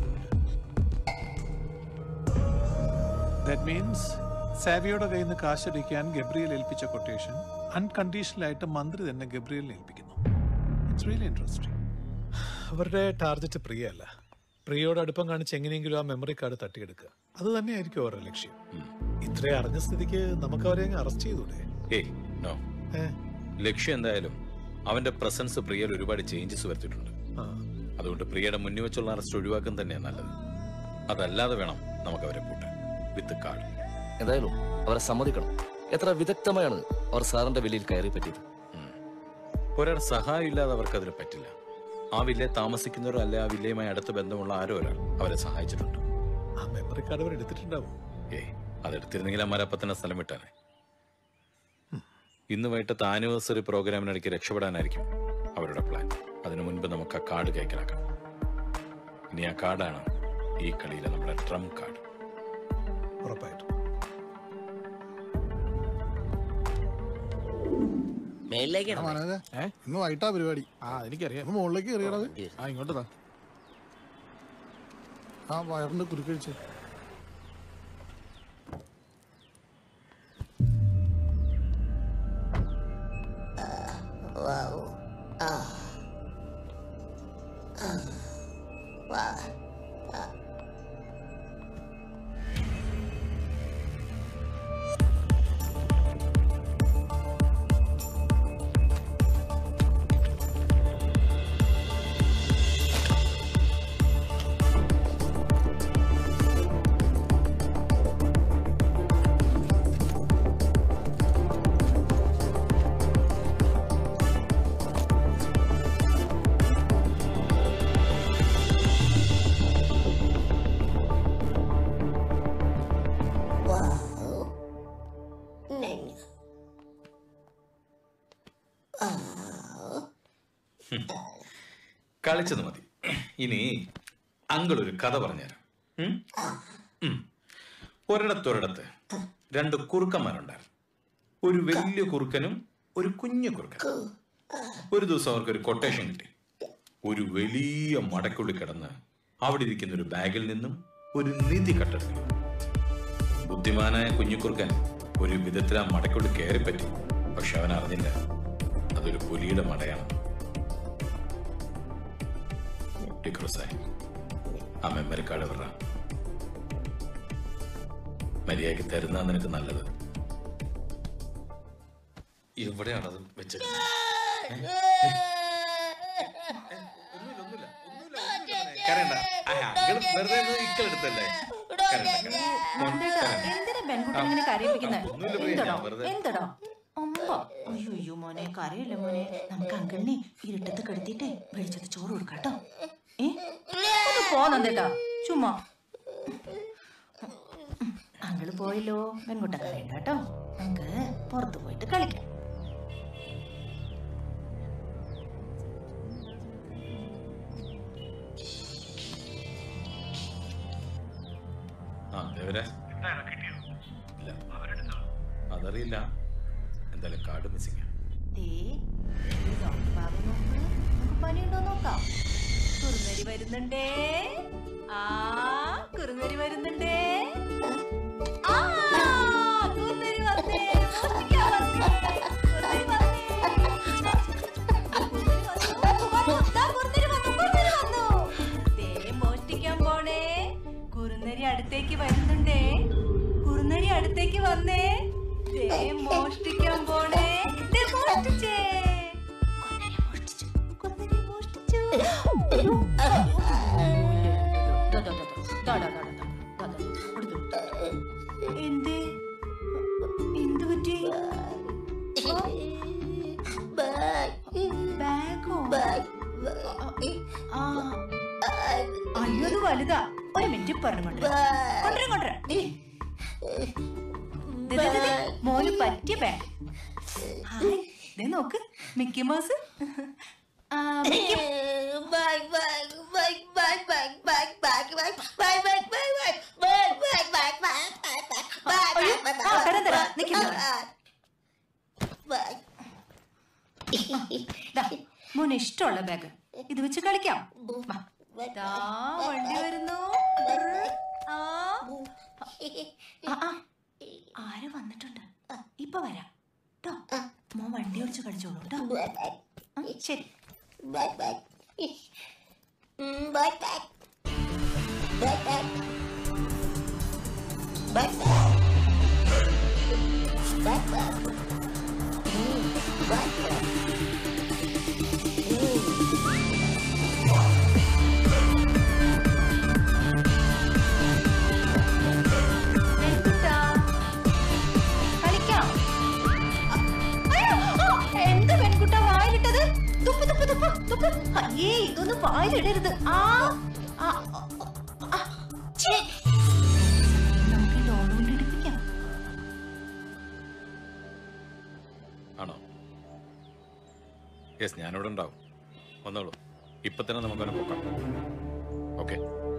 That means സാവിയുടെ കയ്യിൽ നിന്ന് കാശടിക്കാൻ ഗബ്രിയൽ ഏൽപ്പിച്ച കൊട്ടേഷൻ അൺകണ്ടീഷണലായിട്ട് മന്ത്രി തന്നെ ഗബ്രിയലിനെ ഏൽപ്പിക്കുന്നു ഇറ്റ്സ് റിയലി ഇൻട്രസ്റ്റിംഗ് അവരുടെ ടാർഗറ്റ് പ്രിയ അല്ല പ്രിയയോട് അടുപ്പം കാണിച്ച് എങ്ങനെയെങ്കിലും ആ മെമ്മറി കാർഡ് തട്ടിയെടുക്കുക അത് തന്നെയായിരിക്കും അവരുടെ ലക്ഷ്യം ഇത്രയും അറിഞ്ഞ സ്ഥിതിക്ക് നമുക്ക് അവരെ അങ്ങ് അറസ്റ്റ് ചെയ്തൂടെ ഏയ് നോ ഏ? ലക്ഷ്യം എന്തായാലും അവന്റെ പ്രസൻസ് പ്രിയയിൽ ഒരുപാട് ചേഞ്ചസ് വരുത്തിയിട്ടുണ്ട് ആ. അതുകൊണ്ട് പ്രിയയുടെ മുന്നിൽ വെച്ചുള്ള അറസ്റ്റ് ഒഴിവാക്കാൻ തന്നെയാണ് നല്ലത് അതല്ലാതെ വേണം നമുക്ക് അവരെ പൂട്ടാൻ വിത്ത് കാർഡ് എന്തായാലും അവരെ സമ്മതിക്കണം എത്ര വിദഗ്ധമായാണ് അവർ സാറിന്റെ വിലയിൽ കയറി പറ്റിയത് ഒരാൾ സഹായം ഇല്ലാതെ അവർക്ക് അതിന് പറ്റില്ല ആ വില്ലേ താമസിക്കുന്നവരോ അല്ലെ ആ വില്ലയുമായി അടുത്ത ബന്ധമുള്ള ആരോ ഒരാൾ അവരെ സഹായിച്ചിട്ടുണ്ട് ആ മെമ്മറി കാർഡ് അവർ എടുത്തിട്ടുണ്ടാവും ഏയ് അതെടുത്തിരുന്നെങ്കിൽ അമ്മാരപ്പം തന്നെ സ്ഥലം വിട്ടാനെ ഇന്ന് വൈകിട്ടത്തെ ആനിവേഴ്സറി പ്രോഗ്രാമിനിടയ്ക്ക് രക്ഷപ്പെടാനായിരിക്കും അവരുടെ പ്ലാൻ അതിനു മുൻപ് നമുക്ക് ആ കാർഡ് കൈക്കലാക്കാം ഇനി ആ കാർഡാണ് ഈ കളിയിലെ നമ്മുടെ ട്രം കാർഡ് ഉറപ്പായിട്ടും ഇന്ന് വൈകിട്ടാ പരിപാടി ആ എനിക്കറിയാം ഒന്ന് മുകളിലേക്ക് കയറിയണത് ആ ഇങ്ങോട്ട് താ ആ വയറിന്റെ കുരുക്കഴിച്ച് Wow. Ah. Ah. Wow. Ah. Wow. Neng. കളിച്ചത് മതി ഇനി അങ്കിൾ ഒരു കഥ പറഞ്ഞുതരാം ഉം? ഉം. ഒരിടത്തൊരിടത്ത് രണ്ട് കുറുക്കന്മാരുണ്ടായിരുന്നു ഒരു വലിയ കുറുക്കനും ഒരു കുഞ്ഞു കുറുക്കൻ ഒരു ദിവസം അവർക്ക് ഒരു കൊട്ടേഷൻ കിട്ടി ഒരു വലിയ മടക്കുള്ളിൽ കിടന്ന് അവിടെ ഇരിക്കുന്ന ഒരു ബാഗിൽ നിന്നും ഒരു നിധി കട്ടെടുക്കണം ബുദ്ധിമാനായ കുഞ്ഞുകുറുക്കൻ ഒരു വിധത്തിൽ ആ മടക്കുള്ളിൽ കയറിപ്പറ്റി പക്ഷെ അവൻ അറിഞ്ഞില്ല അതൊരു പുലിയുടെ മടയാണ് ഡിക്രൂസായി ആ മെമ്മറി കാർഡ് വിട മര്യാദയ്ക്ക് തരുന്ന നിനക്ക് നല്ലത് എവിടെയാണ് അത് വെച്ചത് കരണ്ട വെറുതെ ഇക്കളെടുത്തല്ലേ നന്ദേട്ടാ, എന്തിനാ പെൺകുട്ടിനെ ഇങ്ങനെ കരയിപ്പിക്കുന്നത് ഒന്നുമില്ല പ്രിയ, എന്തടോ ഞാൻ വെറുതെ- എന്തടോ അമ്പ അയ്യോ അയ്യോ മോനെ കരയില്ല മോനെ നമുക്ക് അങ്കിളിനെ ഇരുട്ടത്ത് കിടത്തിയിട്ടേ വെളിച്ചത്ത് ചോറ് കൊടുക്കാട്ടോ ഏ ഒന്ന് പോ നന്ദേട്ടാ ചുമ്മാ അങ്കിള് പോയല്ലോ പെൺകുട്ട കരയണ്ട കേട്ടോ നമുക്ക് പുറത്ത് പോയിട്ട് കളിക്കാം ആ ദേവരെ ഇല്ല അതറിയില്ല എന്തായാലും കാർഡ് മിസ്സിംഗ് ദേ വരുന്നുണ്ടേ ആ കുറുനരി വരുന്നുണ്ടേ ആ കുറുനരി വന്നേ മോഷ്ടിക്കാൻ വന്നേ. കുറുനരി വന്നേ. വന്നു, ദാ കുറുനരി വന്നു, കുറുനരി വന്നു. ദേ മോഷ്ടിക്കാൻ പോണേ കുറുനരി അടുത്തേക്ക് വരുന്നുണ്ടേ കുറുനരി അടുത്തേക്ക് വന്നേ ദേ മോഷ്ടിക്കാൻ പോണേ ദേ മോഷ്ടിച്ചേ കുറുനരി മോഷ്ടിച്ചു കുറുനരി മോഷ്ടിച്ചു ദാ, ദാ, ദാ, ദാ, ദാ, ദാ, ദാ, ദാ, ദാ, ദാ, കൊടുത്തു, കൊടുത്തു. എന്തേ എന്ത് പറ്റി ബാഗോ ആ അയ്യോ അത് വലുതാ ഒരു മിനിറ്റ് പറഞ്ഞു കൊണ്ടുവരാം കൊണ്ടുവരാം ദേ, ദേ, ദേ, ദേ, മോന് പറ്റിയ ബാഗ് ഹായ്, ദേ നോക്ക് മിക്കി മൗസ് ആ, മിക്കി അയ്യോ, ആ, തരാം, തരാം. നിക്ക് മോനെ. ദാ, മോന് ഇഷ്ടമുള്ള ബാഗ് ഇത് വെച്ച് കളിക്കാം വാ. ദാ, വണ്ടി വരുന്നു ആ. ആ, ആ. ആര് വന്നിട്ടുണ്ട് ഇപ്പൊ വരാം ട്ടോ മോൻ വണ്ടി ഓടിച്ച് കളിച്ചോളൂ ട്ടോ ആ, ശരി പെൺകുട്ടാ, കളിക്കാം അയ്യോ, ആ, എന്ത് പെൺകുട്ടാ വായിലിട്ടത് തുപ്പ് തുപ്പ് തുപ്പ് തുപ്പ് അയ്യേ ഇതൊന്നും വായിലിടരുത് ആ ആ, ആ, ഛേ. നമുക്ക് ഈ ഡോൾ കൊണ്ട് ഇടിപ്പിക്കാം ആണോ യെസ് ഞാനിവിടെ ഉണ്ടാവും വന്നോളൂ ഇപ്പൊ തന്നെ നമുക്ക് അവനെ പൊക്കാം ഓക്കെ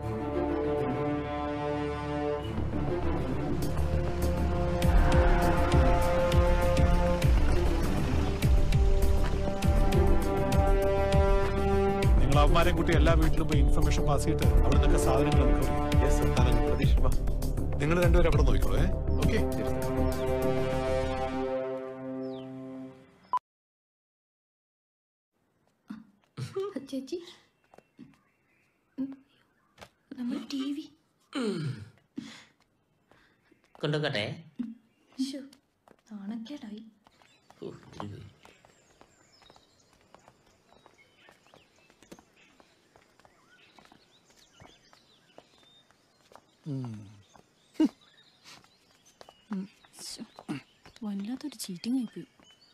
നിങ്ങൾ അവന്മാരെ കൂട്ടി എല്ലാ വീട്ടിലും പോയി ഇൻഫർമേഷൻ പാസ് ചെയ്തിട്ട് അവിടെ നിന്നൊക്കെ സാധനങ്ങൾ റിക്കവർ ചെയ്യും പ്രതീക്ഷ വാ നിങ്ങൾ രണ്ടുപേരും അവിടെ നോക്കിക്കോളൂ ഏ ഓക്കെ ചേച്ചി നമ്മൾ ടി വി കൊണ്ടുപോകട്ടെ നാണക്കേടായി വല്ലാത്തൊരു ചീറ്റിംഗ് ആയിപ്പോയി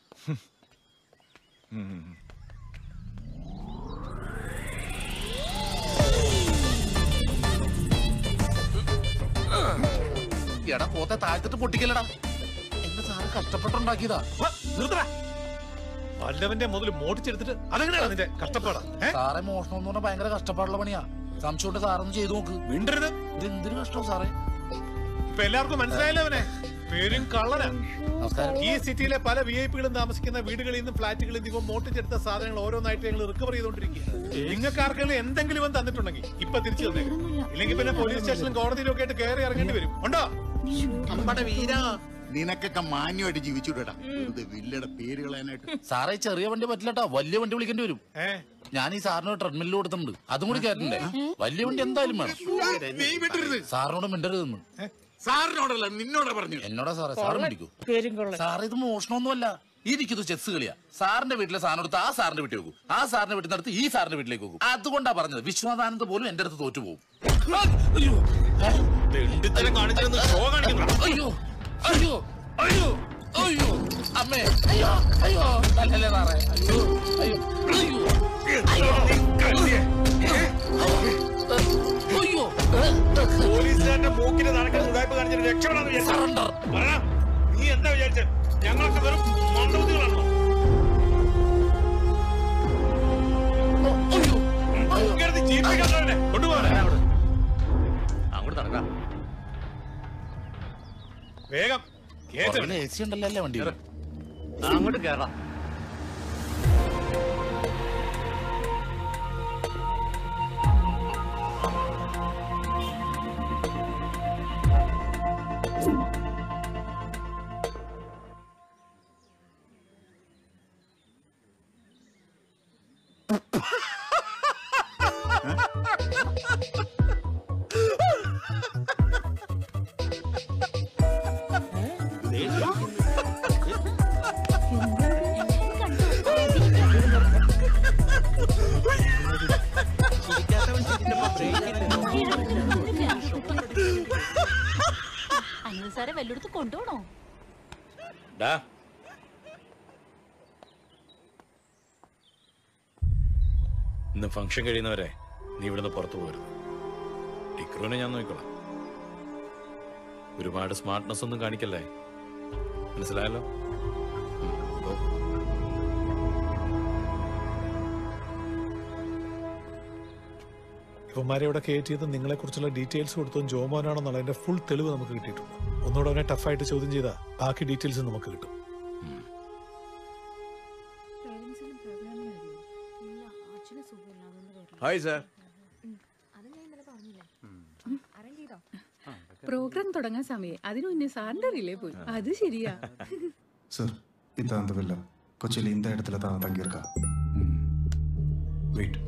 എടാ പോത്തെ താഴ്ത്തിട്ട് പൊട്ടിക്കലടാ എന്റെ സാറ് കഷ്ടപ്പെട്ടുണ്ടാക്കിയതാ വല്ലവന്റെ മുതൽ മോട്ടിച്ചെടുത്തിട്ട് അതെങ്ങനെയാണ് നിന്റെ കഷ്ടപ്പാടാ സാറെ മോഷണം എന്ന് പറഞ്ഞാൽ ഭയങ്കര കഷ്ടപ്പാടുള്ള പണിയാ സംശയമുണ്ട് സാറൊന്ന് ചെയ്തു നോക്ക് മിണ്ടരുത് ഇത് എന്തൊരു കഷ്ടം സാറേ ഇപ്പൊ എല്ലാവർക്കും മനസ്സിലായല്ലോ അവനെ പേരും കള്ളനാ ഈ സിറ്റിയിലെ പല വി ഐ പികളും താമസിക്കുന്ന വീടുകളിൽ നിന്നും ഫ്ലാറ്റുകളിൽ നിന്നും ഇവ മോട്ടിച്ചെടുത്ത സാധനങ്ങൾ ഓരോന്നായിട്ട് ഞങ്ങൾ റിക്കവർ ചെയ്തുകൊണ്ടിരിക്കുക നിങ്ങൾക്ക് ആർക്കെങ്കിലും എന്തെങ്കിലും ഇവൻ തന്നിട്ടുണ്ടെങ്കിൽ ഇപ്പൊ തിരിച്ചു തന്നേക്കും ഇല്ലെങ്കിൽ പിന്നെ പോലീസ് സ്റ്റേഷനിലും കോടതിയിലും ഒക്കെ ആയിട്ട് കയറി ഇറങ്ങേണ്ടി വരും ഉണ്ടോ നമ്മുടെ വീര നിനക്കൊക്കെ മാന്യമായിട്ട് ജീവിച്ചുവിടടാ വെറുതെ വില്ലയുടെ പേര് കളയാനായിട്ട് സാറേ ഈ ചെറിയ വണ്ടി പറ്റില്ലട്ടാ വലിയ വണ്ടി വിളിക്കേണ്ടി വരും ഞാൻ ഈ സാറിന് ട്രെഡ്മില്ലിൽ കൊടുത്തിട്ടുണ്ട് അതും കൂടി കയറ്റണ്ടേ വലിയ വണ്ടി എന്തായാലും വേണം നീ വിട്ടരുത് സാറിനോട് മിണ്ടരുതെന്ന് സാറിനോടല്ല നിന്നോടാ പറഞ്ഞു എന്നോടാ സാറേ സാറ് പിടിക്കൂ സാറ് ഇത് മോഷണമൊന്നുമല്ല ഈ ഇരിക്കുന്നത് ചെസ് കളിയാ സാറിന്റെ വീട്ടിലെ സാധനം എടുത്ത് ആ സാറിന്റെ വീട്ടിൽ വെക്കും ആ സാറിന്റെ വീട്ടിൽ നിന്ന് ഈ സാറിന്റെ വീട്ടിലേക്ക് വെക്കും അതുകൊണ്ടാ പറഞ്ഞത് വിശ്വനാഥാനന്ദ പോലും എന്റെ അടുത്ത് തോറ്റു പോകും അയ്യോ അയ്യോ അയ്യോ അയ്യോ അയ്യോ അമ്മേ അയ്യോ അയ്യോ തല്ലല്ലേ സാറേ അയ്യോ അയ്യോ അയ്യോ അയ്യോ പോലീസുകാരന്റെ മൂക്കിന് നടക്കുന്ന ഉടായ്പ കാണിച്ചിട്ട് രക്ഷപ്പെടാന്ന് വിചാരിച്ചു പറ, നീ എന്താ വിചാരിച്ചത് ഞങ്ങളൊക്കെ വെറും മന്ദബുദ്ധികളാണോ ഇങ്ങനത്തെ ജീവിപ്പിക്കാത്തവനെ കൊണ്ടുപോകാൻ അങ്ങോട്ട് നടക്കാം വേഗം എ സി ഉണ്ടല്ലോ അല്ലേ വണ്ടി അങ്ങോട്ട് കേറാം വല്ലയിടത്ത് കൊണ്ടുപോണോ ഡാ ഇന്ന് ഫംഗ്ഷൻ കഴിയുന്നവരെ നീ ഇവിടുന്ന് പുറത്തു പോകരുത് ടിക്രുവിനെ ഞാൻ നോക്കിക്കോളാം ഒരുപാട് സ്മാർട്ട്നെസ് ഒന്നും കാണിക്കല്ലേ മനസ്സിലായല്ലോ ഉം, പോ. ഇവന്മാരെ ഇവിടെ കയറ്റിയത് നിങ്ങളെ കുറിച്ചുള്ള ഡീറ്റെയിൽസ് കൊടുത്തതും ജോമോനാണെന്നുള്ളതിന്റെ ഫുൾ തെളിവ് നമുക്ക് കിട്ടിയിട്ടുണ്ട് ഒന്നുകൂടെ അവനെ ടഫായിട്ട് ചോദ്യം ചെയ്താൽ ബാക്കി ഡീറ്റെയിൽസ് നമുക്ക് കിട്ടും ഹായ് സാർ പ്രോഗ്രാം തുടങ്ങാൻ സമയം അതിനു മുന്നേ സാറിന്റെ റിലേ പോയി അത് ശരിയാ சார் இதான் அந்த வில்ல கொச்சியில் இந்த இடத்துல தான் தங்கியிருக்கா வெயிட்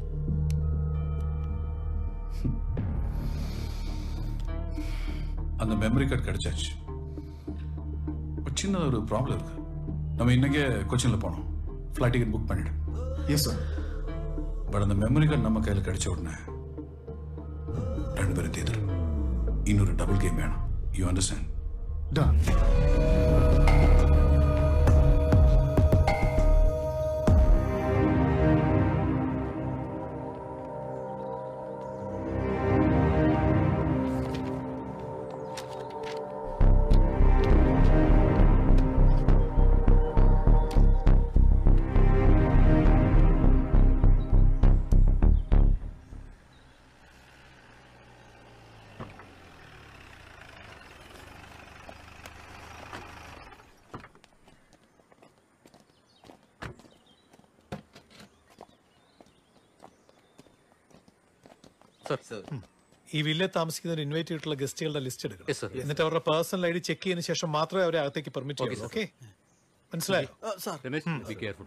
அந்த மெமரி கார்டு கிடைச்சாச்சு ஒரு சின்ன ஒரு ப்ராப்ளம் இருக்கு நம்ம இன்னைக்கே கொச்சினில் போனோம் ஃப்ளைட் டிக்கெட் புக் பண்ணிடு எஸ் சார் பட் அந்த மெமரி கார்டு நம்ம கையில் கிடைச்ச உடனே ரெண்டு பேரும் தேர்தல் இன்னொரு டபுள் கேம் வேணும் யூ அண்டர்ஸ்டாண்ட் டன் ഈ വില്ലെ താമസിക്കുന്നവർ ഇൻവൈറ്റ് ചെയ്തിട്ടുള്ള ഗസ്റ്റുകളുടെ ലിസ്റ്റ് എടുക്കണം എന്നിട്ട് അവരുടെ പേഴ്സണൽ ഐ ഡി ചെക്ക് ചെയ്തതിനു ശേഷം മാത്രമേ അവരെ അകത്തേക്ക് പെർമിറ്റ് ചെയ്യുള്ളൂ ഓക്കെ മനസ്സിലായോ രമേശ് ബി കെയർഫുൾ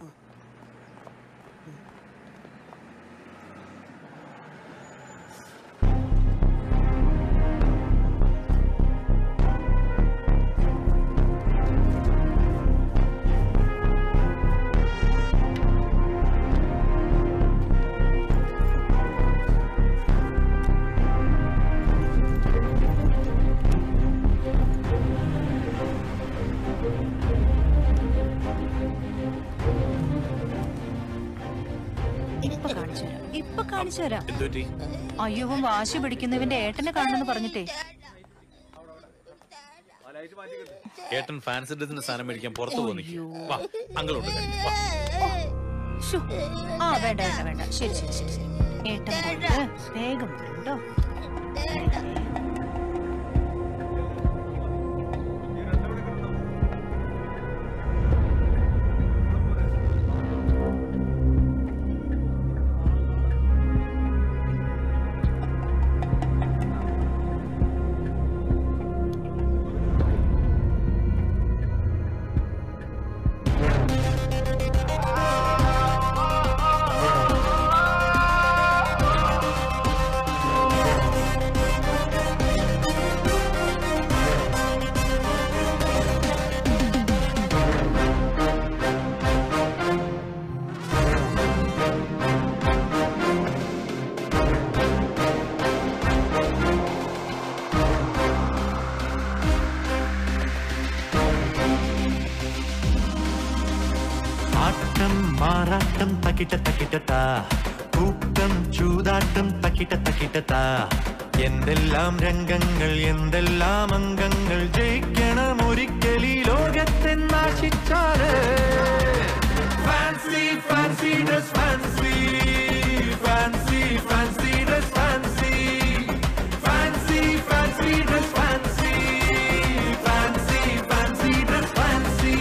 ഇപ്പൊ കാണിച്ചു തരാം ഇപ്പൊ കാണിച്ചു തരാം എന്തുപറ്റി അയ്യോ ഇവൻ വാശി പിടിക്കുന്നവന്റെ ഏട്ടനെ കാണണമെന്ന് പറഞ്ഞിട്ടേ ഏട്ടൻ ഫാൻസി ഡ്രസ്സിന്റെ സാധനം മേടിക്കാൻ പുറത്തു പോകുന്നു വാ അങ്കിളുണ്ട് കാര്യം. വാ ശ്ശോ. ആ വേണ്ട വേണ്ട വേണ്ട ശരി ശരി ശരി ശരി ഏട്ടൻ പോയിട്ട് വേഗം വരും കേട്ടോ ആട്ടം മാറാട്ടം തക്കിട്ട തക്കിട്ടത്താ കൂട്ടം ചൂതാട്ടം തക്കിട്ട തക്കിട്ടത്താ എന്തെല്ലാം രംഗങ്ങൾ എന്തെല്ലാം അംഗങ്ങൾ ജയിക്കണം ഒരിക്കലീ ലോകത്തെന്നാശിച്ചാല് fancy fancy dress fancy fancy fancy dress fancy fancy fancy dress fancy fancy fancy dress fancy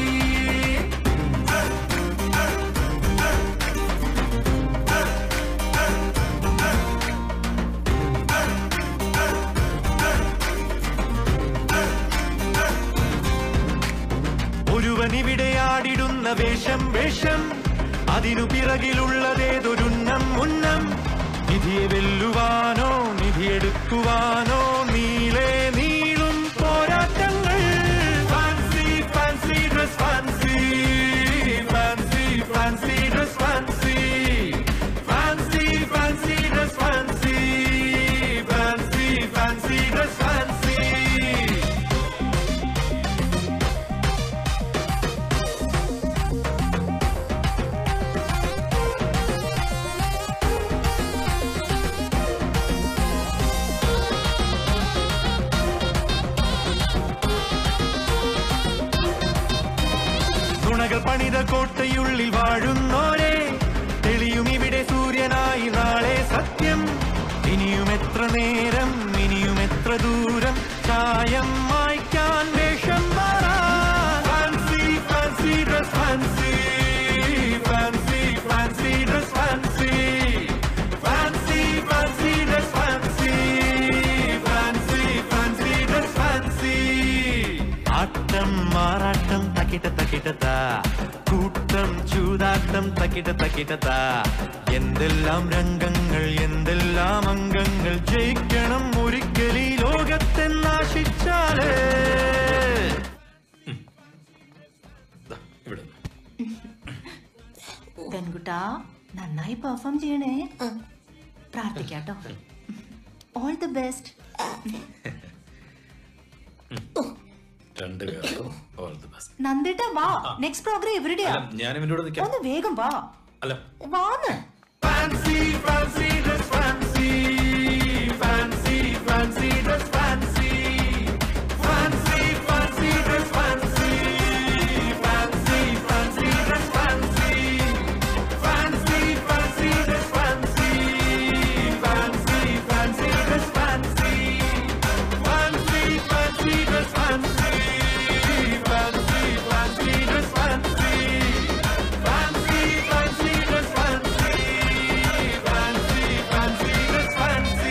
ഒരുവനിവിടെ ആടിടുന്ന വേഷം വേഷം അതിനു പിറകിലുള്ളതേതൊരുന്നം ഉന്നം നിധിയെ വെല്ലുവാനോ നിധിയെടുക്കുവാനോ നീളെ നീളും പോരാട്ടങ്ങൾ fancy fancy dress fancy fancy fancy dress fancy fancy fancy dress fancy fancy fancy dress fancy പണിത കോട്ടയുള്ളിൽ വാഴുന്നോരെ തെളിയും ഇവിടെ സൂര്യനായി നാളെ സത്യം ഇനിയും എത്ര നേരം ഇനിയും എത്ര ദൂരം ചായം മായ്ക്കാൻ വേഷം fancy fancy dress fancy fancy fancy dress fancy fancy fancy dress fancy fancy fancy dress fancy ആട്ടം മാറാട്ടം തക്കിട്ട തക്കിട്ടതാ കൂട്ടം ചൂതാട്ടം തക്കിട്ട തക്കിട്ടതാ എന്തെല്ലാം രംഗങ്ങൾ എന്തെല്ലാം അംഗങ്ങൾ ജയിക്കണം ഒരിക്കൽ ഈ ലോകത്തെന്നാശിച്ചാലേ പെൺകുട്ടാ നന്നായി പെർഫോം ചെയ്യണേ പ്രാർത്ഥിക്കാട്ടോ ഓൾ ദി ബെസ്റ്റ് രണ്ടുപേർക്കും ഓൾ ദി ബെസ്റ്റ് നന്ദിട്ട വാ നെക്സ്റ്റ് പ്രോഗ്രാം എവിടെയാ ഞാൻ ഇവന്റെ കൂടെ നിൽക്കാം ഒന്ന് വേഗം വാ അല്ല വാന്ന് Fancy, fancy dress, fancy, fancy, fancy dress, fancy, fancy, fancy dress, fancy, fancy, fancy dress, fancy, fancy, fancy dress, fancy, fancy, fancy dress, fancy, fancy, fancy dress, fancy, fancy, fancy dress, fancy, fancy, fancy dress, fancy. Fancy, fancy dress, fancy.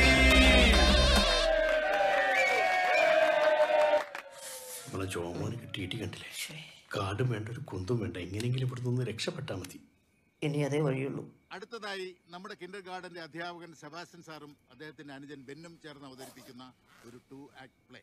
നമ്മളെ ജോമോന് കിട്ടിയിട്ട് കണ്ടില്ലേ കാടും വേണ്ട ഒരു കുന്തും വേണ്ട എങ്ങനെയെങ്കിലും ഇവിടെ നിന്ന് രക്ഷപ്പെട്ടാൽ മതി ഇനി അതേ വഴിയുള്ളൂ അടുത്തതായി നമ്മുടെ കിൻഡർ ഗാർഡന്റെ അധ്യാപകൻ സെബാസ്റ്റ്യൻ സാറും അദ്ദേഹത്തിന്റെ അനുജൻ ബെന്നും ചേർന്ന് അവതരിപ്പിക്കുന്ന ഒരു ടു ആക്ട് പ്ലേ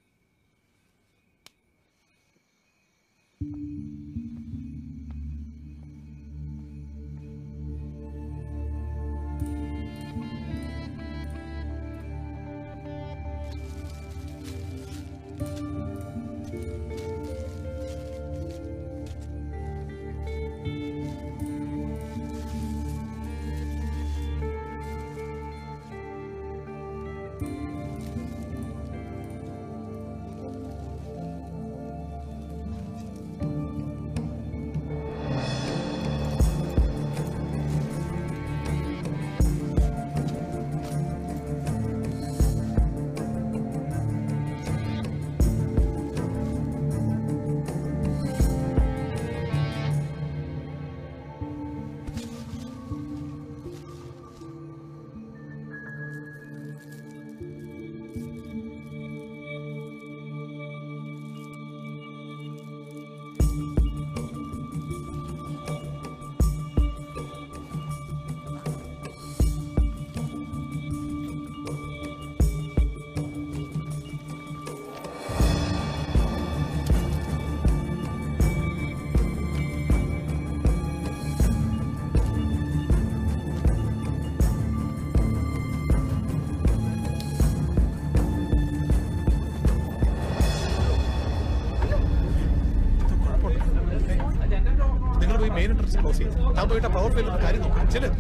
നിങ്ങൾ പോയി മെയിൻ എൻട്രൻസ് ക്ലോസ് ചെയ്യും താൻ പോയിട്ട് പവർ ഫെയിലിന്റെ കാര്യം നോക്കാം ചെല്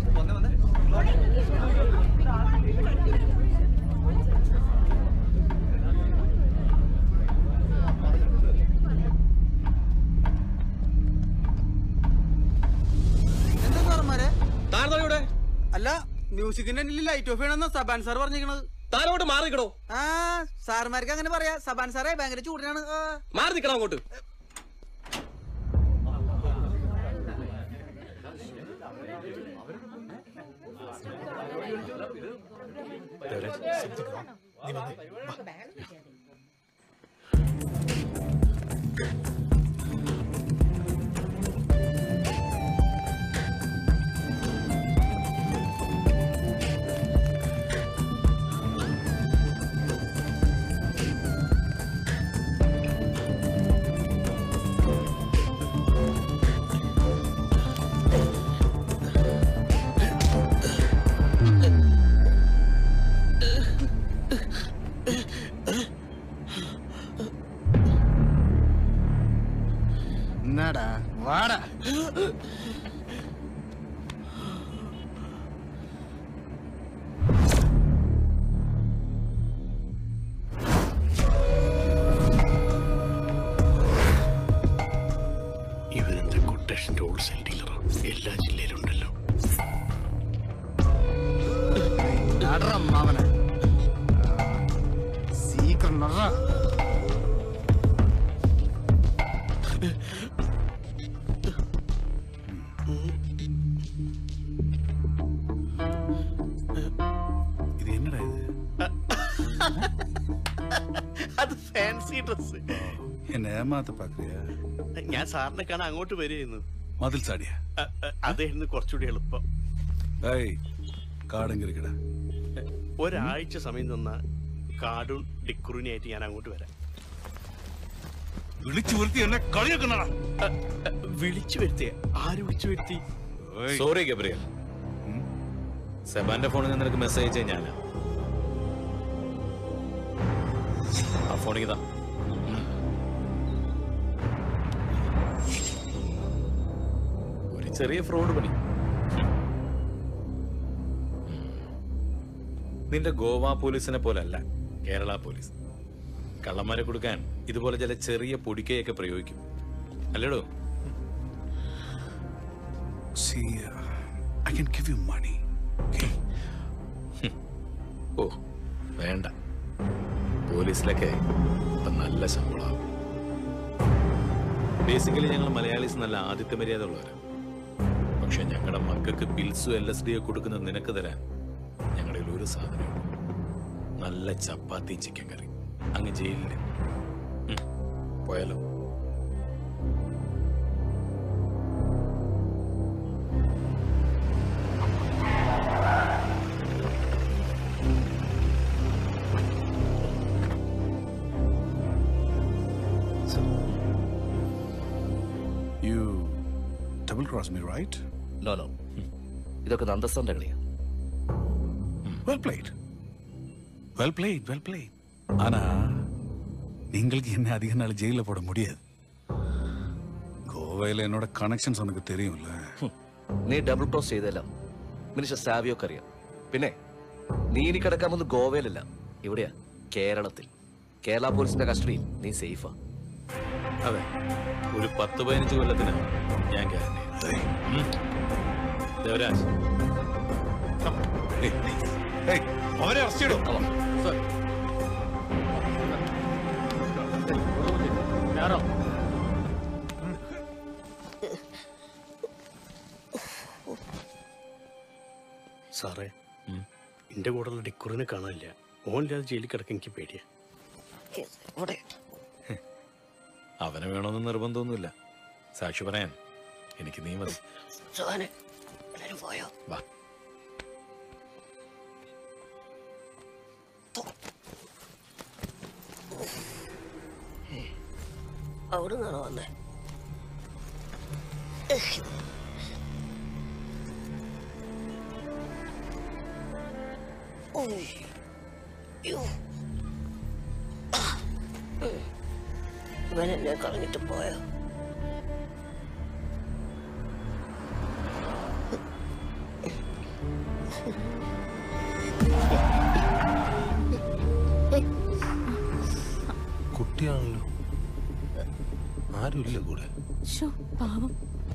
എന്താ സാറന്മാരെ താരതോടെ അല്ല മ്യൂസിക്കിന്റെ ലൈറ്റ് ഓഫ് ചെയ്യണമെന്നാ സബാൻ സാർ പറഞ്ഞിരിക്കണത് താരോട്ട് മാറിക്കണോ ആ സാർമാർക്ക് അങ്ങനെ പറയാ സബാൻ സാറേ ഭയങ്കര ചൂടിനാണ് മാറി നിക്കണം അങ്ങോട്ട് നീ വന്നേ Uh, ചാടറ അവനെ സീക്രം നറ ഇത് എന്നടാ ഇത് അത് ഫാൻസി ഡ്രസ് എന്നെ ഏമാത്ത പാക്രിയാ ഞാൻ സാറിനെ കാണാൻ അങ്ങോട്ട് വരികയായിരുന്നു മതിൽ ചാടിയ അതായിരുന്നു കുറച്ചുകൂടി എളുപ്പം ഏയ് കാടെങ്കിരിക്കട ഒരാഴ്ച സമയം തന്ന കാർഡും ഡിക്കുറിനായിട്ട് ഞാൻ അങ്ങോട്ട് വരാം വിളിച്ചു വരുത്തി എന്നെ കളിയാക്കണ വിളിച്ചു വരുത്തിയ ആര് വിളിച്ചു വരുത്തി സോറി ഗബ്രിയൽ സെബാന്റെ ഫോണിൽ നിന്ന് നിനക്ക് മെസ്സേജ് അയച്ചേ ഞാനാ ആ ഫോണിൽ ഇതാ ഒരു ചെറിയ ഫ്രോഡ് പണി നിന്റെ ഗോവ പോലീസിനെ പോലല്ല കേരള പോലീസ് കള്ളന്മാരെ കൊടുക്കാൻ ഇതുപോലെ ചില ചെറിയ പൊടിക്കയൊക്കെ പ്രയോഗിക്കും അല്ലേടോ See, uh, I can give you money. ഓ വേണ്ട പോലീസിലൊക്കെ ഇപ്പൊ നല്ല ശമ്പളമാകും ബേസിക്കലി ഞങ്ങൾ മലയാളീസ് നല്ല ആദിത്യ മര്യാദ ഉള്ളവരാണ് പക്ഷെ ഞങ്ങളുടെ മക്കൾക്ക് പിൽസും എൽ എസ് ഡിയോ കൊടുക്കുന്ന നിനക്ക് തരാൻ ഞങ്ങളുടെ ഒരു സാധനം നല്ല ചപ്പാത്തിയും ചിക്കൻ കറി അങ്ങ് ജയിലില് ഉം, പോയാലോ You double cross me, right? No no ഇതൊക്കെ നന്ദസ്തന്റെ കളിയാ Well played. Well played, well played. ஆனா நீங்களுக்கு என்ன அதிக நாள் ஜெயில போட முடியாது கோவையில் என்னோட கனெக்ஷன்ஸ் உனக்கு தெரியும்ல നീ ഡബിൾ ക്രോസ് ചെയ്തെല്ലാം മിനിസ്റ്റർ സാവിയൊക്കെ അറിയാം പിന്നെ നീ ഇനി കിടക്കാൻ വന്ന് ഗോവയിലല്ല ഇവിടെയാ കേരളത്തിൽ കേരള പോലീസിന്റെ കസ്റ്റഡിയിൽ നീ സേഫാ അതെ ഒരു പത്ത് പതിനഞ്ച് കൊല്ലത്തിന് ഞാൻ ഗ്യാരണ്ടി ദേവരാജ് അവരെ അറസ്റ്റ് ചെയ്തു സാറേ എന്റെ കൂടെയുള്ള ഡിക്കുറിനെ കാണാനില്ല ഓനില്ലാതെ ജയിലിൽ കിടക്കാൻ എനിക്ക് പേടിയാ അവനെ വേണമെന്ന് നിർബന്ധമൊന്നുമില്ല സാക്ഷി പറയാൻ എനിക്ക് നീ മതി സോനെ എല്ലാരും പോയോ വാ അവിടെ നിന്നാണോ വന്നേ ഇവൻ എന്നെ കളഞ്ഞിട്ട് പോയോ കുട്ടിയാണല്ലോ ആരുമില്ല കൂടെ ശോ, പാവം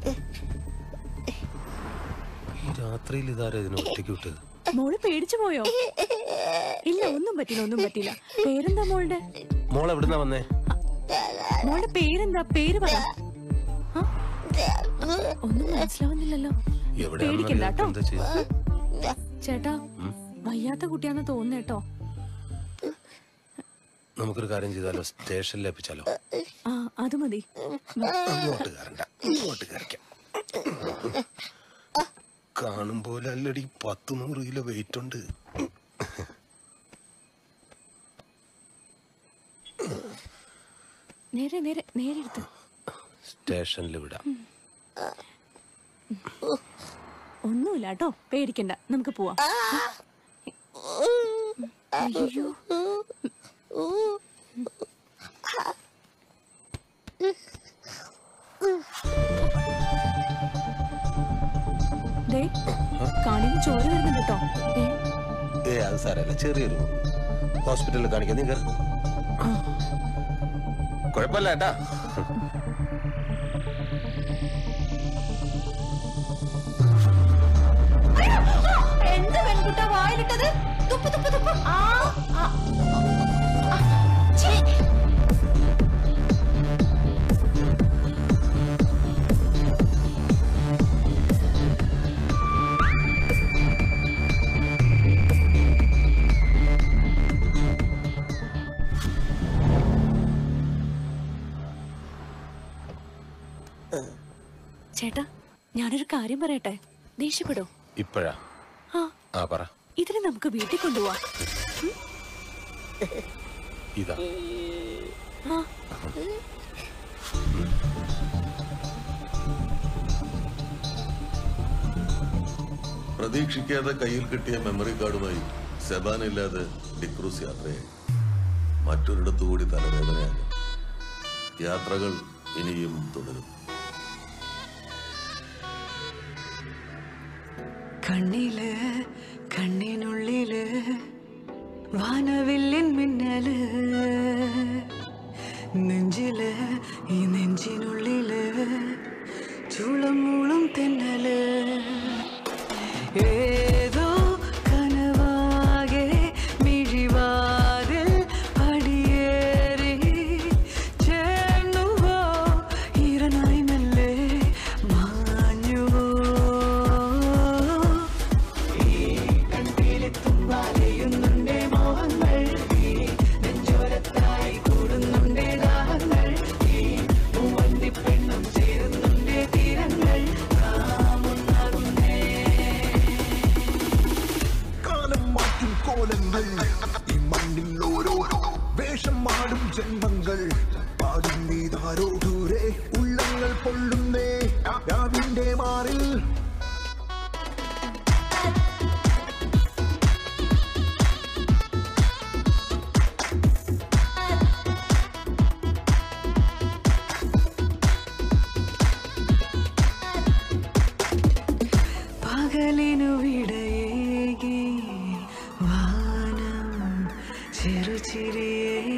ഈ രാത്രിയിൽ ഇതാരാ ഇതിനെ ഒറ്റയ്ക്ക് വിട്ടത് മോള് പേടിച്ചു പോയോ ഇല്ല ഒന്നും പറ്റില്ല ഒന്നും പറ്റില്ല പേരെന്താ മോളുടെ മോൾ എവിടുന്നാ വന്നേ മോളുടെ പേരെന്താ പേര് പറ ആ? ഒന്നും മനസ്സിലാവുന്നില്ലല്ലോ പേടിക്കണ്ട എവിടെയാണെന്നറിയാതെ കേട്ടോ എന്താ ചെയ്യാ ചേട്ടാ വയ്യാത്ത കുട്ടിയാന്ന് തോന്നുന്നേട്ടോ നമുക്കൊരു കാര്യം ചെയ്താലോ സ്റ്റേഷനിൽ ഏൽപ്പിച്ചാലോ ആ അത് മതി അങ്ങോട്ട് കയറണ്ട ഇങ്ങോട്ട് കയറിക്കാം കാണും പോലെ അല്ലടി പത്ത് നൂറ് കിലോ വെയിറ്റ് ഉണ്ട് നേരെ നേരെ നേരെ എടുത്ത് സ്റ്റേഷനിൽ വിടാം ഒന്നുമില്ല കേട്ടോ പേടിക്കണ്ട നമുക്ക് പോവാം അയ്യോ ദേ കാണിന് ചോര വരുന്നുണ്ട് കേട്ടോ ദേ, ഏ അത് സാരല്ല ചെറിയൊരു ഹോസ്പിറ്റലിൽ കാണിക്കാം നീ കയറി കുഴപ്പമില്ല ഏട്ടാ എന്ത് പെൺകുട്ട വായിലിട്ടത് ഞാനൊരു കാര്യം പറയട്ടെ ദേഷ്യപ്പെടോ ഇപ്പോഴാ ആ ആ പറ ഇതിനെ നമുക്ക് വീട്ടിൽ കൊണ്ടുപോവാം ഇതാ ആ പ്രതീക്ഷിക്കാതെ കയ്യിൽ കിട്ടിയ മെമ്മറി കാർഡുമായി സെബാൻ ഇല്ലാതെ ഡിക്രൂസ് യാത്രയായി മറ്റൊരിടത്തു കൂടി തലവേദനയായി യാത്രകൾ ഇനിയും തുടരും കണ്ണില് കണ്ണിനുള്ളില് വാനവില്ലിൻ മിന്നല് നെഞ്ചില് ഈ നെഞ്ചിനുള്ളില് ചൂളം മൂളും തെന്നല് ഏതോ കനവാകെ മിഴിവാതിൽ പടിയേറി ചേർന്നുവോ ഈറനായി മെല്ലെ മാഞ്ഞുവോ ഈ കൺപീലിത്തും വലയുന്നുണ്ടേ മോഹങ്ങൾ ഈ നെഞ്ചോരത്തായി കൂടുന്നുണ്ടേ ദാഹങ്ങൾ ഈ മൂവന്തി പെണ്ണും ചേരുന്നുണ്ടേ തീരങ്ങൾ നാം ഒന്നാകുന്നേ കാലം മാറ്റും കോലങ്ങൾ ഈ മണ്ണിൽ ഓരോരോ വേഷം മാടും ജന്മങ്ങൾ പാടും നീതാരോ ദൂരെ ഉള്ളങ്ങൾ പൊള്ളുന്നേ രാവിന്റെ മാറിൽ പകലിനു വിടയേകി വാനം ചെറുചിരിയേ